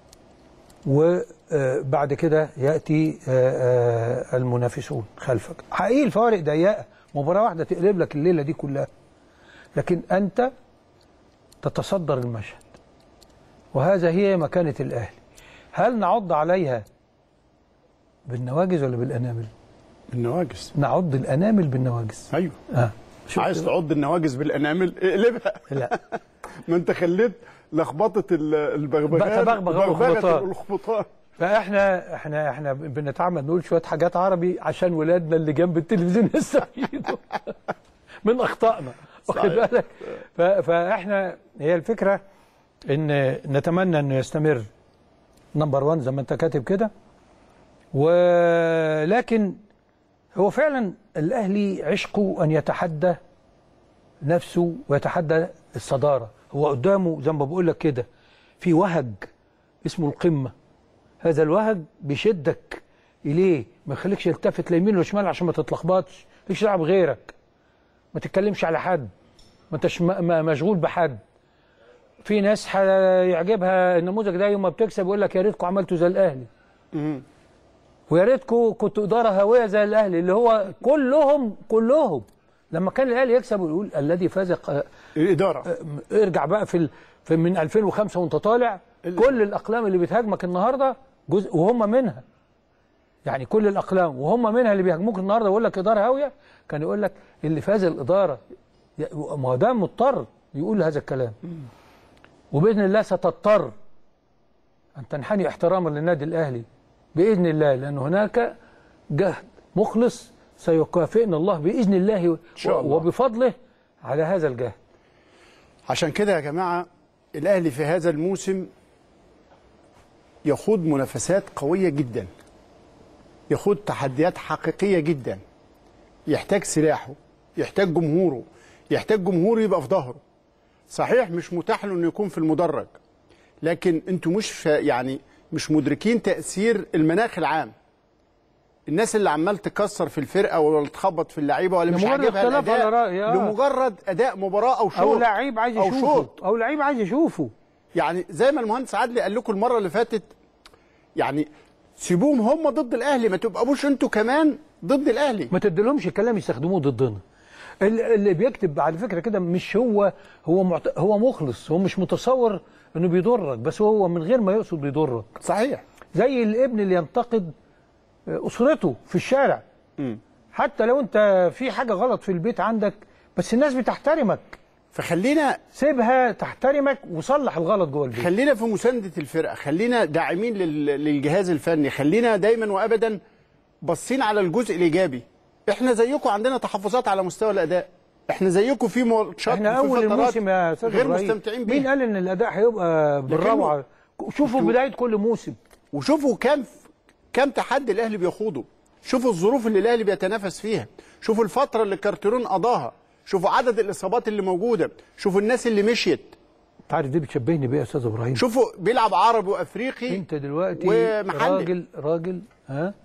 وبعد كده ياتي آه، آه، المنافسون خلفك حقيقي الفوارق ضيقه مباراه واحده تقلب لك الليله دي كلها لكن انت تتصدر المشهد وهذا هي مكانه الاهلي هل نعض عليها بالنواجز ولا بالانامل بالنواجز نعض الانامل بالنواجز ايوه اه عايز تعض النواجز بالانامل اقلبها لا ما انت خليت لخبطه ال- البغبغان تبغبغ بغبغة والخبطان. الخبطان فاحنا احنا احنا بنتعمد نقول شويه حاجات عربي عشان ولادنا اللي جنب التلفزيون يستفيدوا من اخطائنا واخد صحيح. بالك ف- فاحنا هي الفكره ان نتمنى انه يستمر نمبر 1 زي ما انت كاتب كده ولكن هو فعلا الاهلي عشقه ان يتحدى نفسه ويتحدى الصداره هو قدامه زي ما بقول لك كده في وهج اسمه القمه هذا الوهج بيشدك اليه ما يخليكش تلتفت لا يمين ولا شمال عشان ما تتلخبطش مالكش دعوه بغيرك ما تتكلمش على حد ما انتش م- م- مشغول بحد في ناس هيعجبها النموذج ده يوم ما بتكسب يقول لك يا ريتكم عملتوا زي الاهلي ويا ريتكم كنتوا اداره هويه زي الاهلي اللي هو كلهم كلهم لما كان الاهلي يكسب ويقول الذي فاز ق- الاداره ارجع بقى في, ال... في من 2005 وانت طالع كل الاقلام اللي بتهاجمك النهارده جزء وهم منها يعني كل الاقلام وهم منها اللي بيهاجموك النهارده يقول لك اداره هاويه كان يقول لك اللي فاز الاداره ي- ما هو ده مضطر يقول هذا الكلام وباذن الله ستضطر ان تنحني احتراما للنادي الاهلي باذن الله لان هناك جهد مخلص سيكافئنا الله باذن الله شاء الله. وبفضله على هذا الجهد عشان كده يا جماعه الاهلي في هذا الموسم يخوض منافسات قويه جدا يخوض تحديات حقيقيه جدا يحتاج سلاحه يحتاج جمهوره يحتاج جمهور يبقى في ظهره صحيح مش متاح له انه يكون في المدرج لكن انتوا مش فا- يعني مش مدركين تاثير المناخ العام الناس اللي عمال تكسر في الفرقه ولا تخبط في اللعيبه ولا مش لمجرد عاجبها اختلاف الاداء على رأي، آه. لمجرد اداء مباراه او شوط او لعيب عايز أو يشوفه شوط. او لعيب عايز يشوفه يعني زي ما المهندس عادلي قال لكم المره اللي فاتت يعني سيبوهم هم ضد الاهلي ما تبقوش انتوا كمان ضد الاهلي ما تديلهمش كلام يستخدموه ضدنا ال- اللي بيكتب على فكره كده مش هو هو معت... هو مخلص هو مش متصور انه بيضرك بس هو من غير ما يقصد بيضرك صحيح زي الابن اللي ينتقد اسرته في الشارع حتى لو انت في حاجه غلط في البيت عندك بس الناس بتحترمك فخلينا سيبها تحترمك وصلح الغلط جوه البيت خلينا في مسانده الفرقه خلينا داعمين لل- للجهاز الفني خلينا دايما وابدا باصين على الجزء الايجابي احنا زيكم عندنا تحفظات على مستوى الاداء احنا زيكم في ماتشات احنا وفي اول فترات الموسم يا استاذ غير إبراهيم، مستمتعين مين بيها قال ان الاداء هيبقى بالروعه شوفوا بدايه كل موسم وشوفوا كام كام تحدي الاهلي بيخوضه شوفوا الظروف اللي الاهلي بيتنافس فيها شوفوا الفتره اللي كارتيرون قضاها شوفوا عدد الاصابات اللي موجوده شوفوا الناس اللي مشيت انت عارف دي بتشبهني بيه يا استاذ ابراهيم شوفوا بيلعب عربي وافريقي انت دلوقتي ومحلي راجل راجل ها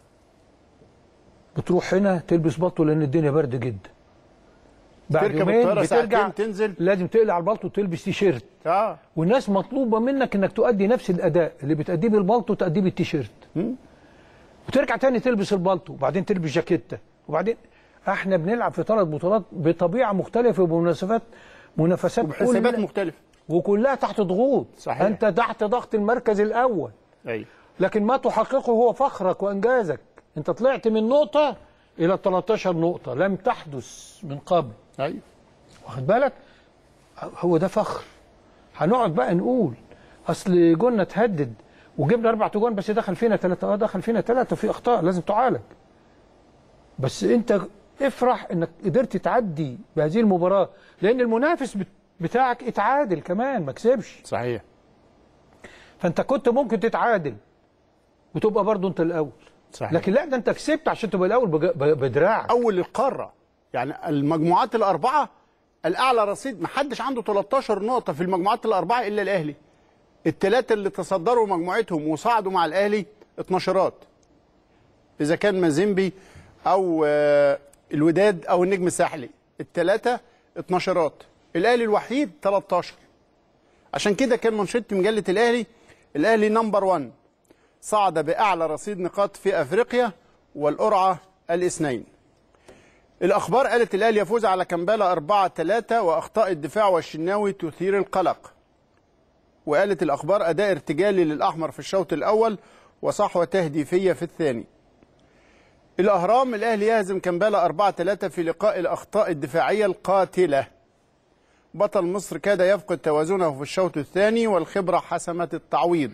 بتروح هنا تلبس بلطو لان الدنيا برد جدا بعد تركب يومين الطيارة بترجع ساعتين تنزل. لازم تقلع البلطو وتلبس تيشيرت اه والناس مطلوبه منك انك تؤدي نفس الاداء اللي بتأديه بالبلطو تأديه بالتيشيرت وترجع تاني تلبس البلطو وبعدين تلبس جاكيته وبعدين احنا بنلعب في ثلاث بطولات بطبيعه مختلفه وبمناسبات منافسات وبحسابات كل- مختلفه وكلها تحت ضغوط صحيح. انت تحت ضغط المركز الاول ايوه لكن ما تحققه هو فخرك وانجازك انت طلعت من نقطه الى 13 نقطه لم تحدث من قبل ايوه واخد بالك هو ده فخر هنقعد بقى نقول اصل جولنا اتهدد وجبنا اربع تجوان بس دخل فينا ثلاثه اه دخل فينا ثلاثه في اخطاء لازم تعالج بس انت افرح انك قدرت تعدي بهذه المباراه لان المنافس بت- بتاعك اتعادل كمان ما كسبش صحيح فانت كنت ممكن تتعادل وتبقى برضو انت الاول صحيح. لكن لا ده انت كسبت عشان تبقى الاول بج- ب- بدراعك اول القاره يعني المجموعات الاربعه الاعلى رصيد محدش عنده 13 نقطه في المجموعات الاربعه الا الاهلي الثلاثه اللي تصدروا مجموعتهم وصعدوا مع الاهلي 12 اذا كان مازيمبي او آه، الوداد او النجم الساحلي الثلاثه 12 الاهلي الوحيد 13 عشان كده كان منشط مجله الاهلي الاهلي نمبر 1 صعد باعلى رصيد نقاط في افريقيا والقرعه الاثنين الاخبار قالت الاهلي يفوز على كمبالا 4 3 واخطاء الدفاع والشناوي تثير القلق وقالت الاخبار اداء ارتجالي للاحمر في الشوط الاول وصحوه تهديفيه في الثاني الاهرام الاهلي يهزم كمبالا 4 3 في لقاء الاخطاء الدفاعيه القاتله بطل مصر كاد يفقد توازنه في الشوط الثاني والخبره حسمت التعويض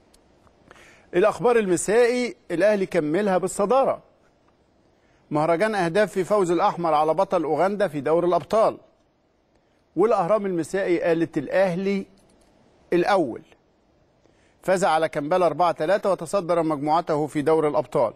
الاخبار المسائي الاهلي كملها بالصداره مهرجان اهداف في فوز الاحمر على بطل اوغندا في دور الابطال والاهرام المسائي قالت الاهلي الاول فاز على كمبالا 4 3 وتصدر مجموعته في دور الابطال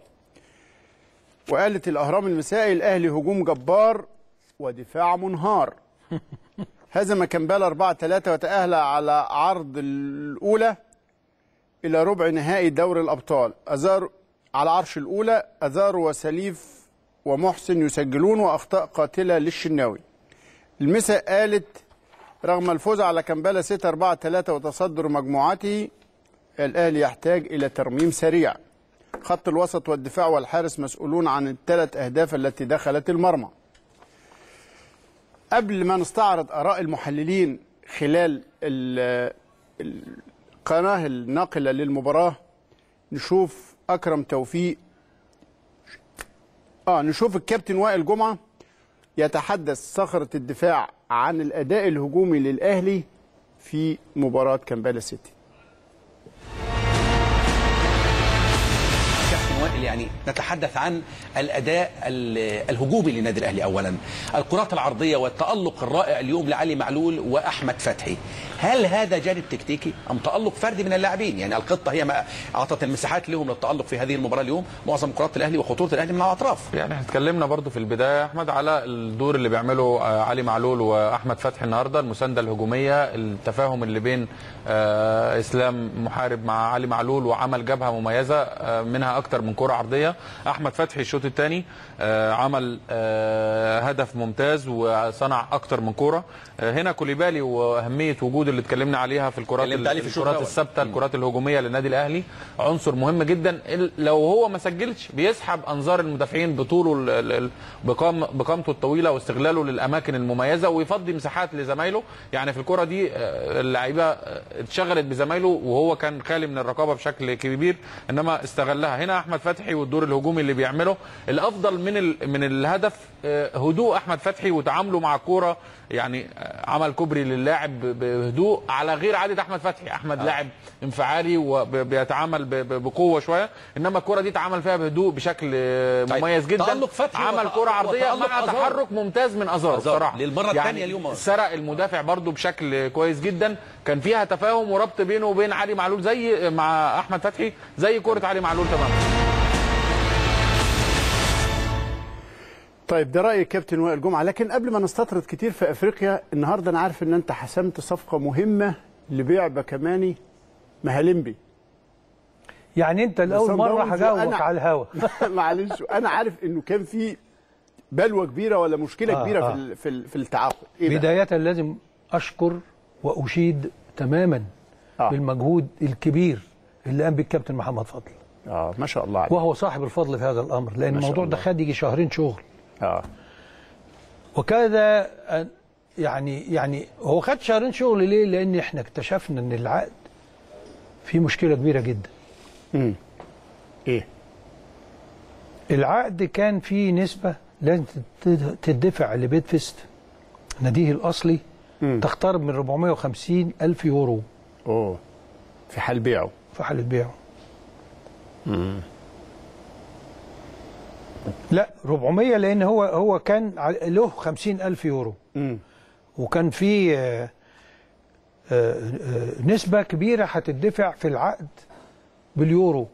وقالت الاهرام المسائي الاهلي هجوم جبار ودفاع منهار هزم كمبالا 4 3 وتاهل على عرض الاولى الى ربع نهائي دوري الابطال ازار على عرش الاولى ازار وسليف ومحسن يسجلون واخطاء قاتله للشناوي المسا قالت رغم الفوز على كمبالا 6 4 3 وتصدر مجموعته الاهلي يحتاج الى ترميم سريع خط الوسط والدفاع والحارس مسؤولون عن الثلاث اهداف التي دخلت المرمى قبل ما نستعرض اراء المحللين خلال ال- القناه الناقله للمباراه نشوف اكرم توفيق اه نشوف الكابتن وائل جمعه يتحدث صخره الدفاع عن الاداء الهجومي للاهلي في مباراه كامبالا سيتي كابتن وائل يعني نتحدث عن الاداء ال- الهجومي للنادي الاهلي اولا الكرات العرضيه والتالق الرائع اليوم لعلي معلول واحمد فتحي هل هذا جانب تكتيكي ام تالق فردي من اللاعبين يعني الخطه هي ما اعطت المساحات لهم للتالق في هذه المباراه اليوم معظم كرات الاهلي وخطوره الاهلي من الاطراف يعني احنا اتكلمنا برضو في البدايه يا احمد على الدور اللي بيعمله آه، علي معلول واحمد فتحي النهارده المسانده الهجوميه التفاهم اللي بين آه، اسلام محارب مع علي معلول وعمل جبهه مميزه آه، منها اكتر من كره عرضيه احمد فتحي الشوط الثاني عمل آه، هدف ممتاز وصنع اكتر من كره آه، هنا كوليبالي واهميه وجود اللي اتكلمنا عليها في الكرات اتكلمت عليه في الشوط الكرات الأول. الثابته الكرات الهجوميه للنادي الاهلي عنصر مهم جدا ال- لو هو ما سجلش بيسحب انظار المدافعين بطوله ال- ال- ال- بقام بقامته الطويله واستغلاله للاماكن المميزه ويفضي مساحات لزمايله يعني في الكره دي آه، اللعيبه آه، اتشغلت بزمايله وهو كان خالي من الرقابه بشكل كبير انما استغلها هنا احمد فتحي والدور الهجومي اللي بيعمله الافضل من ال- من الهدف آه، هدوء احمد فتحي وتعامله مع الكوره يعني آه، عمل كوبري للاعب ب- بهدوء على غير عاده احمد فتحي احمد آه. لاعب انفعالي وبيتعامل ب- ب- بقوه شويه انما الكره دي اتعامل فيها بهدوء بشكل آه، طيب، مميز جدا تألق فتحي عمل وت- كره عرضيه وتألق مع أزار. تحرك ممتاز من ازار أزار. بصراحه للمرة يعني الثانية اليوم. سرق المدافع برضو بشكل كويس جدا كان فيها تفاهم وربط بينه وبين علي معلول زي مع احمد فتحي زي كره علي معلول تماما طيب ده راي الكابتن وائل جمعه لكن قبل ما نستطرد كتير في افريقيا النهارده انا عارف ان انت حسمت صفقه مهمه لبيع بكماني مهالمبي يعني انت لاول بس مره أنا- هجاوبك أنا- على الهوا معلش انا عارف انه كان في بلوه كبيره ولا مشكله آه، كبيره آه. في ال- في ال- في التعاقد ايه بقى؟ بدايه لازم اشكر واشيد تماما آه. بالمجهود الكبير اللي قام به الكابتن محمد فضل اه ما شاء الله عليك وهو صاحب الفضل في هذا الامر لان ما شاء الموضوع ده الله. خد يجي شهرين شغل اه وكاد أن- يعني يعني هو خد شهرين شغل ليه؟ لان احنا اكتشفنا ان العقد فيه مشكله كبيره جدا. امم ايه؟ العقد كان فيه نسبه لازم تت- تدفع لبيت فيست ناديه الاصلي تقترب من 450 الف يورو اوه في حال بيعه في حاله بيعه لا 400 لان هو هو كان ع- له 50 الف يورو وكان في آه، آه، آه، نسبه كبيره هتدفع في العقد باليورو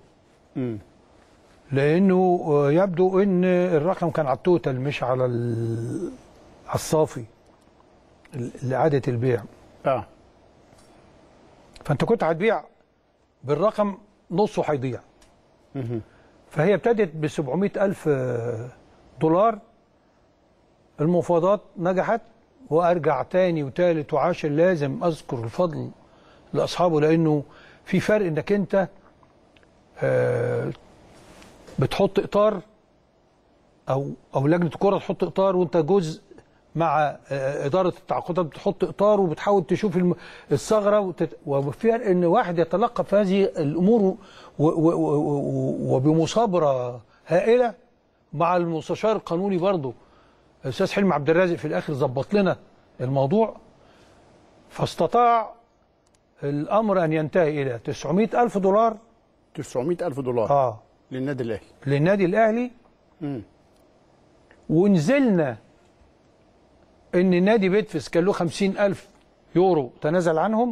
لانه آه، يبدو ان الرقم كان على التوتال مش على ال- على الصافي ال- اعاده البيع اه فانت كنت هتبيع بالرقم نصه هيضيع فهي ابتدت ب 700 ألف دولار المفاوضات نجحت وأرجع تاني وتالت وعاشر لازم أذكر الفضل لأصحابه لأنه في فرق إنك أنت آه، بتحط إطار أو أو لجنة الكرة تحط إطار وأنت جزء مع آه، إدارة التعاقدات بتحط إطار وبتحاول تشوف الم- الثغرة وتت... وفي فرق إن واحد يتلقى في هذه الأمور و... و... و... و... وبمثابرة هائلة مع المستشار القانوني برضه الأستاذ حلمي عبد الرازق في الآخر ظبط لنا الموضوع فاستطاع الأمر أن ينتهي إلى 900 ألف دولار 900 ألف دولار آه للنادي الأهلي للنادي الأهلي مم. ونزلنا ان نادي بيتفس كان له 50 الف يورو تنازل عنهم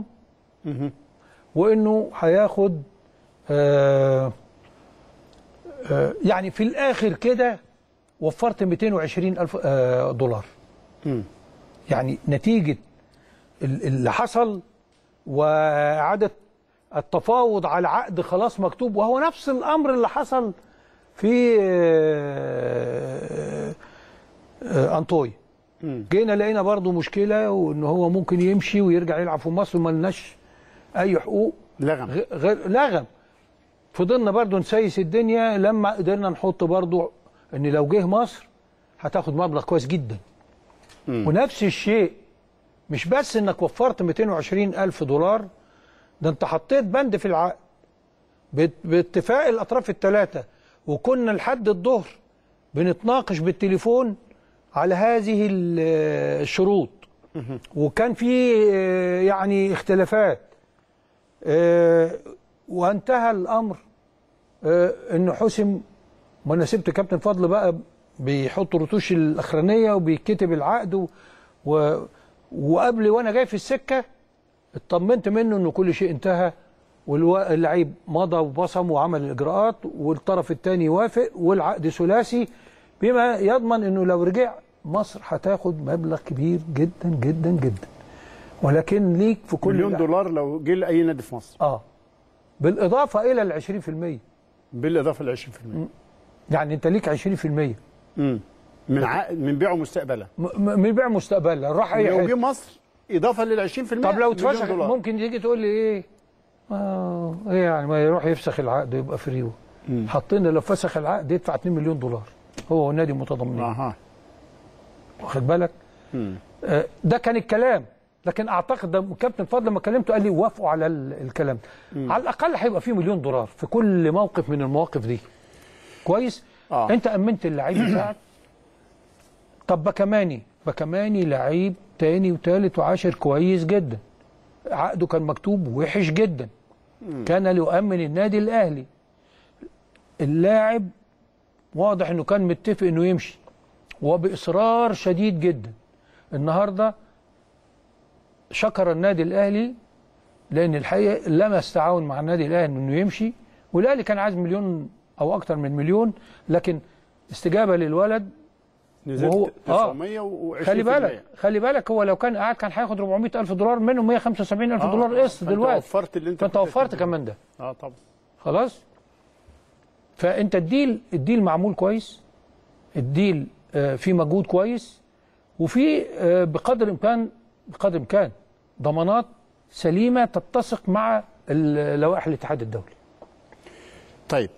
وانه هياخد آه آه يعني في الاخر كده وفرت 220 الف آه دولار مم. يعني نتيجه ال- اللي حصل واعاده التفاوض على عقد خلاص مكتوب وهو نفس الامر اللي حصل في آه، آه، انطوي جينا لقينا برضو مشكله وان هو ممكن يمشي ويرجع يلعب في مصر وما لناش اي حقوق لغم غ- غير لغم فضلنا برضو نسيس الدنيا لما قدرنا نحط برضو ان لو جه مصر هتاخد مبلغ كويس جدا ونفس الشيء مش بس انك وفرت 220 الف دولار ده انت حطيت بند في العقد بات- باتفاق الاطراف الثلاثه وكنا لحد الظهر بنتناقش بالتليفون على هذه ال- الشروط وكان في آه، يعني اختلافات آه، وانتهى الامر آه، انه حسم ما انا سبت كابتن فضل بقى بيحط الرتوش الاخرانيه وبيكتب العقد و... و... وقبل وانا جاي في السكه اطمنت منه انه كل شيء انتهى واللعيب مضى وبصم وعمل الاجراءات والطرف الثاني وافق والعقد ثلاثي بما يضمن انه لو رجع مصر هتاخد مبلغ كبير جدا جدا جدا ولكن ليك في كل مليون الأح- دولار لو جه لاي نادي في مصر اه بالاضافه الى ال 20% بالاضافه ل 20% يعني انت ليك 20% امم من عقد من بيعه مستقبلا م- م- من بيع مستقبلا راح اي لو حته جه مصر اضافه لل 20% طب لو مليون اتفسخ دولار. ممكن تيجي تقول لي ايه آه ايه يعني ما يروح يفسخ العقد يبقى فريو حاطين لو فسخ العقد يدفع 2 مليون دولار هو والنادي متضامنين اها واخد بالك آه ده كان الكلام لكن اعتقد ده كابتن فضل لما كلمته قال لي وافقوا على ال- الكلام ده على الاقل هيبقى فيه مليون دولار في كل موقف من المواقف دي كويس آه. انت امنت اللعيب بتاعك طب بكماني بكماني لعيب تاني وتالت وعاشر كويس جدا عقده كان مكتوب وحش جدا كان ليؤمن النادي الاهلي اللاعب واضح انه كان متفق انه يمشي وباصرار شديد جدا النهارده شكر النادي الاهلي لان الحقيقه لمس تعاون مع النادي الاهلي انه يمشي والاهلي كان عايز مليون او اكتر من مليون لكن استجابه للولد نزلت وهو- آه. 920 خلي بالك خلي بالك هو لو كان قاعد كان هياخد 400 الف دولار منهم 175 الف آه، دولار قسط فأنت دلوقتي وفرت اللي انت فانت كنت وفرت كمان ده اه طبعا خلاص فانت الديل الديل معمول كويس الديل آه، فيه مجهود كويس وفي آه، بقدر الامكان بقدر الامكان ضمانات سليمه تتسق مع ال- لوائح الاتحاد الدولي طيب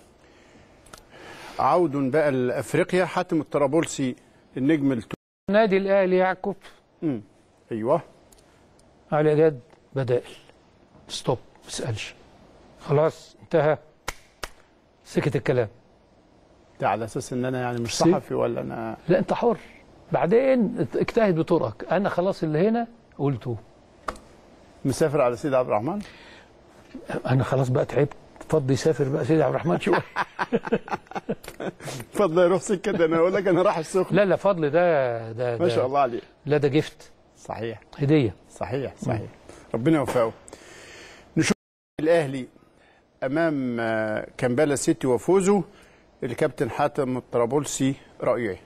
عود بقى لافريقيا حاتم الطرابلسي النجم التو... النادي الاهلي يعكف مم. ايوه على ايجاد بدائل ستوب ما تسالش خلاص انتهى سكت الكلام ده على اساس ان انا يعني مش سيب. صحفي ولا انا لا انت حر بعدين اجتهد بطرقك انا خلاص اللي هنا قلته مسافر على سيدي عبد الرحمن انا خلاص بقى تعبت فضي يسافر بقى سيدي عبد الرحمن شويه فضل يروح سكه ده انا اقول لك انا راح السخن لا لا فضل ده ده ما ده- شاء الله عليه لا ده جفت صحيح هديه صحيح صحيح ربنا يوفقه نشوف الاهلي امام آه، كامبالا سيتي وفوزه الكابتن حاتم الطرابلسي رايه ايه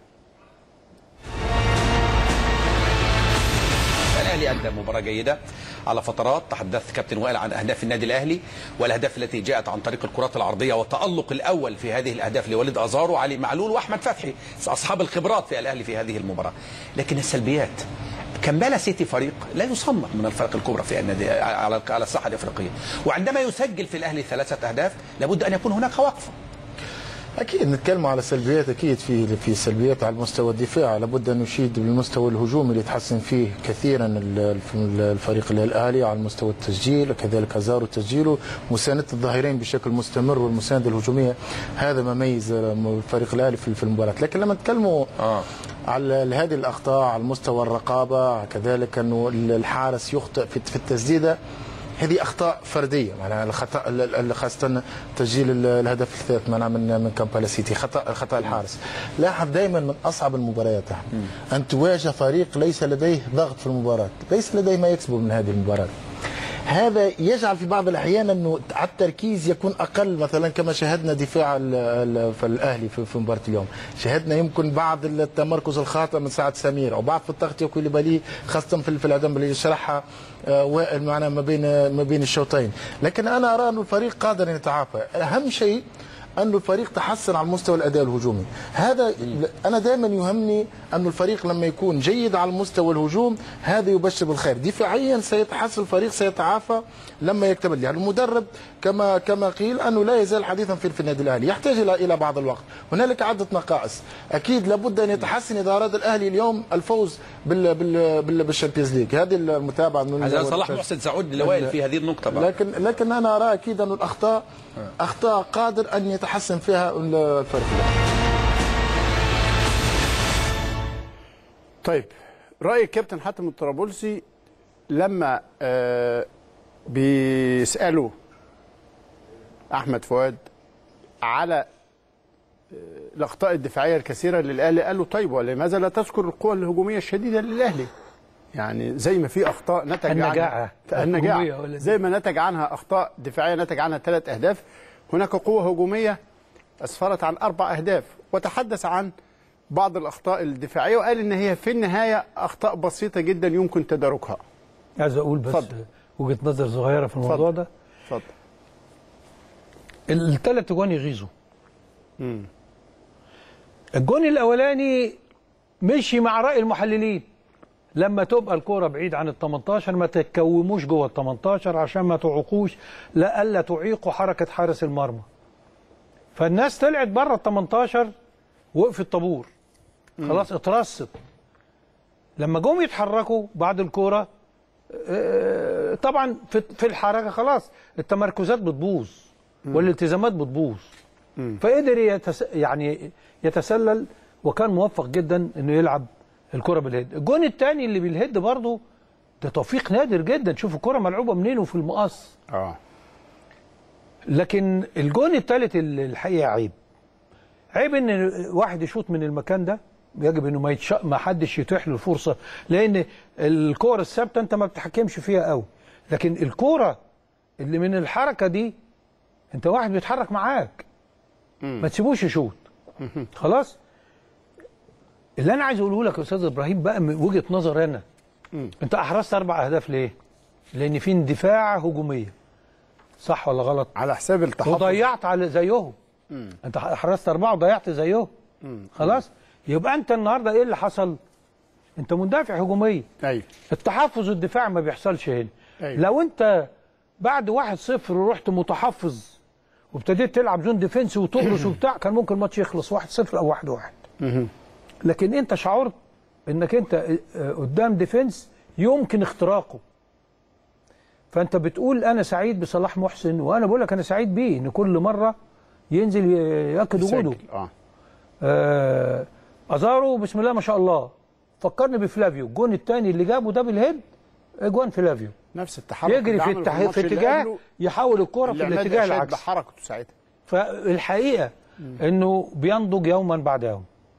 الاهلي ادى مباراه جيده على فترات تحدث كابتن وائل عن اهداف النادي الاهلي والاهداف التي جاءت عن طريق الكرات العرضيه والتالق الاول في هذه الاهداف لوليد ازارو وعلي معلول واحمد فتحي اصحاب الخبرات في الاهلي في هذه المباراه لكن السلبيات كامبالا سيتي فريق لا يصنف من الفرق الكبرى في النادي على على الساحه الافريقيه وعندما يسجل في الاهلي ثلاثه اهداف لابد ان يكون هناك وقفه اكيد نتكلم على سلبيات اكيد في في سلبيات على المستوى الدفاعي لابد ان نشيد بالمستوى الهجومي اللي يتحسن فيه كثيرا ال- الفريق الاهلي على مستوى التسجيل وكذلك ازارو تسجيله مسانده الظهيرين بشكل مستمر والمسانده الهجوميه هذا ما ميز الفريق الاهلي في في المباراه لكن لما نتكلموا آه. على هذه الاخطاء على مستوى الرقابه كذلك انه الحارس يخطئ في في التسديده هذه اخطاء فرديه معناها الخطا ال- ال- خاصه تسجيل ال- الهدف الثالث معناها من من كامبالا سيتي خطا خطا الحارس لاحظ دائما من اصعب المباريات أحمد. ان تواجه فريق ليس لديه ضغط في المباراه ليس لديه ما يكسبه من هذه المباراه هذا يجعل في بعض الاحيان انه على التركيز يكون اقل مثلا كما شاهدنا دفاع ال- ال- في الاهلي في في مباراه اليوم شاهدنا يمكن بعض التمركز الخاطئ من سعد سمير او بعض في التغطيه كوليبالي خاصه في في العدم اللي شرحها آه، وائل معنا ما بين ما بين الشوطين لكن انا ارى انه الفريق قادر ان يتعافى اهم شيء أن الفريق تحسن على مستوى الأداء الهجومي هذا أنا دائما يهمني أن الفريق لما يكون جيد على مستوى الهجوم هذا يبشر بالخير دفاعيا سيتحسن الفريق سيتعافى لما يكتمل يعني المدرب كما كما قيل أنه لا يزال حديثا في في النادي الأهلي يحتاج إلى إلى بعض الوقت هنالك عدة نقائص أكيد لابد أن يتحسن إذا أراد الأهلي اليوم الفوز بال بال بال بالشامبيونز ليج هذه المتابعة من هذا صلاح محسن سعود لوائل في هذه النقطه بقى. لكن لكن انا ارى اكيد ان الاخطاء اخطاء قادر ان يتحسن فيها الفريق طيب راي الكابتن حاتم الطرابلسي لما آه بيسالوا احمد فؤاد على آه، الاخطاء الدفاعيه الكثيره للاهلي قال له طيب ولماذا لا تذكر القوه الهجوميه الشديده للاهلي يعني زي ما في اخطاء نتج النجاعة. عنها النجاعه الهجومية ولا زي ما نتج عنها اخطاء دفاعيه نتج عنها ثلاث اهداف هناك قوه هجوميه اسفرت عن اربع اهداف وتحدث عن بعض الاخطاء الدفاعيه وقال ان هي في النهايه اخطاء بسيطه جدا يمكن تداركها عايز اقول بس اتفضل. وجهه نظر صغيره في الموضوع ده اتفضل الثلاث جوان يغيظوا الجون الاولاني مشي مع راي المحللين لما تبقى الكوره بعيد عن ال 18 ما تتكوموش جوه ال 18 عشان ما تعوقوش لا الا تعيقوا حركه حارس المرمى فالناس طلعت بره ال 18 وقفت طابور خلاص اترصت لما جم يتحركوا بعد الكوره آه، طبعا في في الحركه خلاص التمركزات بتبوظ والالتزامات بتبوظ فقدر يتس... يعني يتسلل وكان موفق جدا انه يلعب الكره بالهيد الجون الثاني اللي بالهيد برضه ده توفيق نادر جدا شوف الكره ملعوبه منين وفي المقص اه لكن الجون الثالث الحقيقه عيب عيب ان واحد يشوط من المكان ده يجب انه ما يتش... ما حدش يتيح له الفرصه لان الكور الثابته انت ما بتحكمش فيها قوي لكن الكوره اللي من الحركه دي انت واحد بيتحرك معاك ما تسيبوش يشوط خلاص اللي انا عايز اقوله لك يا استاذ ابراهيم بقى من وجهه نظر انا انت احرزت اربع اهداف ليه؟ لان في اندفاع هجوميه صح ولا غلط؟ على حساب التحفظ وضيعت على زيهم انت احرزت اربعه وضيعت زيهم خلاص يبقى انت النهارده ايه اللي حصل؟ انت مندفع هجوميا ايوه التحفظ والدفاع ما بيحصلش هنا أيوة. لو انت بعد واحد صفر ورحت متحفظ وابتديت تلعب زون ديفنس وتقرص وبتاع كان ممكن الماتش يخلص واحد صفر او واحد واحد لكن انت شعرت انك انت اه، قدام ديفنس يمكن اختراقه فانت بتقول انا سعيد بصلاح محسن وانا بقول لك انا سعيد بيه ان كل مره ينزل ي- ياكد وجوده يسجل. اه آه ازارو بسم الله ما شاء الله فكرني بفلافيو الجون الثاني اللي جابه ده بالهيد اجوان فلافيو نفس التحرك يجري اللي في, عمله التح... الماتش في اللي اتجاه قبله، يحول الكرة اللي في عماد الاتجاه أشاد العكسي بحركته ساعتها فالحقيقه انه بينضج يوما بعد يوم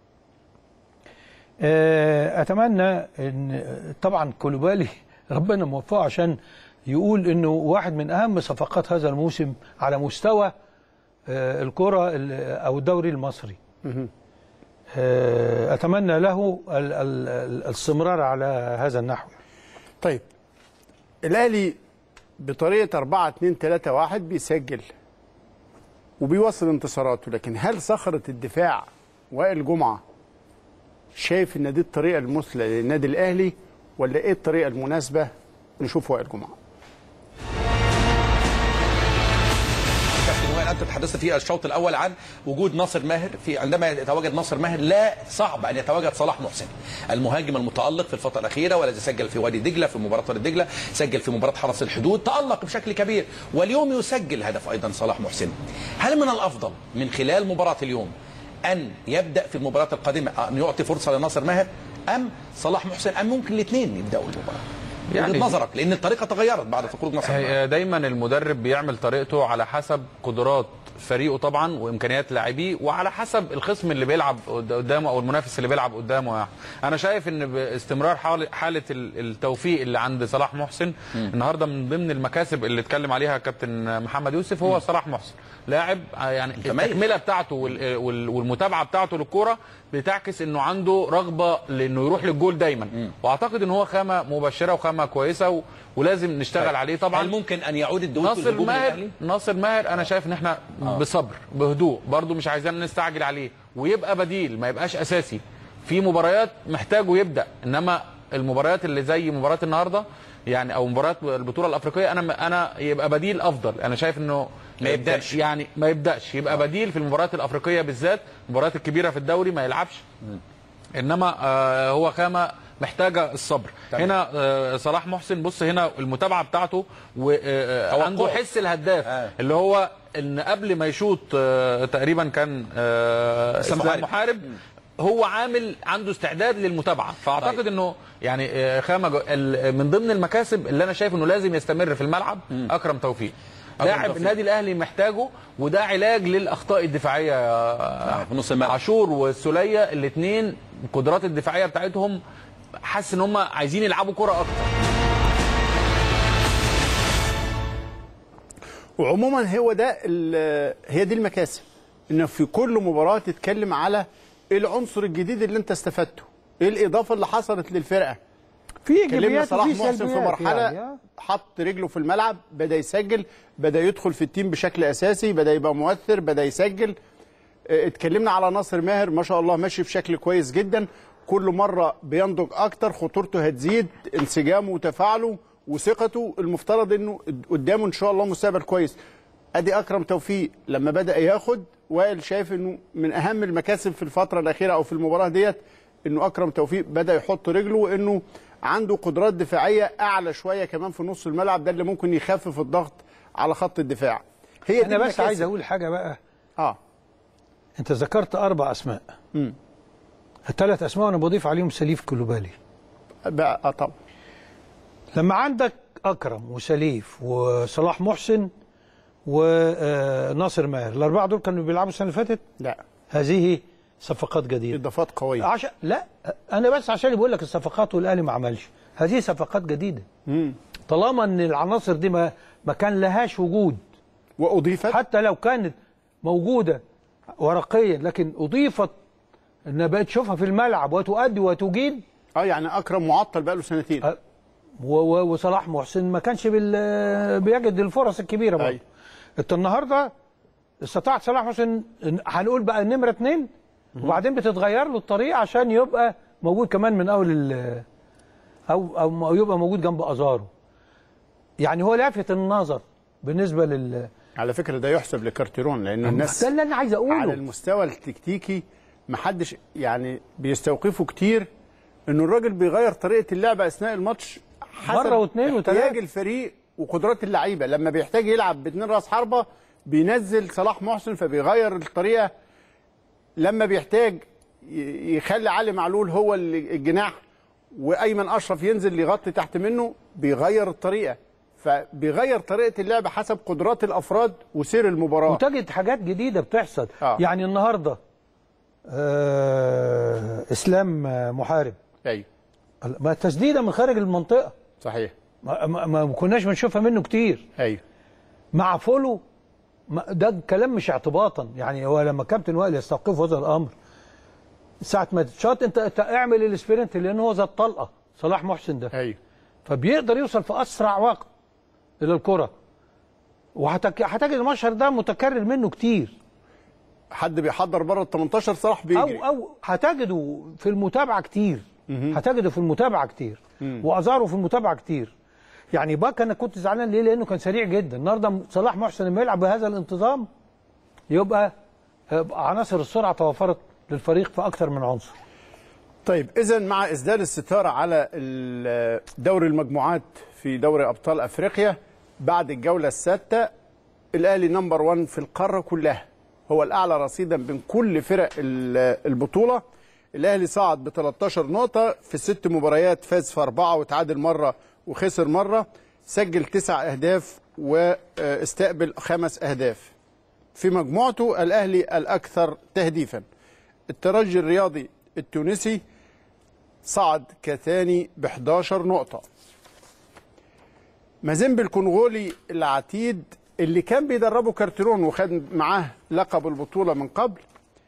آه، اتمنى ان طبعا كولوبالي ربنا موفقه عشان يقول انه واحد من اهم صفقات هذا الموسم على مستوى آه، الكره ال- او الدوري المصري آه، اتمنى له ال- ال- ال- الاستمرار على هذا النحو طيب الاهلي بطريقه 4 2 3 1 بيسجل وبيوصل انتصاراته لكن هل صخره الدفاع وائل جمعه شايف ان دي الطريقه المثلى للنادي الاهلي ولا ايه الطريقه المناسبه نشوف وائل جمعه كابتن وائل انت تحدثت في الشوط الاول عن وجود ناصر ماهر في عندما يتواجد ناصر ماهر لا صعب ان يتواجد صلاح محسن المهاجم المتالق في الفتره الاخيره والذي سجل في وادي دجله في مباراه وادي دجله سجل في مباراه حرس الحدود تالق بشكل كبير واليوم يسجل هدف ايضا صلاح محسن هل من الافضل من خلال مباراه اليوم ان يبدا في المباراه القادمه ان يعطي فرصه لناصر ماهر ام صلاح محسن ام ممكن الاثنين يبداوا المباراه يعني- يعني نظرك لان الطريقه تغيرت بعد خروج ناصر ماهر هي دايما المدرب بيعمل طريقته على حسب قدرات فريقه طبعا وامكانيات لاعبيه وعلى حسب الخصم اللي بيلعب قد- قدامه او المنافس اللي بيلعب قدامه يعني. انا شايف ان باستمرار حال- حاله ال- التوفيق اللي عند صلاح محسن النهارده من ضمن المكاسب اللي اتكلم عليها كابتن محمد يوسف هو صلاح محسن لاعب آه، يعني متميز. التكمله بتاعته وال- وال- والمتابعه بتاعته للكوره بتعكس انه عنده رغبه لانه يروح للجول دايما واعتقد ان هو خامه مبشره وخامه كويسه و... ولازم نشتغل عليه طبعا هل ممكن ان يعود الدويتو ناصر الهجومي ماهر للأهلي؟ ناصر ماهر انا شايف ان احنا آه. بصبر بهدوء برضو مش عايزين نستعجل عليه ويبقى بديل ما يبقاش اساسي في مباريات محتاجه يبدا انما المباريات اللي زي مباراه النهارده يعني او مباراه البطوله الافريقيه انا انا يبقى بديل افضل انا شايف انه ما يبدأش. يعني ما يبداش يبقى بديل في المباريات الافريقيه بالذات المباريات الكبيره في الدوري ما يلعبش انما آه هو خامه محتاجه الصبر تمام. هنا آه صلاح محسن بص هنا المتابعه بتاعته وعنده توقعه. حس الهداف آه. اللي هو ان قبل ما يشوط آه تقريبا كان آه اسلام اسلام محارب. محارب هو عامل عنده استعداد للمتابعه فاعتقد طيب. انه يعني آه، خامه جو- ال- من ضمن المكاسب اللي انا شايف انه لازم يستمر في الملعب اكرم توفيق أكرم لاعب توفيق. النادي الاهلي محتاجه وده علاج للاخطاء الدفاعيه آه، في نص الملعب. عاشور والسوليه الاثنين القدرات الدفاعيه بتاعتهم حاسس ان هم عايزين يلعبوا كره اكتر وعموما هو ده ال- هي دي المكاسب ان في كل مباراه تتكلم على ايه العنصر الجديد اللي انت استفدته ايه الاضافه اللي حصلت للفرقه في كلمنا ايجابيات صلاح وفي محسن في سلبيات مرحله يعني، آه. حط رجله في الملعب بدا يسجل بدا يدخل في التيم بشكل اساسي بدا يبقى مؤثر بدا يسجل اه، اتكلمنا على ناصر ماهر ما شاء الله ماشي بشكل كويس جدا كل مره بينضج اكتر خطورته هتزيد انسجامه وتفاعله وثقته المفترض انه قدامه ان شاء الله مستقبل كويس ادي اكرم توفيق لما بدا ياخد وائل شايف انه من اهم المكاسب في الفتره الاخيره او في المباراه ديت انه اكرم توفيق بدا يحط رجله وانه عنده قدرات دفاعيه اعلى شويه كمان في نص الملعب ده اللي ممكن يخفف الضغط على خط الدفاع هي دي انا بس المكاسب. عايز اقول حاجه بقى اه انت ذكرت اربع اسماء امم الثلاث اسماء وانا بضيف عليهم سليف كلوبالي بقى اه طبعا لما عندك اكرم وسليف وصلاح محسن وناصر ماهر الاربعه دول كانوا بيلعبوا السنه اللي فاتت لا هذه صفقات جديده اضافات قويه عشان لا انا بس عشان بقول لك الصفقات والاهلي ما عملش هذه صفقات جديده امم طالما ان العناصر دي ما ما كان لهاش وجود واضيفت حتى لو كانت موجوده ورقيا لكن اضيفت انها بقت تشوفها في الملعب وتؤدي وتجيد اه يعني اكرم معطل بقى له سنتين و- و- وصلاح محسن ما كانش بال- بيجد الفرص الكبيره برضه أيوة. انت النهارده استطاعت صلاح محسن إن- هنقول بقى نمره اثنين وبعدين بتتغير له الطريقه عشان يبقى موجود كمان من اول ال- او او يبقى موجود جنب ازارو يعني هو لافت النظر بالنسبه لل على فكره ده يحسب لكارتيرون لان الناس ده اللي انا عايز اقوله على المستوى التكتيكي محدش يعني بيستوقفه كتير انه الراجل بيغير طريقه اللعب اثناء الماتش حسب مرة واثنين وثلاثة. احتياج الفريق وقدرات اللعيبه لما بيحتاج يلعب باثنين راس حربه بينزل صلاح محسن فبيغير الطريقه لما بيحتاج ي- يخلي علي معلول هو اللي- الجناح وايمن اشرف ينزل يغطي تحت منه بيغير الطريقه فبيغير طريقه اللعب حسب قدرات الافراد وسير المباراه وتجد حاجات جديده بتحصل آه. يعني النهارده آه اسلام آه، محارب ايوه ما تسديده من خارج المنطقه صحيح ما, ما, ما كناش بنشوفها منه كتير ايوه مع فولو ما- ده كلام مش اعتباطا يعني هو لما كابتن وائل يستوقف هذا الامر ساعه ما تشاط انت, انت اعمل الاسبرنت لان هو ذا الطلقه صلاح محسن ده ايوه فبيقدر يوصل في اسرع وقت الى الكره وهتجد المشهر ده متكرر منه كتير حد بيحضر بره ال 18 صلاح بيجري او او هتجده في المتابعه كتير هتجده في المتابعه كتير مم. وازاره في المتابعه كتير يعني باك انا كنت زعلان ليه لانه كان سريع جدا النهارده صلاح محسن لما يلعب بهذا الانتظام يبقى يبقى عناصر السرعه توفرت للفريق في اكثر من عنصر طيب اذا مع اسدال الستاره على ال- دوري المجموعات في دوري ابطال افريقيا بعد الجوله السادسه الاهلي نمبر 1 في القاره كلها هو الاعلى رصيدا بين كل فرق ال- البطوله الاهلي صعد ب 13 نقطه في ست مباريات فاز في اربعه وتعادل مره وخسر مره سجل تسع اهداف واستقبل خمس اهداف في مجموعته الاهلي الاكثر تهديفا الترجي الرياضي التونسي صعد كثاني ب 11 نقطة مازيمبي الكونغولي العتيد اللي كان بيدربه كارتيرون وخد معاه لقب البطولة من قبل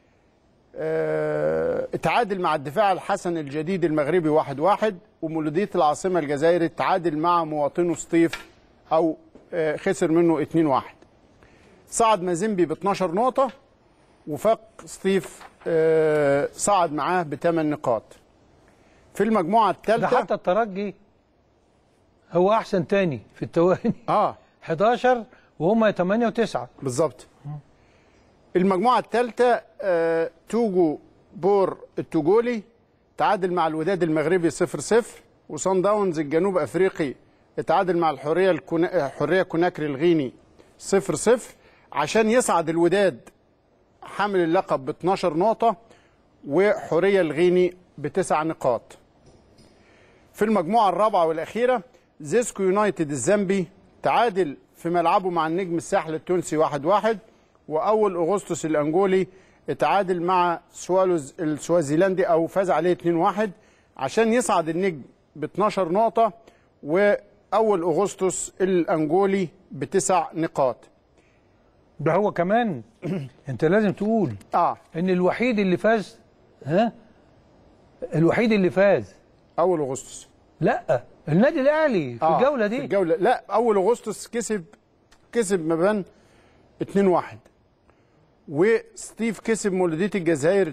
آه، اتعادل مع الدفاع الحسن الجديد المغربي واحد واحد ومولودية العاصمة الجزائري اتعادل مع مواطنه سطيف أو آه، خسر منه 2 واحد صعد مازيمبي ب 12 نقطة وفاق سطيف آه، صعد معاه بثمان نقاط في المجموعة ده الثالثة حتى الترجي هو احسن تاني في التواني اه 11 وهم 8 و9 بالظبط المجموعة الثالثة آه، توجو بور التوجولي تعادل مع الوداد المغربي 0 0 وصن داونز الجنوب افريقي اتعادل مع الحرية الكنا... حرية كوناكري الغيني 0 0 عشان يصعد الوداد حامل اللقب ب 12 نقطة وحرية الغيني بتسع نقاط في المجموعة الرابعة والأخيرة زيسكو يونايتد الزامبي تعادل في ملعبه مع النجم الساحل التونسي 1-1 واحد واحد وأول أغسطس الأنجولي اتعادل مع سوالوز السوازيلندي أو فاز عليه 2-1 عشان يصعد النجم ب 12 نقطة وأول أغسطس الأنجولي بتسع نقاط ده هو كمان انت لازم تقول اه ان الوحيد اللي فاز ها الوحيد اللي فاز اول اغسطس لا النادي الاهلي في آه، الجوله دي في الجوله لا اول اغسطس كسب كسب مبان 2-1 وستيف كسب مولودية الجزائر 2-1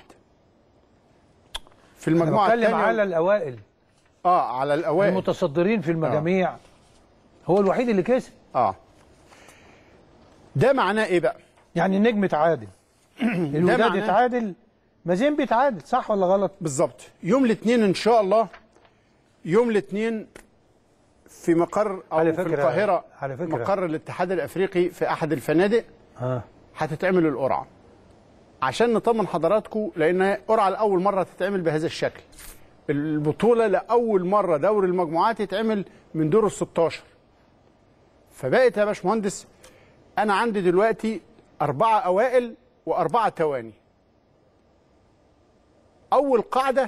في انا المجموعه بتكلم الثانيه على الاوائل اه على الاوائل المتصدرين في المجاميع هو الوحيد اللي كسب اه ده معناه ايه بقى يعني النجم اتعادل الوداد معناه- اتعادل مازيمبي اتعادل صح ولا غلط بالظبط يوم الاثنين ان شاء الله يوم الاثنين في مقر او على في فكرة- القاهره على فكرة. مقر الاتحاد الافريقي في احد الفنادق اه هتتعمل القرعه عشان نطمن حضراتكم لان قرعه لاول مره تتعمل بهذا الشكل البطوله لاول مره دوري المجموعات يتعمل من دور ال 16 فبقت يا باشمهندس انا عندي دلوقتي اربعه اوائل واربعه تواني اول قاعده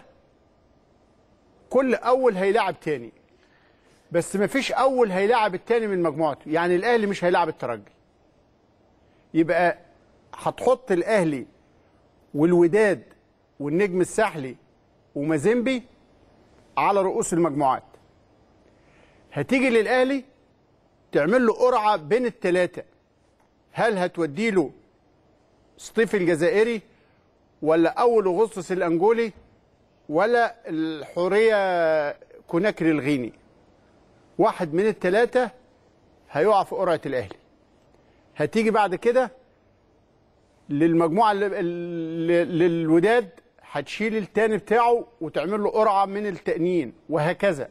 كل اول هيلاعب تاني بس مفيش اول هيلاعب التاني من مجموعته يعني الاهلي مش هيلاعب الترجي يبقى هتحط الاهلي والوداد والنجم الساحلي ومازيمبي على رؤوس المجموعات هتيجي للاهلي تعمل له قرعه بين الثلاثه هل هتودي له سطيف الجزائري ولا اول اغسطس الانجولي ولا الحوريه كوناكري الغيني واحد من الثلاثه هيقع في قرعه الاهلي هتيجي بعد كده للمجموعه اللي- اللي- للوداد هتشيل التاني بتاعه وتعمل له قرعه من التانيين وهكذا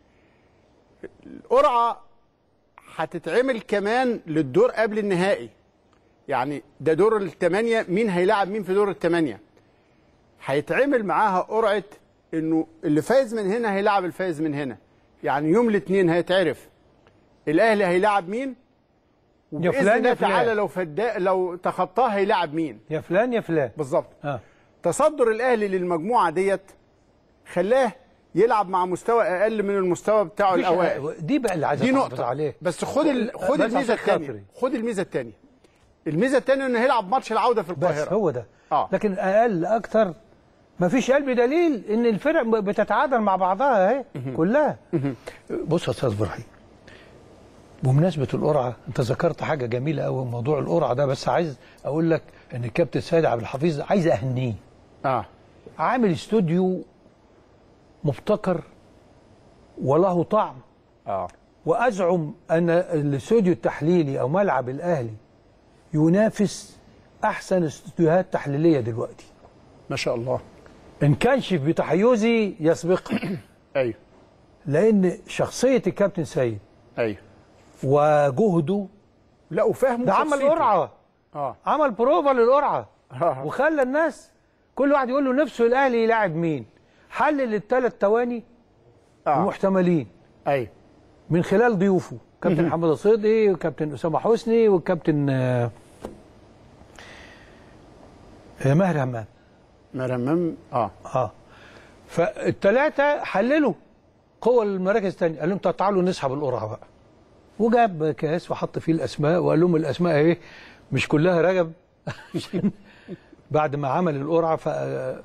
القرعه هتتعمل كمان للدور قبل النهائي يعني ده دور الثمانيه مين هيلاعب مين في دور الثمانيه هيتعمل معاها قرعه انه اللي فايز من هنا هيلاعب الفايز من هنا يعني يوم الاثنين هيتعرف الاهلي هيلاعب مين يا وباذن فلان الله يا فلان. تعالى لو فدا لو تخطاه هيلاعب مين يا فلان يا فلان بالظبط اه تصدر الاهلي للمجموعه ديت خلاه يلعب مع مستوى اقل من المستوى بتاعه مفيش- الاوائل دي بقى اللي عايز دي أحافظ نقطه عليه بس خد ال... خد بس الميزه عشان الثانيه خاطري. خد الميزه الثانيه الميزه الثانيه انه هيلعب ماتش العوده في القاهره بس هو ده اه لكن اقل اكتر ما فيش قلب دليل ان الفرق بتتعادل مع بعضها اهي كلها بص يا استاذ ابراهيم بمناسبه القرعه انت ذكرت حاجه جميله قوي موضوع القرعه ده بس عايز اقول لك ان الكابتن سيد عبد الحفيظ عايز اهنيه اه عامل استوديو مبتكر وله طعم اه وازعم ان الاستوديو التحليلي او ملعب الاهلي ينافس احسن استوديوهات تحليليه دلوقتي ما شاء الله ان كانش بتحيزي يسبقها ايوه لان شخصيه الكابتن سيد ايوه وجهده لا وفهمه ده عمل شخصيته. قرعه اه عمل بروفا للقرعه آه. وخلى الناس كل واحد يقول له نفسه الاهلي يلاعب مين حلل الثلاث تواني آه. المحتملين ايوه من خلال ضيوفه كابتن حمد الصيدي وكابتن اسامه حسني والكابتن آه، آه، ماهر همام مرمم اه اه فالثلاثه حللوا قوى المراكز الثانيه قال لهم طب تعالوا نسحب القرعه بقى وجاب كاس وحط فيه الاسماء وقال لهم الاسماء ايه مش كلها رجب بعد ما عمل القرعه ف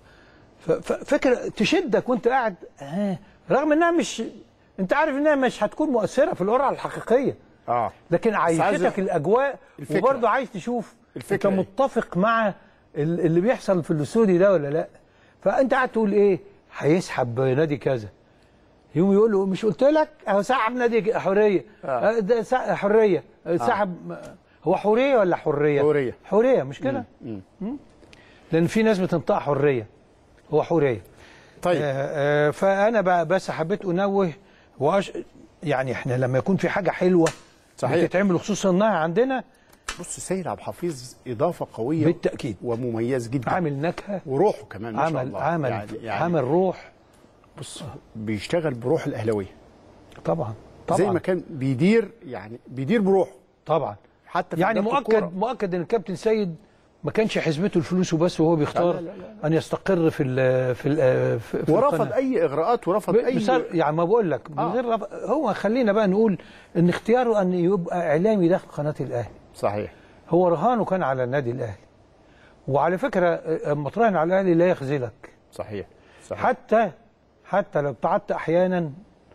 ف- ففكره تشدك وانت قاعد آه رغم انها مش انت عارف انها مش هتكون مؤثره في القرعه الحقيقيه اه لكن عايز- عايشتك الاجواء الفكرة. وبرضه عايز تشوف الفكرة انت إيه؟ متفق مع ال- اللي بيحصل في الاستوديو ده ولا لا فانت قاعد تقول ايه هيسحب نادي كذا يقوم يقول له مش قلت لك اهو سحب نادي حريه آه. ده سا- حريه آه. سحب هو حوريه ولا حريه حورية. حوريه مش كده مم. لان في ناس بتنطق حريه هو حوريه طيب آه آه فانا بقى بس حبيت انوه وأش... يعني احنا لما يكون في حاجه حلوه صحيح. بتتعمل خصوصا انها عندنا بص سيد عبد الحفيظ اضافه قويه بالتاكيد ومميز جدا عامل نكهه وروحه كمان ما شاء عمل الله عمل يعني يعني عمل روح بص بيشتغل بروح الاهلاويه طبعا طبعا زي ما كان بيدير يعني بيدير بروحه طبعا حتى في يعني إدارة مؤكد الكورة. مؤكد ان الكابتن سيد ما كانش حسبته الفلوس وبس وهو بيختار لا، لا، لا، ان يستقر في ال في ال في في ورفض القناة. اي اغراءات ورفض اي بصر يعني ما بقول لك من آه. غير رف... هو خلينا بقى نقول ان اختياره ان يبقى اعلامي داخل قناه الاهلي صحيح هو رهانه كان على النادي الاهلي وعلى فكره اما تراهن على الاهلي لا يخذلك صحيح صحيح حتى حتى لو ابتعدت احيانا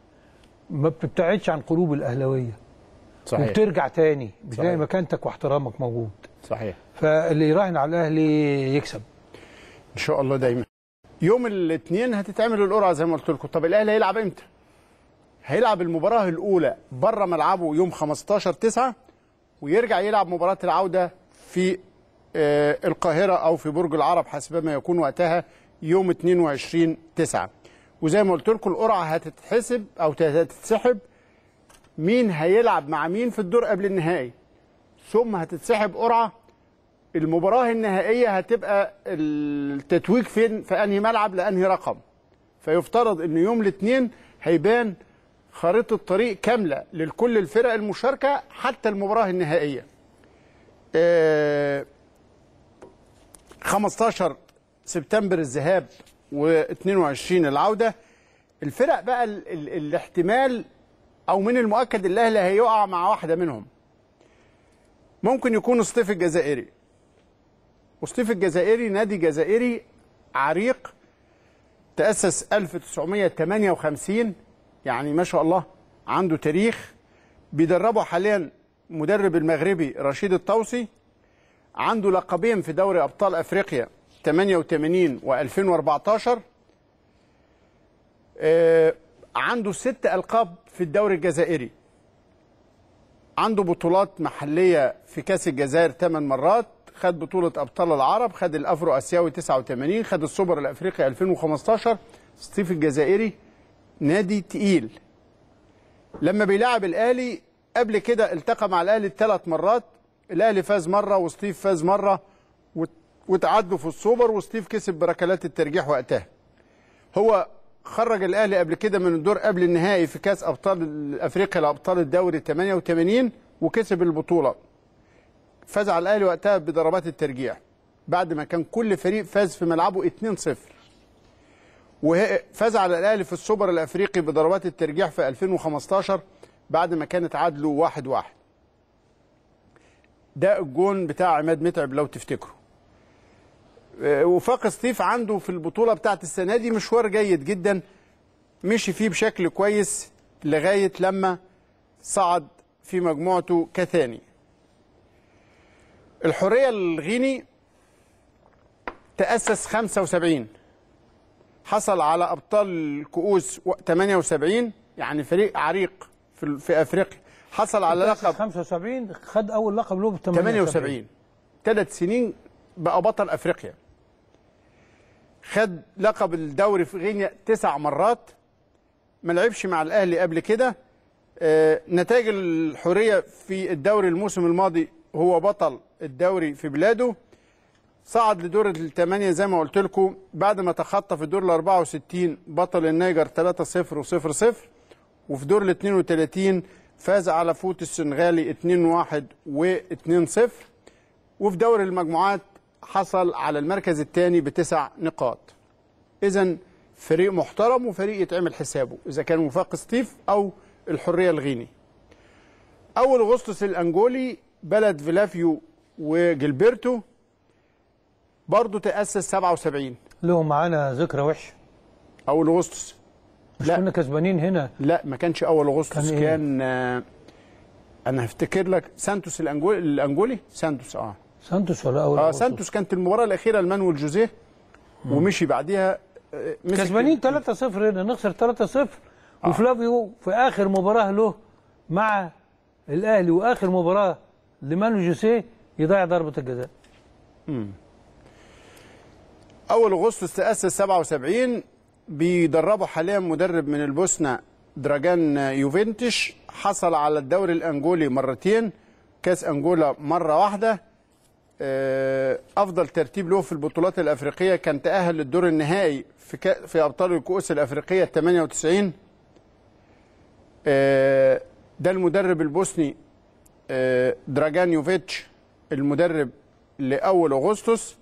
ما بتبتعدش عن قلوب الاهلاويه صحيح وبترجع تاني بتلاقي صحيح. مكانتك واحترامك موجود صحيح فاللي يراهن على الاهلي يكسب ان شاء الله دايما يوم الاثنين هتتعمل القرعه زي ما قلت لكم طب الاهلي هيلعب امتى هيلعب المباراه الاولى بره ملعبه يوم 15 9 ويرجع يلعب مباراه العوده في آه، القاهره او في برج العرب حسب ما يكون وقتها يوم 22 9 وزي ما قلت لكم القرعه هتتحسب او هتتسحب مين هيلعب مع مين في الدور قبل النهائي ثم هتتسحب قرعه المباراة النهائية هتبقى التتويج فين في أنهي ملعب لأنهي رقم فيفترض أن يوم الاثنين هيبان خريطة طريق كاملة لكل الفرق المشاركة حتى المباراة النهائية آه، 15 سبتمبر الذهاب و22 العودة الفرق بقى ال ال الاحتمال أو من المؤكد الأهلي هيقع مع واحدة منهم ممكن يكون سطيف الجزائري وسطيف الجزائري نادي جزائري عريق تأسس 1958 يعني ما شاء الله عنده تاريخ بيدربه حاليا مدرب المغربي رشيد الطوسي عنده لقبين في دوري أبطال أفريقيا 88 و2014 آه عنده ست ألقاب في الدوري الجزائري عنده بطولات محلية في كأس الجزائر 8 مرات خد بطولة أبطال العرب خد الأفرو أسيوي 89 خد السوبر الأفريقي 2015 ستيف الجزائري نادي تقيل لما بيلعب الأهلي قبل كده التقى مع الأهلي ثلاث مرات الأهلي فاز مرة وستيف فاز مرة وت- وتعادلوا في السوبر وستيف كسب بركلات الترجيح وقتها هو خرج الاهلي قبل كده من الدور قبل النهائي في كاس ابطال افريقيا لابطال الدوري 88 وكسب البطوله فاز على الاهلي وقتها بضربات الترجيح بعد ما كان كل فريق فاز في ملعبه 2-0 وفاز على الاهلي في السوبر الافريقي بضربات الترجيح في 2015 بعد ما كانت تعادلوا 1-1 واحد واحد. ده الجون بتاع عماد متعب لو تفتكروا آه، وفاق سطيف عنده في البطوله بتاعت السنه دي مشوار جيد جدا مشي فيه بشكل كويس لغايه لما صعد في مجموعته كثاني الحريه الغيني تاسس 75 حصل على ابطال الكؤوس و- 78 يعني فريق عريق في في افريقيا حصل على لقب 75 خد اول لقب له ب 78 ثلاث سنين بقى بطل افريقيا خد لقب الدوري في غينيا تسع مرات ما لعبش مع الاهلي قبل كده آه، نتائج الحريه في الدوري الموسم الماضي هو بطل الدوري في بلاده صعد لدور الثمانية زي ما قلت لكم بعد ما تخطى في الدور ال 64 بطل النيجر 3-0 و0-0 وفي دور ال 32 فاز على فوت السنغالي 2-1 و2-0 وفي دور المجموعات حصل على المركز الثاني بتسع نقاط اذا فريق محترم وفريق يتعمل حسابه اذا كان وفاق سطيف او الحريه الغيني اول اغسطس الانجولي بلد فيلافيو وجilberto برضه تاسس 77 لهم معانا ذكرى وحشه اول اغسطس مش كنا كسبانين هنا لا ما كانش اول اغسطس كان كان, إيه؟ آه، انا هفتكر لك سانتوس الانجولي الانجولي سانتوس اه سانتوس ولا اول اه أغسطس؟ سانتوس كانت المباراه الاخيره لمانويل جوزيه ومشي بعديها آه، مسك- كسبانين 3-0 هنا نخسر 3-0 وفلافيو في اخر مباراه له مع الاهلي واخر مباراه لمانو جوسيه يضيع ضربه الجزاء مم. اول اغسطس تاسس 77 بيدربه حاليا مدرب من البوسنه دراجان يوفنتش حصل على الدوري الانجولي مرتين كاس انجولا مره واحده آه، افضل ترتيب له في البطولات الافريقيه كان تاهل للدور النهائي في كا- في ابطال الكؤوس الافريقيه 98 آه، ده المدرب البوسني آه، دراجان يوفيتش المدرب لاول اغسطس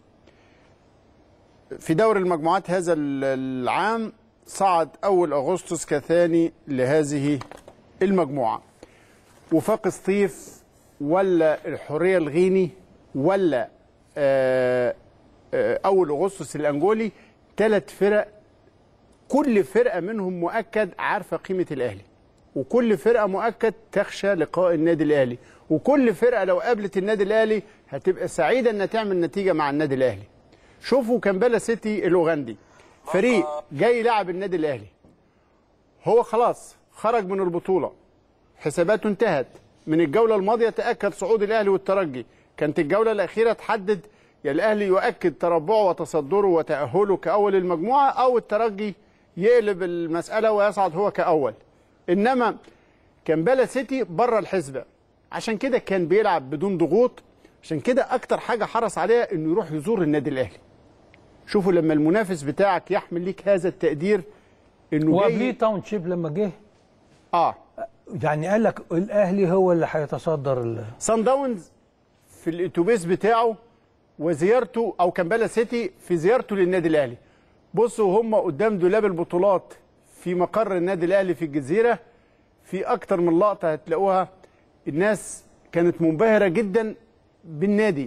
في دور المجموعات هذا ال- العام صعد اول اغسطس كثاني لهذه المجموعه وفاق سطيف ولا الحريه الغيني ولا آه، آه، اول اغسطس الانجولي ثلاث فرق كل فرقه منهم مؤكد عارفه قيمه الاهلي وكل فرقه مؤكد تخشى لقاء النادي الاهلي وكل فرقه لو قابلت النادي الاهلي هتبقى سعيده انها تعمل نتيجه مع النادي الاهلي شوفوا كامبالا سيتي الاوغندي فريق جاي يلعب النادي الاهلي هو خلاص خرج من البطوله حساباته انتهت من الجوله الماضيه تاكد صعود الاهلي والترجي كانت الجوله الاخيره تحدد يا الاهلي يؤكد تربعه وتصدره وتاهله كاول المجموعه او الترجي يقلب المساله ويصعد هو كاول انما كامبالا سيتي بره الحسبه عشان كده كان بيلعب بدون ضغوط عشان كده اكتر حاجه حرص عليها انه يروح يزور النادي الاهلي شوفوا لما المنافس بتاعك يحمل ليك هذا التقدير انه وقبليه جاي تاون شيب لما جه اه يعني قال لك الاهلي هو اللي هيتصدر ال- سان داونز في الاتوبيس بتاعه وزيارته او كامبالا سيتي في زيارته للنادي الاهلي بصوا هم قدام دولاب البطولات في مقر النادي الاهلي في الجزيره في اكتر من لقطه هتلاقوها الناس كانت منبهره جدا بالنادي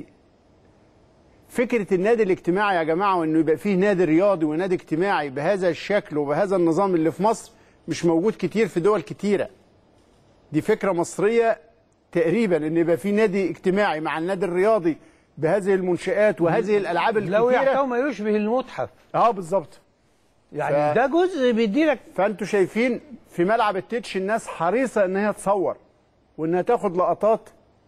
فكره النادي الاجتماعي يا جماعه وانه يبقى فيه نادي رياضي ونادي اجتماعي بهذا الشكل وبهذا النظام اللي في مصر مش موجود كتير في دول كتيره دي فكره مصريه تقريبا ان يبقى في نادي اجتماعي مع النادي الرياضي بهذه المنشآت وهذه الالعاب الكثيره لو يحتوي ما يشبه المتحف اه بالظبط يعني ده جزء بيديلك فانتوا شايفين في ملعب التتش الناس حريصه ان هي تصور وانها تاخد لقطات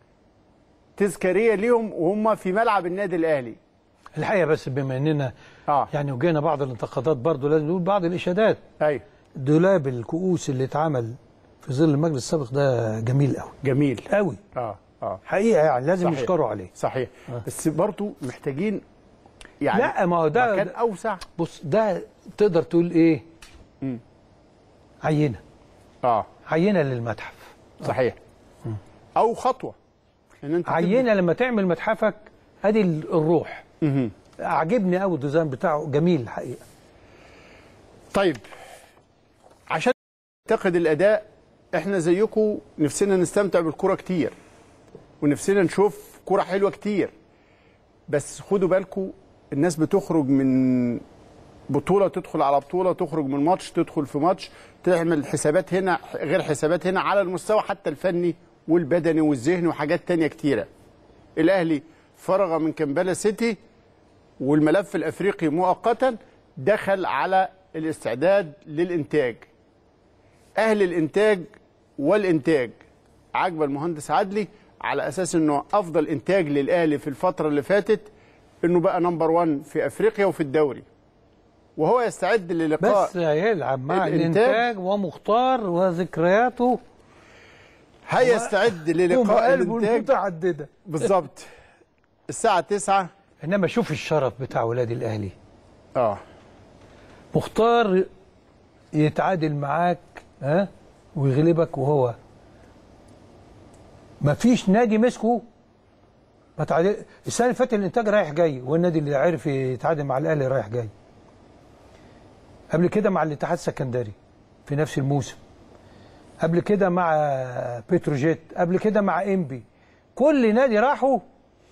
تذكاريه ليهم وهم في ملعب النادي الاهلي الحقيقه بس بما اننا آه. يعني وجينا بعض الانتقادات برضه لازم نقول بعض الاشادات ايوه دولاب الكؤوس اللي اتعمل في ظل المجلس السابق ده جميل قوي جميل قوي اه اه حقيقه يعني لازم صحيح. يشكروا عليه صحيح بس برضو محتاجين يعني لا ما هو ده مكان اوسع بص ده تقدر تقول ايه عينه اه عينه للمتحف صحيح او خطوه ان انت عينه لما تعمل متحفك ادي ال- الروح مهم. عجبني قوي الديزاين بتاعه جميل الحقيقه طيب عشان نعتقد الاداء احنا زيكم نفسنا نستمتع بالكره كتير ونفسنا نشوف كره حلوه كتير بس خدوا بالكم الناس بتخرج من بطوله تدخل على بطوله تخرج من ماتش تدخل في ماتش تعمل حسابات هنا غير حسابات هنا على المستوى حتى الفني والبدني والذهني وحاجات تانية كتيره الاهلي فرغ من كمبالا سيتي والملف الافريقي مؤقتا دخل على الاستعداد للانتاج اهل الانتاج والانتاج عجب المهندس عدلي على اساس انه افضل انتاج للاهلي في الفتره اللي فاتت انه بقى نمبر 1 في افريقيا وفي الدوري وهو يستعد للقاء بس هيلعب مع الإنتاج. الانتاج ومختار وذكرياته هيستعد للقاء قلبه الانتاج المتعدده بالظبط الساعه 9 انما شوف الشرف بتاع ولاد الاهلي اه مختار يتعادل معاك ها ويغلبك وهو ما فيش نادي مسكه ما تعادل السنه اللي فاتت الانتاج رايح جاي والنادي اللي عرف يتعادل مع الاهلي رايح جاي قبل كده مع الاتحاد السكندري في نفس الموسم قبل كده مع بتروجيت قبل كده مع انبي كل نادي راحوا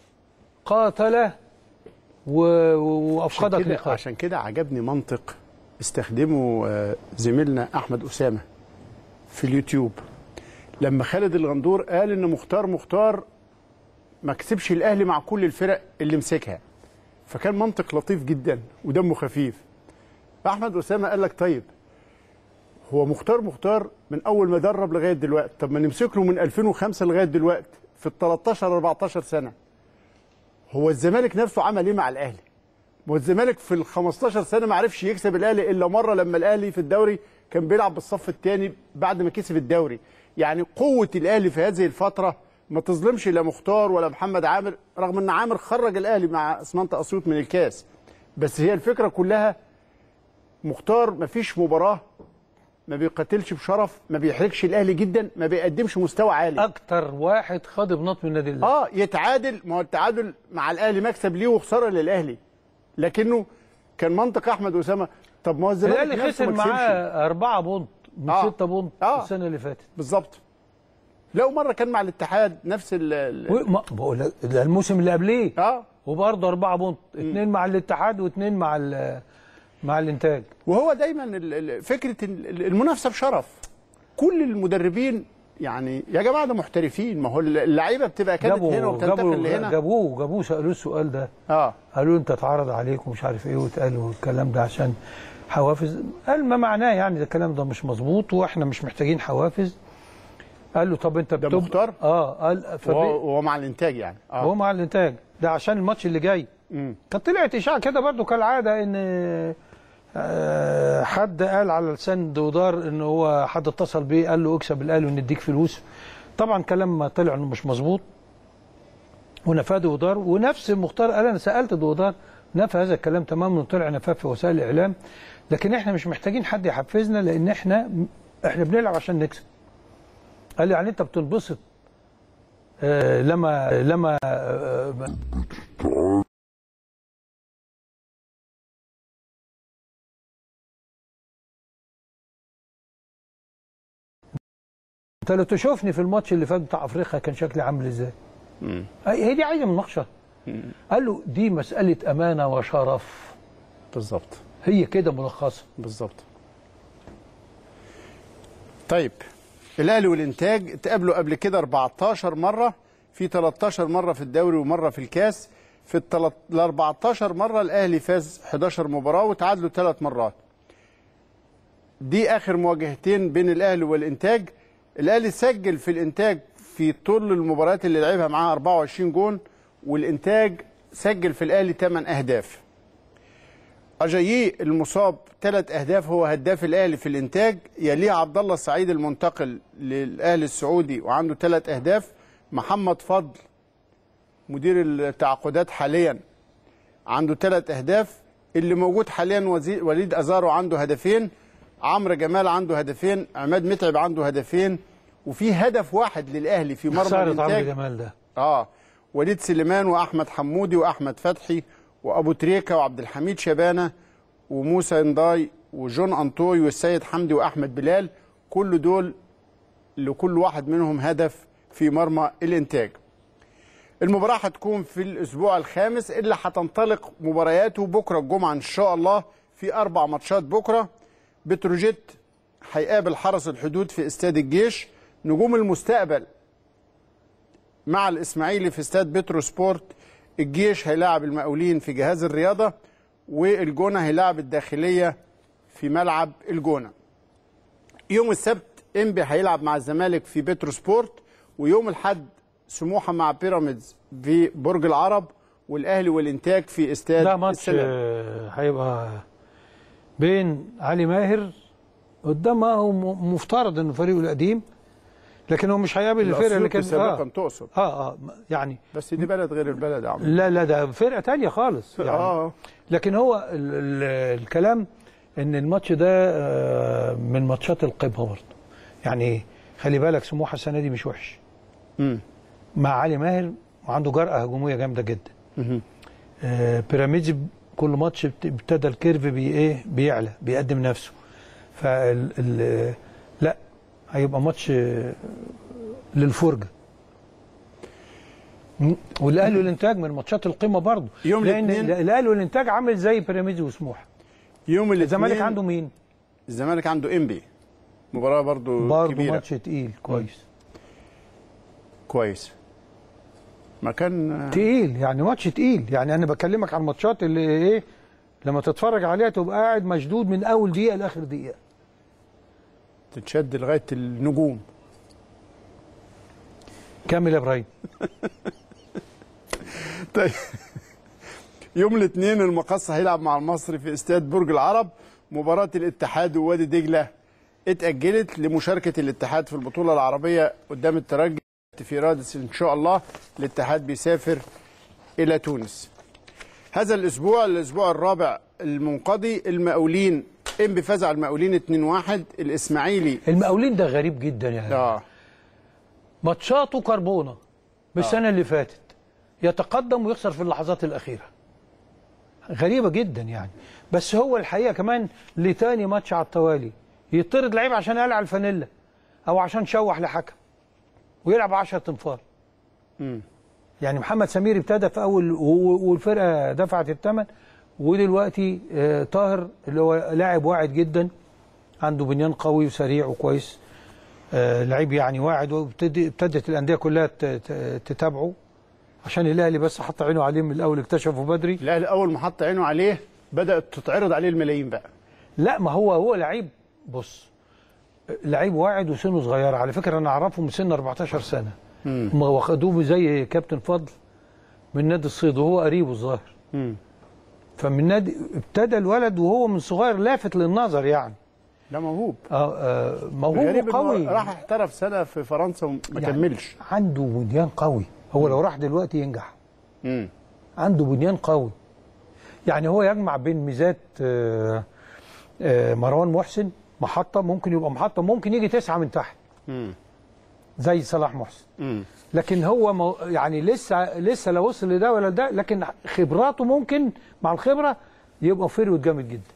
قاتل و... وافقدك عشان كده, لقاء عشان كده عجبني منطق استخدمه آه، زميلنا احمد اسامه في اليوتيوب لما خالد الغندور قال ان مختار مختار ما كسبش الاهلي مع كل الفرق اللي مسكها فكان منطق لطيف جدا ودمه خفيف احمد اسامه قال لك طيب هو مختار مختار من اول ما درب لغايه دلوقتي طب ما نمسك له من 2005 لغايه دلوقتي في ال 13 14 سنه هو الزمالك نفسه عمل ايه مع الاهلي ما هو الزمالك في ال 15 سنه ما عرفش يكسب الاهلي الا مره لما الاهلي في الدوري كان بيلعب بالصف الثاني بعد ما كسب الدوري يعني قوه الاهلي في هذه الفتره ما تظلمش لا مختار ولا محمد عامر رغم ان عامر خرج الاهلي مع اسمنت اسيوط من الكاس بس هي الفكره كلها مختار ما فيش مباراه ما بيقاتلش بشرف ما بيحرجش الاهلي جدا ما بيقدمش مستوى عالي اكتر واحد خد بنط من النادي الاهلي اه يتعادل ما هو التعادل مع الاهلي مكسب ليه وخساره للاهلي لكنه كان منطق احمد اسامه طب ما هو الزمالك الاهلي نفسه خسر ما كسبش. معاه أربعة بونت من آه. ستة بونت آه. السنة اللي فاتت بالظبط لو مره كان مع الاتحاد نفس ال ال- وما- بقول لك ده الموسم اللي قبليه اه وبرضه أربعة بونت اثنين مع الاتحاد واثنين مع ال- مع الانتاج وهو دايما ال- ال- فكره ال- المنافسه بشرف كل المدربين يعني يا جماعه ده محترفين ما هو اللعيبه بتبقى كانت هنا وبتنتقل لهنا جابوه جابوه سالوه السؤال ده اه قالوا له انت اتعرض عليك ومش عارف ايه واتقال والكلام ده عشان حوافز قال ما معناه يعني ده الكلام ده مش مظبوط واحنا مش محتاجين حوافز قال له طب انت ده بتب... مختار؟ اه قال فبي... وهو وهو مع الانتاج يعني اه هو مع الانتاج ده عشان الماتش اللي جاي مم. كانت طلعت اشاعه كده برضو كالعاده ان آه، حد قال على لسان دودار ان هو حد اتصل بيه قال له اكسب الاهلي ونديك فلوس طبعا كلام ما طلع انه مش مظبوط ونفاه دودار ونفس مختار قال انا سالت دودار نفى هذا الكلام تماما وطلع نفاه في وسائل الاعلام لكن احنا مش محتاجين حد يحفزنا لان احنا احنا بنلعب عشان نكسب قال لي يعني انت بتنبسط آه، لما لما آه، انت لو تشوفني في الماتش اللي فات بتاع افريقيا كان شكلي عامل ازاي هي دي عايزه مناقشه قال له دي مساله امانه وشرف بالظبط هي كده ملخصه بالظبط طيب الاهلي والانتاج اتقابلوا قبل كده 14 مره في 13 مره في الدوري ومره في الكاس في ال 14 مره الاهلي فاز 11 مباراه وتعادلوا ثلاث مرات دي اخر مواجهتين بين الاهلي والانتاج الاهلي سجل في الانتاج في طول المباريات اللي لعبها معاه 24 جون والانتاج سجل في الاهلي 8 اهداف اجاييه المصاب ثلاث اهداف هو هداف الاهلي في الانتاج يليه عبد الله السعيد المنتقل للاهلي السعودي وعنده ثلاث اهداف محمد فضل مدير التعاقدات حاليا عنده ثلاث اهداف اللي موجود حاليا وزي- وليد ازارو عنده هدفين عمرو جمال عنده هدفين عماد متعب عنده هدفين وفي هدف واحد للاهلي في مرمى خساره عمرو الانتاج جمال ده اه وليد سليمان واحمد حمودي واحمد فتحي وابو تريكه وعبد الحميد شبانه وموسى انداي وجون انطوي والسيد حمدي واحمد بلال كل دول لكل واحد منهم هدف في مرمى الانتاج المباراة هتكون في الأسبوع الخامس اللي هتنطلق مبارياته بكرة الجمعة إن شاء الله في أربع ماتشات بكرة بتروجيت هيقابل حرس الحدود في استاد الجيش نجوم المستقبل مع الإسماعيلي في استاد بترو سبورت الجيش هيلاعب المقاولين في جهاز الرياضة والجونة هيلاعب الداخلية في ملعب الجونة يوم السبت انبي هيلعب مع الزمالك في بترو سبورت ويوم الحد سموحه مع بيراميدز في برج العرب والاهلي والانتاج في استاد ده ماتش السلام. آه، هيبقى بين علي ماهر قدامه هو م- مفترض انه فريقه القديم لكن هو مش هيقابل الفرقه اللي كان سابقا تقصد اه اه يعني بس دي بلد غير البلد يا عم لا لا ده فرقه تانية خالص يعني آه. لكن هو ال ال الكلام ان الماتش ده آه، من ماتشات القمه برضه يعني خلي بالك سموحه السنه دي مش وحش مم. مع علي ماهر وعنده جرأة هجومية جامدة جدا مهم. آه بيراميدز كل ماتش بت- ابتدى الكيرف بي ايه بيعلى بيقدم نفسه فال ال لا هيبقى ماتش آه، للفرجة م- والاهلي والانتاج من ماتشات القمه برضه يوم لان الاثنين- الاهلي والانتاج عامل زي بيراميدز وسموحه يوم الزمالك الاثنين عنده مين؟ الزمالك عنده انبي مباراه برضو برضه كبيره ماتش تقيل كويس كويس مكان تقيل يعني ماتش تقيل يعني انا بكلمك عن الماتشات اللي ايه لما تتفرج عليها تبقى قاعد مشدود من اول دقيقه لاخر دقيقه تتشد لغايه النجوم كامل يا ابراهيم طيب يوم الاثنين المقص هيلعب مع المصري في استاد برج العرب مباراة الاتحاد ووادي دجلة اتأجلت لمشاركة الاتحاد في البطولة العربية قدام الترجي في رادس إن شاء الله الاتحاد بيسافر إلى تونس هذا الأسبوع الأسبوع الرابع المنقضي المقاولين إنبي فاز على المقاولين 2-1 الإسماعيلي المقاولين ده غريب جدا يعني آه ماتشاته كربونه بالسنه اللي فاتت يتقدم ويخسر في اللحظات الاخيره غريبه جدا يعني بس هو الحقيقه كمان لتاني ماتش على التوالي يطرد لعيب عشان قلع الفانيلا او عشان شوح لحكم ويلعب 10 تنفار مم. يعني محمد سمير ابتدى في اول و- والفرقه دفعت الثمن ودلوقتي آه، طاهر اللي هو لاعب واعد جدا عنده بنيان قوي وسريع وكويس آه، لعيب يعني واعد وابتدي ابتدت الانديه كلها ت- ت- تتابعه عشان الاهلي بس حط عينه عليه من الاول اكتشفه بدري الأهلي أول ما حط عينه عليه بدأت تتعرض عليه الملايين بقى لا ما هو هو لعيب بص لعيب واعد وسنه صغير على فكره انا اعرفه من سن 14 سنه مم. هم واخدوه زي كابتن فضل من نادي الصيد وهو قريبه الظاهر مم. فمن نادي ابتدى الولد وهو من صغير لافت للنظر يعني ده موهوب اه, آه موهوب غريب إنه قوي راح احترف سنة في فرنسا وما يعني كملش عنده بنيان قوي هو لو راح دلوقتي ينجح مم. عنده بنيان قوي يعني هو يجمع بين ميزات آه، آه، مروان محسن محطة ممكن يبقى محطة ممكن يجي تسعة من تحت مم. زي صلاح محسن مم. لكن هو مو يعني لسه لسه لا وصل لده ولا ده لكن خبراته ممكن مع الخبرة يبقى فيرود جامد جدا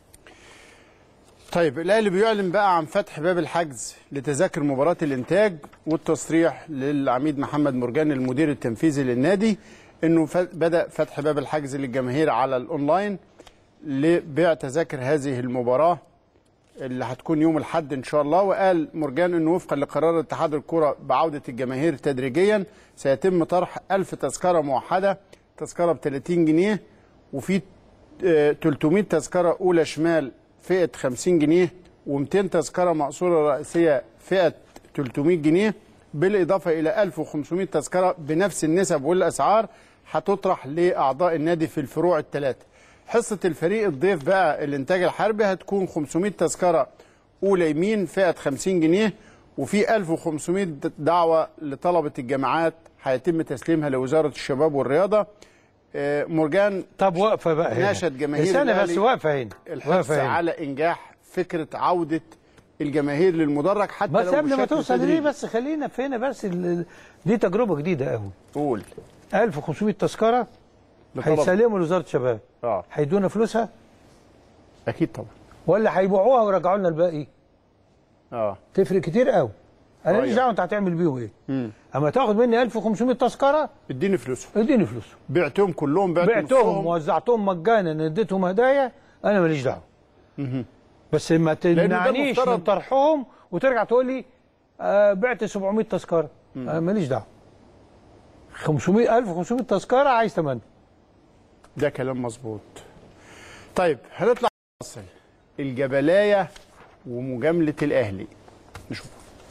طيب الاهلي بيعلن بقى عن فتح باب الحجز لتذاكر مباراه الانتاج والتصريح للعميد محمد مرجان المدير التنفيذي للنادي انه ف- بدا فتح باب الحجز للجماهير على الاونلاين لبيع تذاكر هذه المباراه اللي هتكون يوم الاحد ان شاء الله وقال مرجان انه وفقا لقرار اتحاد الكره بعوده الجماهير تدريجيا سيتم طرح 1000 تذكره موحده تذكره ب 30 جنيه وفي آه، 300 تذكره اولى شمال فئه 50 جنيه و200 تذكره مقصوره رئيسيه فئه 300 جنيه بالاضافه الى 1500 تذكره بنفس النسب والاسعار هتطرح لاعضاء النادي في الفروع الثلاثه حصه الفريق الضيف بقى الانتاج الحربي هتكون 500 تذكره اولى يمين فئه 50 جنيه وفي 1500 دعوه لطلبه الجامعات هيتم تسليمها لوزاره الشباب والرياضه آه، مرجان طب واقفه بقى هنا ناشد جماهير استنى الأهلي بس واقفه هنا الحرص واقفه هنا على انجاح فكره عوده الجماهير للمدرج حتى بس لو قبل ما بشكل توصل تدريجي. ليه بس خلينا في هنا بس ال- دي تجربه جديده قوي قول 1500 تذكره لطلب. هيسلموا لوزاره الشباب اه هيدونا فلوسها اكيد طبعا ولا هيبيعوها ويرجعوا لنا الباقي اه تفرق كتير قوي انا آه ماليش يعني. دعوه انت هتعمل بيهم ايه مم. اما تاخد مني 1500 تذكره اديني فلوسهم اديني فلوسهم بعتهم كلهم بعت بعتهم نصهم. ووزعتهم مجانا اديتهم هدايا انا ماليش دعوه مهم. بس ما ده تمنعنيش مفترض- من طرحهم وترجع تقول لي آه بعت 700 تذكره آه ماليش دعوه 500 1500 تذكره عايز ثمن ده كلام مظبوط طيب هنطلع فاصل الجبلايه ومجامله الاهلي نشوف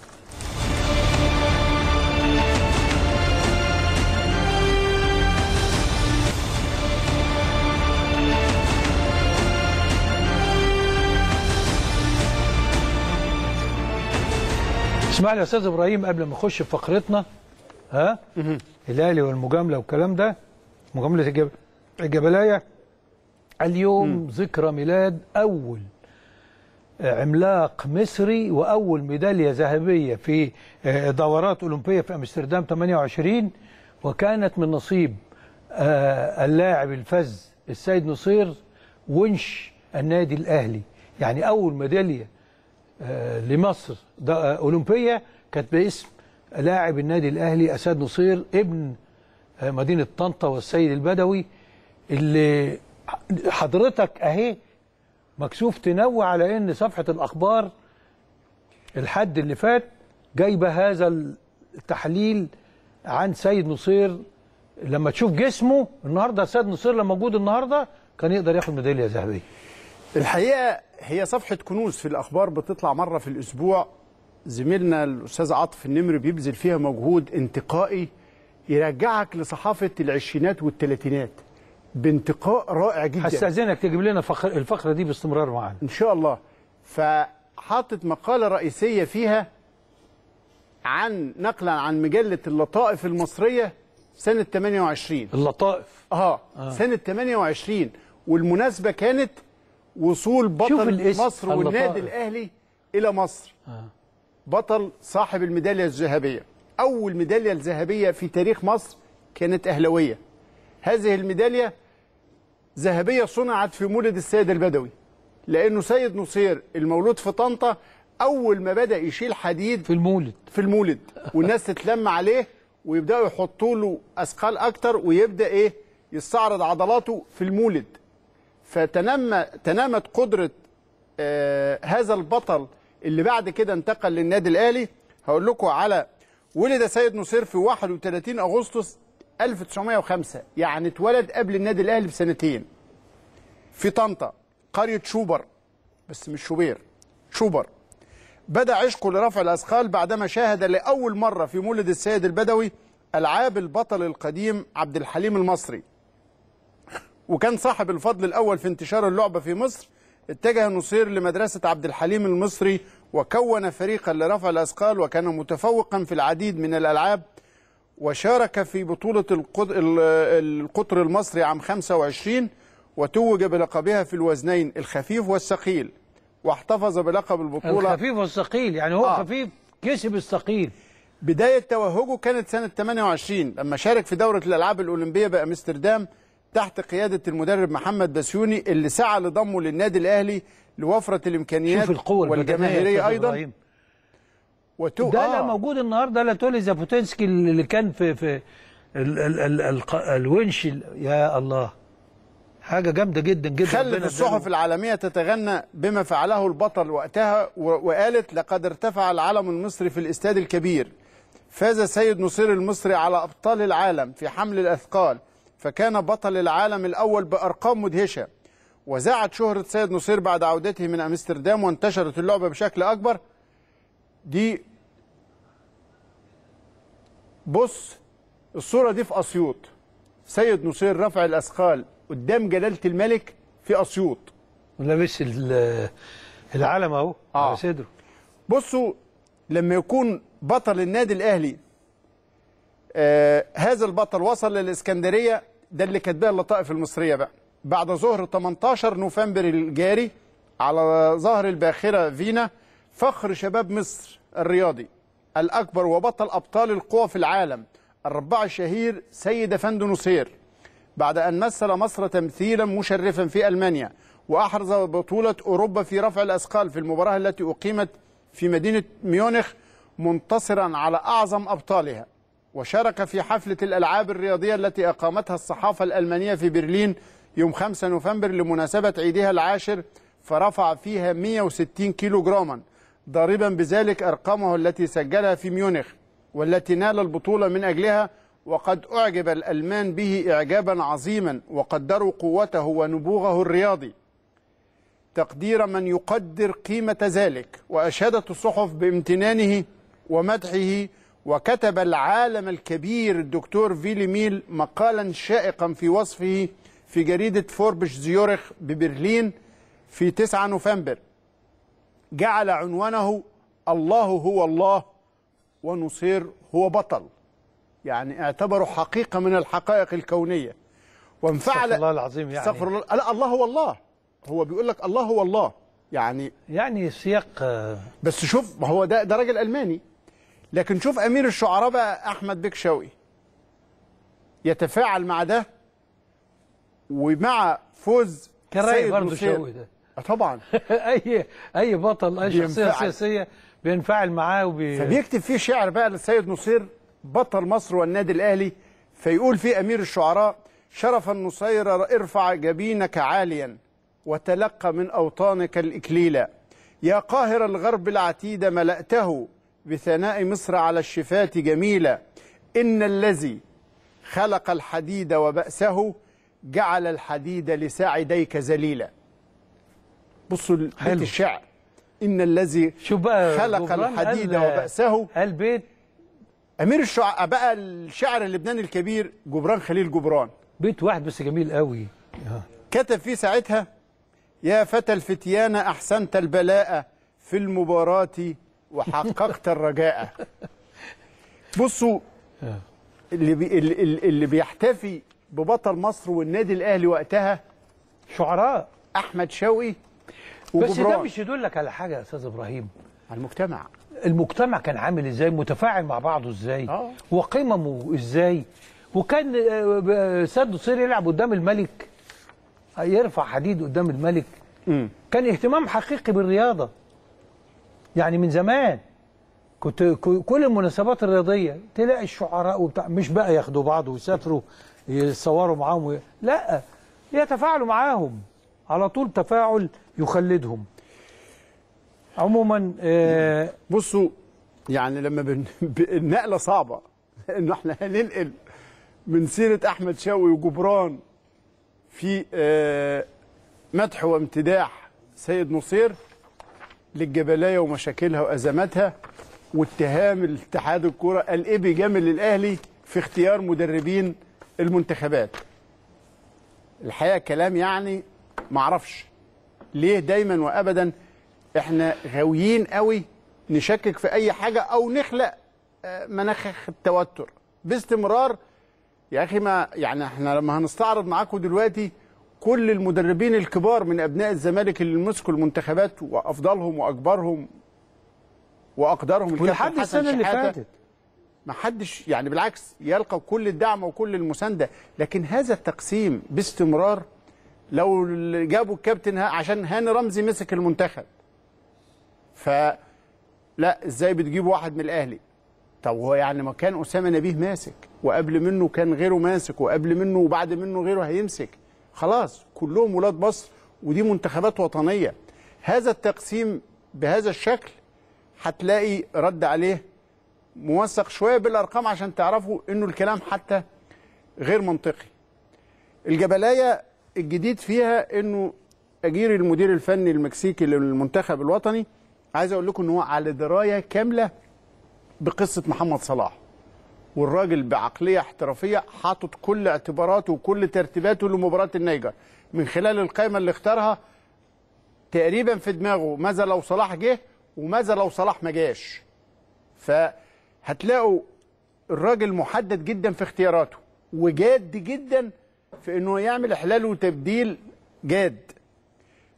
اسمع لي يا استاذ ابراهيم قبل ما نخش في فقرتنا ها الاهلي والمجامله والكلام ده مجامله الجب... الجبلايه اليوم ذكرى ميلاد اول عملاق مصري واول ميداليه ذهبيه في آه، دورات اولمبيه في امستردام 28 وكانت من نصيب آه، اللاعب الفذ السيد نصير ونش النادي الاهلي يعني اول ميداليه آه، لمصر ده آه، اولمبيه كانت باسم لاعب النادي الاهلي اساد نصير ابن آه، مدينه طنطا والسيد البدوي اللي حضرتك اهي مكسوف تنوه على ان صفحه الاخبار الحد اللي فات جايبه هذا التحليل عن سيد نصير لما تشوف جسمه النهارده سيد نصير لما موجود النهارده كان يقدر ياخد ميداليه ذهبيه الحقيقه هي صفحه كنوز في الاخبار بتطلع مره في الاسبوع زميلنا الاستاذ عاطف النمر بيبذل فيها مجهود انتقائي يرجعك لصحافه العشرينات والثلاثينات بانتقاء رائع جدا هستاذنك تجيب لنا فخر الفقره دي باستمرار معانا ان شاء الله فحاطط مقاله رئيسيه فيها عن نقلا عن مجله اللطائف المصريه سنه 28 اللطائف اه, آه. سنه 28 والمناسبه كانت وصول شوف بطل الاسم، مصر والنادي اللطائف. الاهلي الى مصر آه. بطل صاحب الميداليه الذهبيه اول ميداليه الذهبيه في تاريخ مصر كانت اهلاويه هذه الميداليه ذهبيه صنعت في مولد السيد البدوي لانه سيد نصير المولود في طنطا اول ما بدا يشيل حديد في المولد في المولد والناس تتلم عليه ويبداوا يحطوا له اثقال اكتر ويبدا ايه يستعرض عضلاته في المولد فتنمى تنامت قدره آه هذا البطل اللي بعد كده انتقل للنادي الاهلي هقول لكم على ولد سيد نصير في 31 اغسطس 1905 يعني اتولد قبل النادي الاهلي بسنتين في طنطا قريه شوبر بس مش شوبير شوبر بدا عشقه لرفع الاثقال بعدما شاهد لاول مره في مولد السيد البدوي العاب البطل القديم عبد الحليم المصري وكان صاحب الفضل الاول في انتشار اللعبه في مصر اتجه نصير لمدرسه عبد الحليم المصري وكون فريقا لرفع الاثقال وكان متفوقا في العديد من الالعاب وشارك في بطوله القط- ال- القطر المصري عام 25 وتوج بلقبها في الوزنين الخفيف والثقيل واحتفظ بلقب البطوله الخفيف والثقيل يعني هو آه. آه. خفيف كسب الثقيل بداية توهجه كانت سنة 28 لما شارك في دورة الألعاب الأولمبية بأمستردام تحت قيادة المدرب محمد بسيوني اللي سعى لضمه للنادي الأهلي لوفرة الإمكانيات شوف القوه البدنية يا والجماهيرية أستاذ أيضا إبراهيم. وتو... ده آه. لا موجود النهارده لا تولي زابوتنسكي اللي كان في في ال ال ال ال الونش ال- يا الله حاجه جامده جدا جدا خلت ربنا الصحف يديله. العالمية تتغنى بما فعله البطل وقتها و- وقالت لقد ارتفع العلم المصري في الاستاد الكبير فاز سيد نصير المصري على أبطال العالم في حمل الأثقال فكان بطل العالم الأول بأرقام مدهشة وزاعت شهرة سيد نصير بعد عودته من أمستردام وانتشرت اللعبة بشكل أكبر دي بص الصورة دي في أسيوط سيد نصير رفع الأثقال قدام جلالة الملك في أسيوط ولابس ال- العلم اهو آه. على صدره بصوا لما يكون بطل النادي الاهلي آه هذا البطل وصل للاسكندريه ده اللي كاتباه اللطائف المصريه بقى بعد ظهر 18 نوفمبر الجاري على ظهر الباخرة فينا فخر شباب مصر الرياضي الأكبر وبطل أبطال القوى في العالم الرباع الشهير سيد أفندي نصير بعد أن مثل مصر تمثيلا مشرفا في ألمانيا وأحرز بطولة أوروبا في رفع الأثقال في المباراة التي أقيمت في مدينة ميونخ منتصرا على أعظم أبطالها وشارك في حفلة الألعاب الرياضية التي أقامتها الصحافة الألمانية في برلين يوم 5 نوفمبر لمناسبة عيدها العاشر فرفع فيها 160 كيلو جراما ضاربا بذلك أرقامه التي سجلها في ميونخ والتي نال البطولة من أجلها وقد أعجب الألمان به إعجابا عظيما وقدروا قوته ونبوغه الرياضي تقدير من يقدر قيمة ذلك وأشادت الصحف بامتنانه ومدحه وكتب العالم الكبير الدكتور فيلي ميل مقالا شائقا في وصفه في جريدة فوربش زيورخ ببرلين في 9 نوفمبر جعل عنوانه الله هو الله ونصير هو بطل يعني اعتبره حقيقة من الحقائق الكونية وانفعل استغفر الله العظيم يعني استغفر الله لا الله هو الله هو بيقول لك الله هو الله يعني يعني سياق آه، بس شوف ما هو ده ده راجل الماني لكن شوف امير الشعراء بقى احمد بك شوقي يتفاعل مع ده ومع فوز كان رايق سيد برضه نصير. شوقي ده آه طبعا اي اي بطل اي شخصيه بينفعل. سياسيه بينفعل معاه وبي... فبيكتب فيه شعر بقى للسيد نصير بطل مصر والنادي الاهلي فيقول فيه امير الشعراء شرف النصير ارفع جبينك عاليا وتلقى من اوطانك الاكليل يا قاهر الغرب العتيد ملأته بثناء مصر على الشفاة جميلا إن الذي خلق الحديد وبأسه جعل الحديد لساعديك ذليلا بصوا بيت حلو. الشعر إن الذي شوف بقى خلق جبران الحديد قال- وبأسه قال بيت أمير الشعراء بقى الشاعر اللبناني الكبير جبران خليل جبران بيت واحد بس جميل قوي كتب فيه ساعتها يا فتى الفتيان أحسنت البلاء في المباراة وحققت الرجاء بصوا اللي بي اللي, اللي بيحتفي ببطل مصر والنادي الأهلي وقتها شعراء أحمد شوقي بس ده وجبران مش يدل لك على حاجه يا استاذ ابراهيم على المجتمع المجتمع كان عامل ازاي متفاعل مع بعضه ازاي آه. وقيمه ازاي وكان آه، ب- سيد نصير يلعب قدام الملك يرفع حديد قدام الملك كان اهتمام حقيقي بالرياضه يعني من زمان كنت ك- كل المناسبات الرياضيه تلاقي الشعراء وبتاع مش بقى ياخدوا بعض ويسافروا يتصوروا معاهم وي... لا يتفاعلوا معاهم على طول تفاعل يخلدهم عموما آه بصوا يعني لما بن... ب- النقله صعبه انه احنا هننقل من سيره احمد شوقي وجبران في آه، مدح وامتداح سيد نصير للجبليه ومشاكلها وازماتها واتهام الاتحاد الكوره الابي جامل للاهلي في اختيار مدربين المنتخبات الحقيقه كلام يعني معرفش ليه دايما وابدا احنا غاويين قوي نشكك في اي حاجه او نخلق آه، مناخ التوتر باستمرار يا اخي ما يعني احنا لما هنستعرض معاكم دلوقتي كل المدربين الكبار من ابناء الزمالك اللي مسكوا المنتخبات وافضلهم واكبرهم واقدرهم الكابتن ولحد حسن السنه اللي شحاتة. فاتت ما حدش يعني بالعكس يلقى كل الدعم وكل المسانده لكن هذا التقسيم باستمرار لو جابوا الكابتن ها- عشان هاني رمزي مسك المنتخب ف لا ازاي بتجيبوا واحد من الاهلي طب هو يعني ما كان اسامه نبيه ماسك وقبل منه كان غيره ماسك وقبل منه وبعد منه غيره هيمسك خلاص كلهم ولاد مصر ودي منتخبات وطنيه هذا التقسيم بهذا الشكل هتلاقي رد عليه موثق شويه بالارقام عشان تعرفوا انه الكلام حتى غير منطقي الجبلايه الجديد فيها انه اجير المدير الفني المكسيكي للمنتخب الوطني عايز اقول لكم ان هو على درايه كامله بقصه محمد صلاح والراجل بعقليه احترافيه حاطط كل اعتباراته وكل ترتيباته لمباراه النيجر من خلال القائمه اللي اختارها تقريبا في دماغه ماذا لو صلاح جه وماذا لو صلاح ما جاش فهتلاقوا الراجل محدد جدا في اختياراته وجاد جدا في انه يعمل احلال وتبديل جاد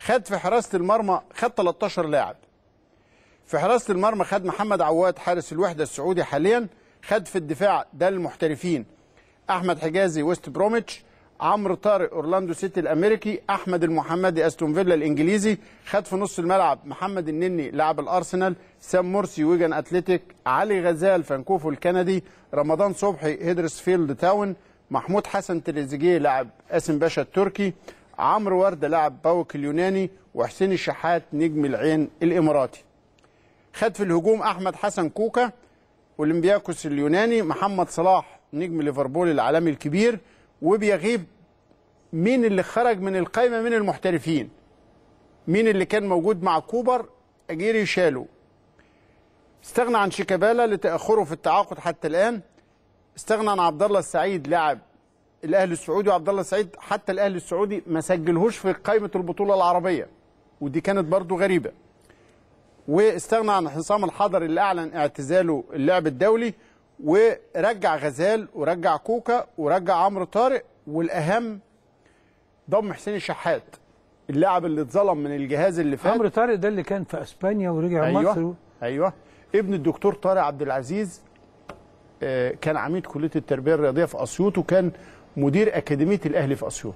خد في حراسه المرمى خد 13 لاعب في حراسه المرمى خد محمد عواد حارس الوحده السعودي حاليا خد في الدفاع ده المحترفين احمد حجازي ويست بروميتش عمرو طارق اورلاندو سيتي الامريكي احمد المحمدي استون فيلا الانجليزي خد في نص الملعب محمد النني لاعب الارسنال سام مرسي ويجن اتلتيك علي غزال فانكوفو الكندي رمضان صبحي هيدرسفيلد تاون محمود حسن تريزيجيه لاعب قاسم باشا التركي عمرو ورده لاعب باوك اليوناني وحسين الشحات نجم العين الاماراتي خد في الهجوم احمد حسن كوكا اولمبياكوس اليوناني محمد صلاح نجم ليفربول العالمي الكبير وبيغيب مين اللي خرج من القائمه من المحترفين مين اللي كان موجود مع كوبر اجيري شالو استغنى عن شيكابالا لتاخره في التعاقد حتى الان استغنى عن عبد الله السعيد لاعب الاهلي السعودي وعبد الله السعيد حتى الاهلي السعودي ما سجلهوش في قائمه البطوله العربيه ودي كانت برضو غريبه واستغنى عن حسام الحضري اللي اعلن اعتزاله اللعب الدولي ورجع غزال ورجع كوكا ورجع عمرو طارق والاهم ضم حسين الشحات اللاعب اللي اتظلم من الجهاز اللي فات عمرو طارق ده اللي كان في اسبانيا ورجع أيوة. مصر ايوه ابن الدكتور طارق عبد العزيز آه، كان عميد كليه التربيه الرياضيه في اسيوط وكان مدير اكاديميه الاهلي في اسيوط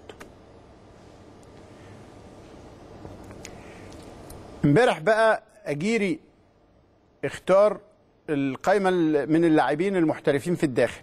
امبارح بقى اجيري اختار القائمه ال- من اللاعبين المحترفين في الداخل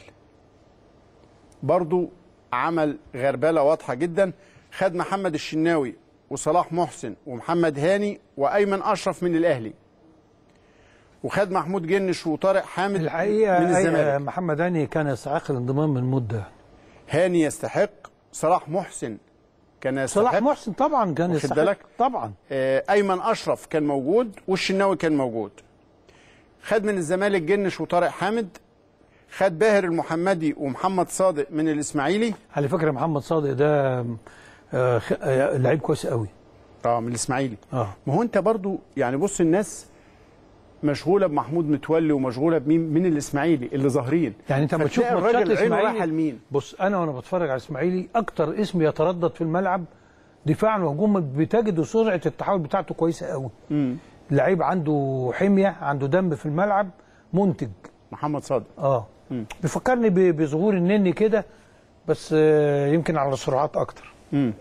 برضو عمل غربله واضحه جدا خد محمد الشناوي وصلاح محسن ومحمد هاني وايمن اشرف من الاهلي وخد محمود جنش وطارق حامد الحقيقه من أي- الزمالك محمد هاني كان يستحق الانضمام من مده هاني يستحق صلاح محسن كان يستحق صلاح محسن طبعا كان واخد يستحق بالك؟ طبعا آه، ايمن اشرف كان موجود والشناوي كان موجود خد من الزمالك جنش وطارق حامد خد باهر المحمدي ومحمد صادق من الاسماعيلي على فكره محمد صادق ده آه، خ- آه، لعيب كويس قوي اه من الاسماعيلي اه ما هو انت برضو يعني بص الناس مشغوله بمحمود متولي ومشغوله بمين من الاسماعيلي اللي ظاهرين يعني انت لما تشوف فتلاقي ماتشات الراجل عينه رايحه الاسماعيلي لمين بص انا وانا بتفرج على الاسماعيلي اكتر اسم يتردد في الملعب دفاعا وهجوما بتجد سرعه التحول بتاعته كويسه قوي لعيب عنده حميه عنده دم في الملعب منتج محمد صادق اه بيفكرني ب- بظهور النني كده بس آه، يمكن على سرعات اكتر مم.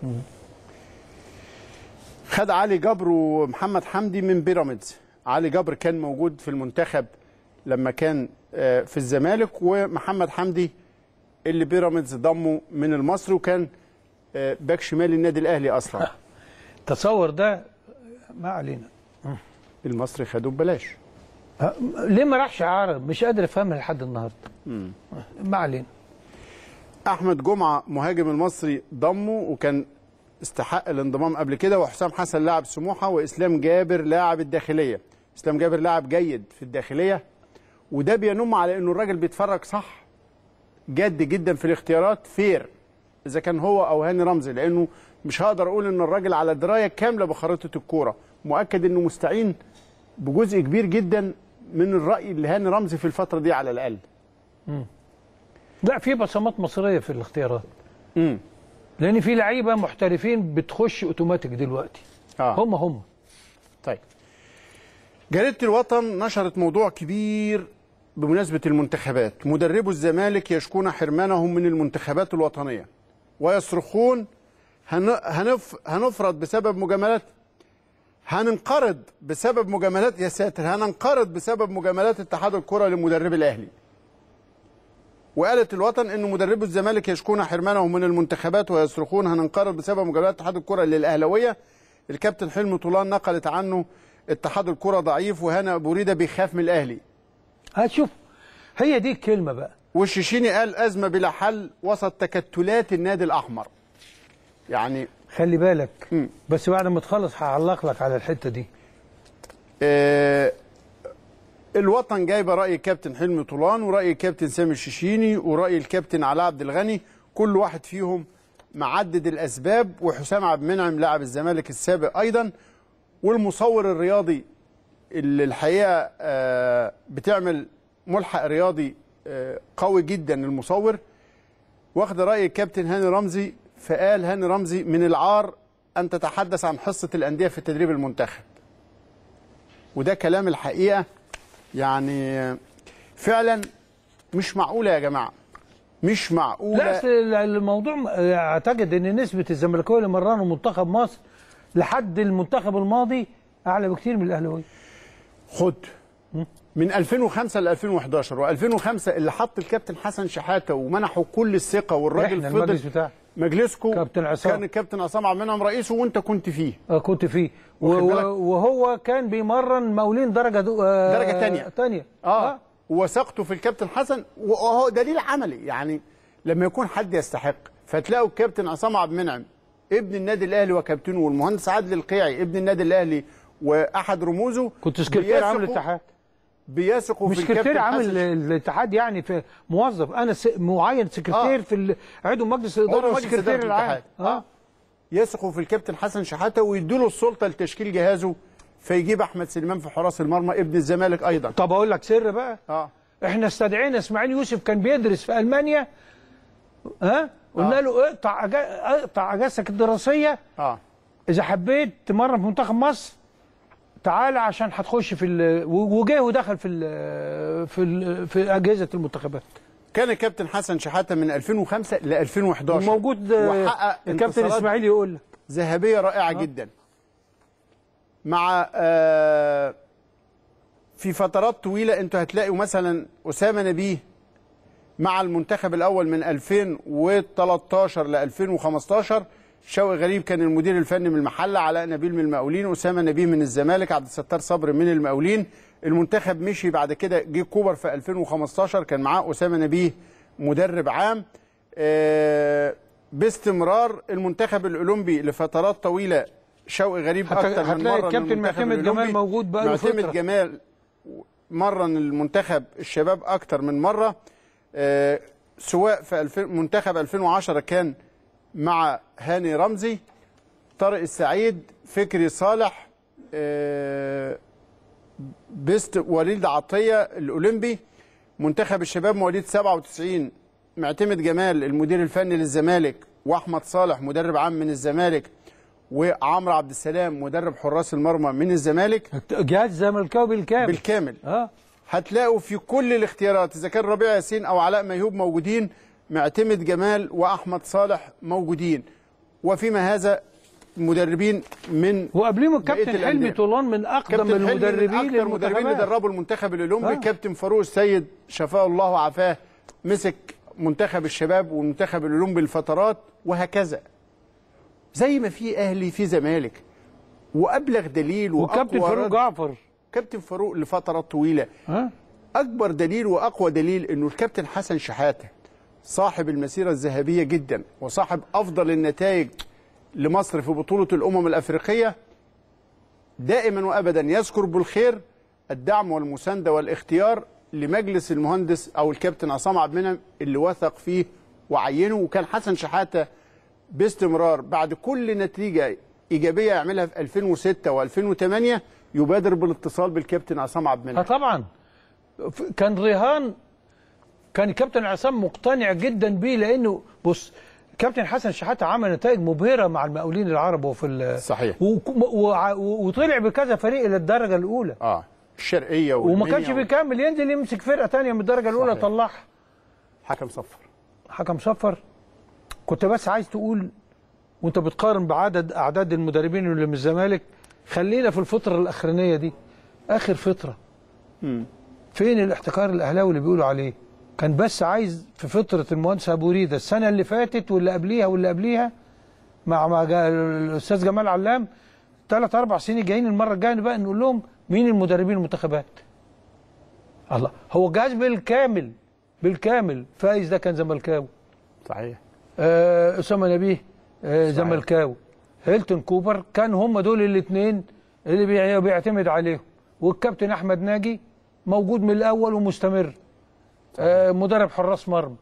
خد علي جبر ومحمد حمدي من بيراميدز علي جبر كان موجود في المنتخب لما كان آه، في الزمالك ومحمد حمدي اللي بيراميدز ضمه من المصري وكان آه، باك شمال النادي الاهلي اصلا تصور ده ما علينا المصري خدوه ببلاش آه، ليه ما راحش عرب مش قادر افهمها لحد النهارده ما علينا احمد جمعه مهاجم المصري ضمه وكان استحق الانضمام قبل كده وحسام حسن لاعب سموحه واسلام جابر لاعب الداخليه اسلام جابر لاعب جيد في الداخليه وده بينم على انه الراجل بيتفرج صح جد جدا في الاختيارات فير اذا كان هو او هاني رمزي لانه مش هقدر اقول ان الراجل على درايه كامله بخريطه الكوره مؤكد انه مستعين بجزء كبير جدا من الراي اللي هاني رمزي في الفتره دي على الاقل مم. لا في بصمات مصريه في الاختيارات امم لان في لعيبه محترفين بتخش اوتوماتيك دلوقتي آه. هم هم طيب جريدة الوطن نشرت موضوع كبير بمناسبة المنتخبات مدربو الزمالك يشكون حرمانهم من المنتخبات الوطنية ويصرخون هن... هنف... هنفرض بسبب مجاملات هننقرض بسبب مجاملات يا ساتر هننقرض بسبب مجاملات اتحاد الكرة لمدرب الأهلي وقالت الوطن ان مدربو الزمالك يشكون حرمانهم من المنتخبات ويصرخون هننقرض بسبب مجاملات اتحاد الكرة للأهلوية الكابتن حلمي طولان نقلت عنه اتحاد الكرة ضعيف وهنا ابو ريده بيخاف من الاهلي هتشوف هي دي الكلمه بقى والشيشيني قال ازمه بلا حل وسط تكتلات النادي الاحمر يعني خلي بالك بس بعد ما تخلص هعلق لك على الحته دي آه الوطن جايبه راي الكابتن حلمي طولان وراي الكابتن سامي الشيشيني وراي الكابتن علاء عبد الغني كل واحد فيهم معدد الاسباب وحسام عبد المنعم لاعب الزمالك السابق ايضا والمصور الرياضي اللي الحقيقه آه، بتعمل ملحق رياضي آه، قوي جدا المصور واخد راي الكابتن هاني رمزي فقال هاني رمزي من العار ان تتحدث عن حصه الانديه في تدريب المنتخب وده كلام الحقيقه يعني فعلا مش معقوله يا جماعه مش معقوله لا أصل الموضوع م- اعتقد ان نسبه الزملكاويه اللي مرنوا منتخب مصر لحد المنتخب الماضي اعلى بكتير من الاهلاويه خد من 2005 ل 2011 و2005 اللي حط الكابتن حسن شحاته ومنحه كل الثقه والراجل احنا فضل المجلس بتاعنا مجلسكم كابتن عصام. كان الكابتن عصام عبد المنعم رئيسه وانت كنت فيه آه، كنت فيه و- واخد بالك؟ و- وهو كان بيمرن مقاولين درجه دو... آه، درجه ثانيه تانية اه وثقته في الكابتن حسن وهو دليل عملي يعني لما يكون حد يستحق فتلاقوا الكابتن عصام عبد المنعم ابن النادي الاهلي وكابتنه والمهندس عادل القيعي ابن النادي الاهلي واحد رموزه كنت سكرتير عام بيثقوا- الاتحاد بيثقوا مش في سكرتير الكابتن عام حسن ال- الاتحاد يعني في موظف انا س... معين سكرتير آه. في ال... عضو مجلس عضو الاداره مجلس والسكرتير إدارة العام الاتحاد. اه يثقوا في الكابتن حسن شحاته ويدوا له السلطه لتشكيل جهازه فيجيب احمد سليمان في حراس المرمى ابن الزمالك ايضا طب اقول لك سر بقى اه احنا استدعينا اسماعيل يوسف كان بيدرس في المانيا ها قلنا له اقطع أجا... اقطع اجازتك الدراسيه اه اذا حبيت تمرن في منتخب مصر تعالى عشان هتخش في ال... و- وجه ودخل في ال... في ال... في اجهزه المنتخبات كان الكابتن حسن شحاته من 2005 ل 2011 وموجود آه، وحقق الكابتن انتصارات اسماعيل يقول لك ذهبيه رائعه جدا مع آه في فترات طويله انتوا هتلاقوا مثلا اسامه نبيه مع المنتخب الاول من 2013 ل 2015 شوقي غريب كان المدير الفني من المحله علاء نبيل من المقاولين اسامه نبيه من الزمالك عبد الستار صبري من المقاولين المنتخب مشي بعد كده جه كوبر في 2015 كان معاه اسامه نبيه مدرب عام آه، باستمرار المنتخب الاولمبي لفترات طويله شوقي غريب هت- اكتر من هتلاقي مره الكابتن المنتخب معتمد جمال الأولمبي. موجود بقاله معتمد فترة. جمال مرن المنتخب الشباب اكتر من مره آه، سواء في 2000 منتخب 2010 كان مع هاني رمزي طارق السعيد فكري صالح آه، بيست وليد عطيه الاولمبي منتخب الشباب مواليد 97 معتمد جمال المدير الفني للزمالك واحمد صالح مدرب عام من الزمالك وعمرو عبد السلام مدرب حراس المرمى من الزمالك جهاز زملكاوي بالكامل بالكامل اه هتلاقوا في كل الاختيارات اذا كان ربيع ياسين او علاء ميهوب موجودين معتمد جمال واحمد صالح موجودين وفيما هذا مدربين من وقبليهم بقية الكابتن حلمي الأندية. طولان من اقدم كابتن حلمي من المدربين اكتر مدربين اللي للمنتخبات دربوا المنتخب الاولمبي آه. آه. كابتن فاروق السيد شفاه الله وعافاه مسك منتخب الشباب والمنتخب الاولمبي لفترات وهكذا زي ما في اهلي في زمالك وابلغ دليل وكابتن وأقوى فاروق رد- جعفر كابتن فاروق لفترات طويله ها اكبر دليل واقوى دليل انه الكابتن حسن شحاته صاحب المسيره الذهبيه جدا وصاحب افضل النتائج لمصر في بطوله الامم الافريقيه دائما وابدا يذكر بالخير الدعم والمسانده والاختيار لمجلس المهندس او الكابتن عصام عبد المنعم اللي وثق فيه وعينه وكان حسن شحاته باستمرار بعد كل نتيجه ايجابيه يعملها في 2006 و2008 يبادر بالاتصال بالكابتن عصام عبد اه المنعم طبعا ف- كان رهان كان الكابتن عصام مقتنع جدا بيه لانه بص كابتن حسن شحاته عمل نتائج مبهره مع المقاولين العرب وفي ال- صحيح و- و- و- وطلع بكذا فريق الى الدرجه الاولى اه الشرقيه وما والمنيا كانش بيكمل ينزل يمسك فرقه تانية من الدرجه الاولى صحيح. يطلعها حكم صفر حكم صفر كنت بس عايز تقول وانت بتقارن بعدد اعداد المدربين اللي من الزمالك خلينا في الفتره الاخرانيه دي اخر فتره فين الاحتكار الاهلاوي اللي بيقولوا عليه كان بس عايز في فتره المهندس ابو ريده السنه اللي فاتت واللي قبليها واللي قبليها مع مع جا- الاستاذ جمال علام ثلاث اربع سنين جايين المره الجايه بقى نقول لهم مين المدربين المنتخبات الله هو جهاز بالكامل بالكامل فايز ده كان زملكاوي صحيح آه، اسامه نبيه آه، زملكاوي هيلتون كوبر كان هم دول الاثنين اللي بيع- بيعتمد عليهم والكابتن احمد ناجي موجود من الاول ومستمر آه، مدرب حراس مرمى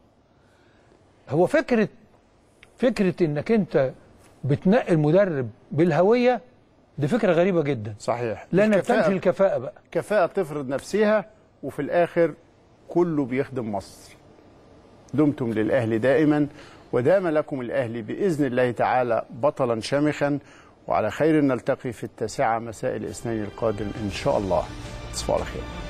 هو فكره فكره انك انت بتنقي المدرب بالهويه دي فكره غريبه جدا صحيح لانها الكفاءة- بتنفي الكفاءه بقى كفاءة تفرض نفسها وفي الآخر كله بيخدم مصر دمتم للأهلي دائما ودام لكم الأهلي بإذن الله تعالى بطلا شامخا وعلى خير نلتقي في التاسعة مساء الاثنين القادم إن شاء الله تصبحوا على خير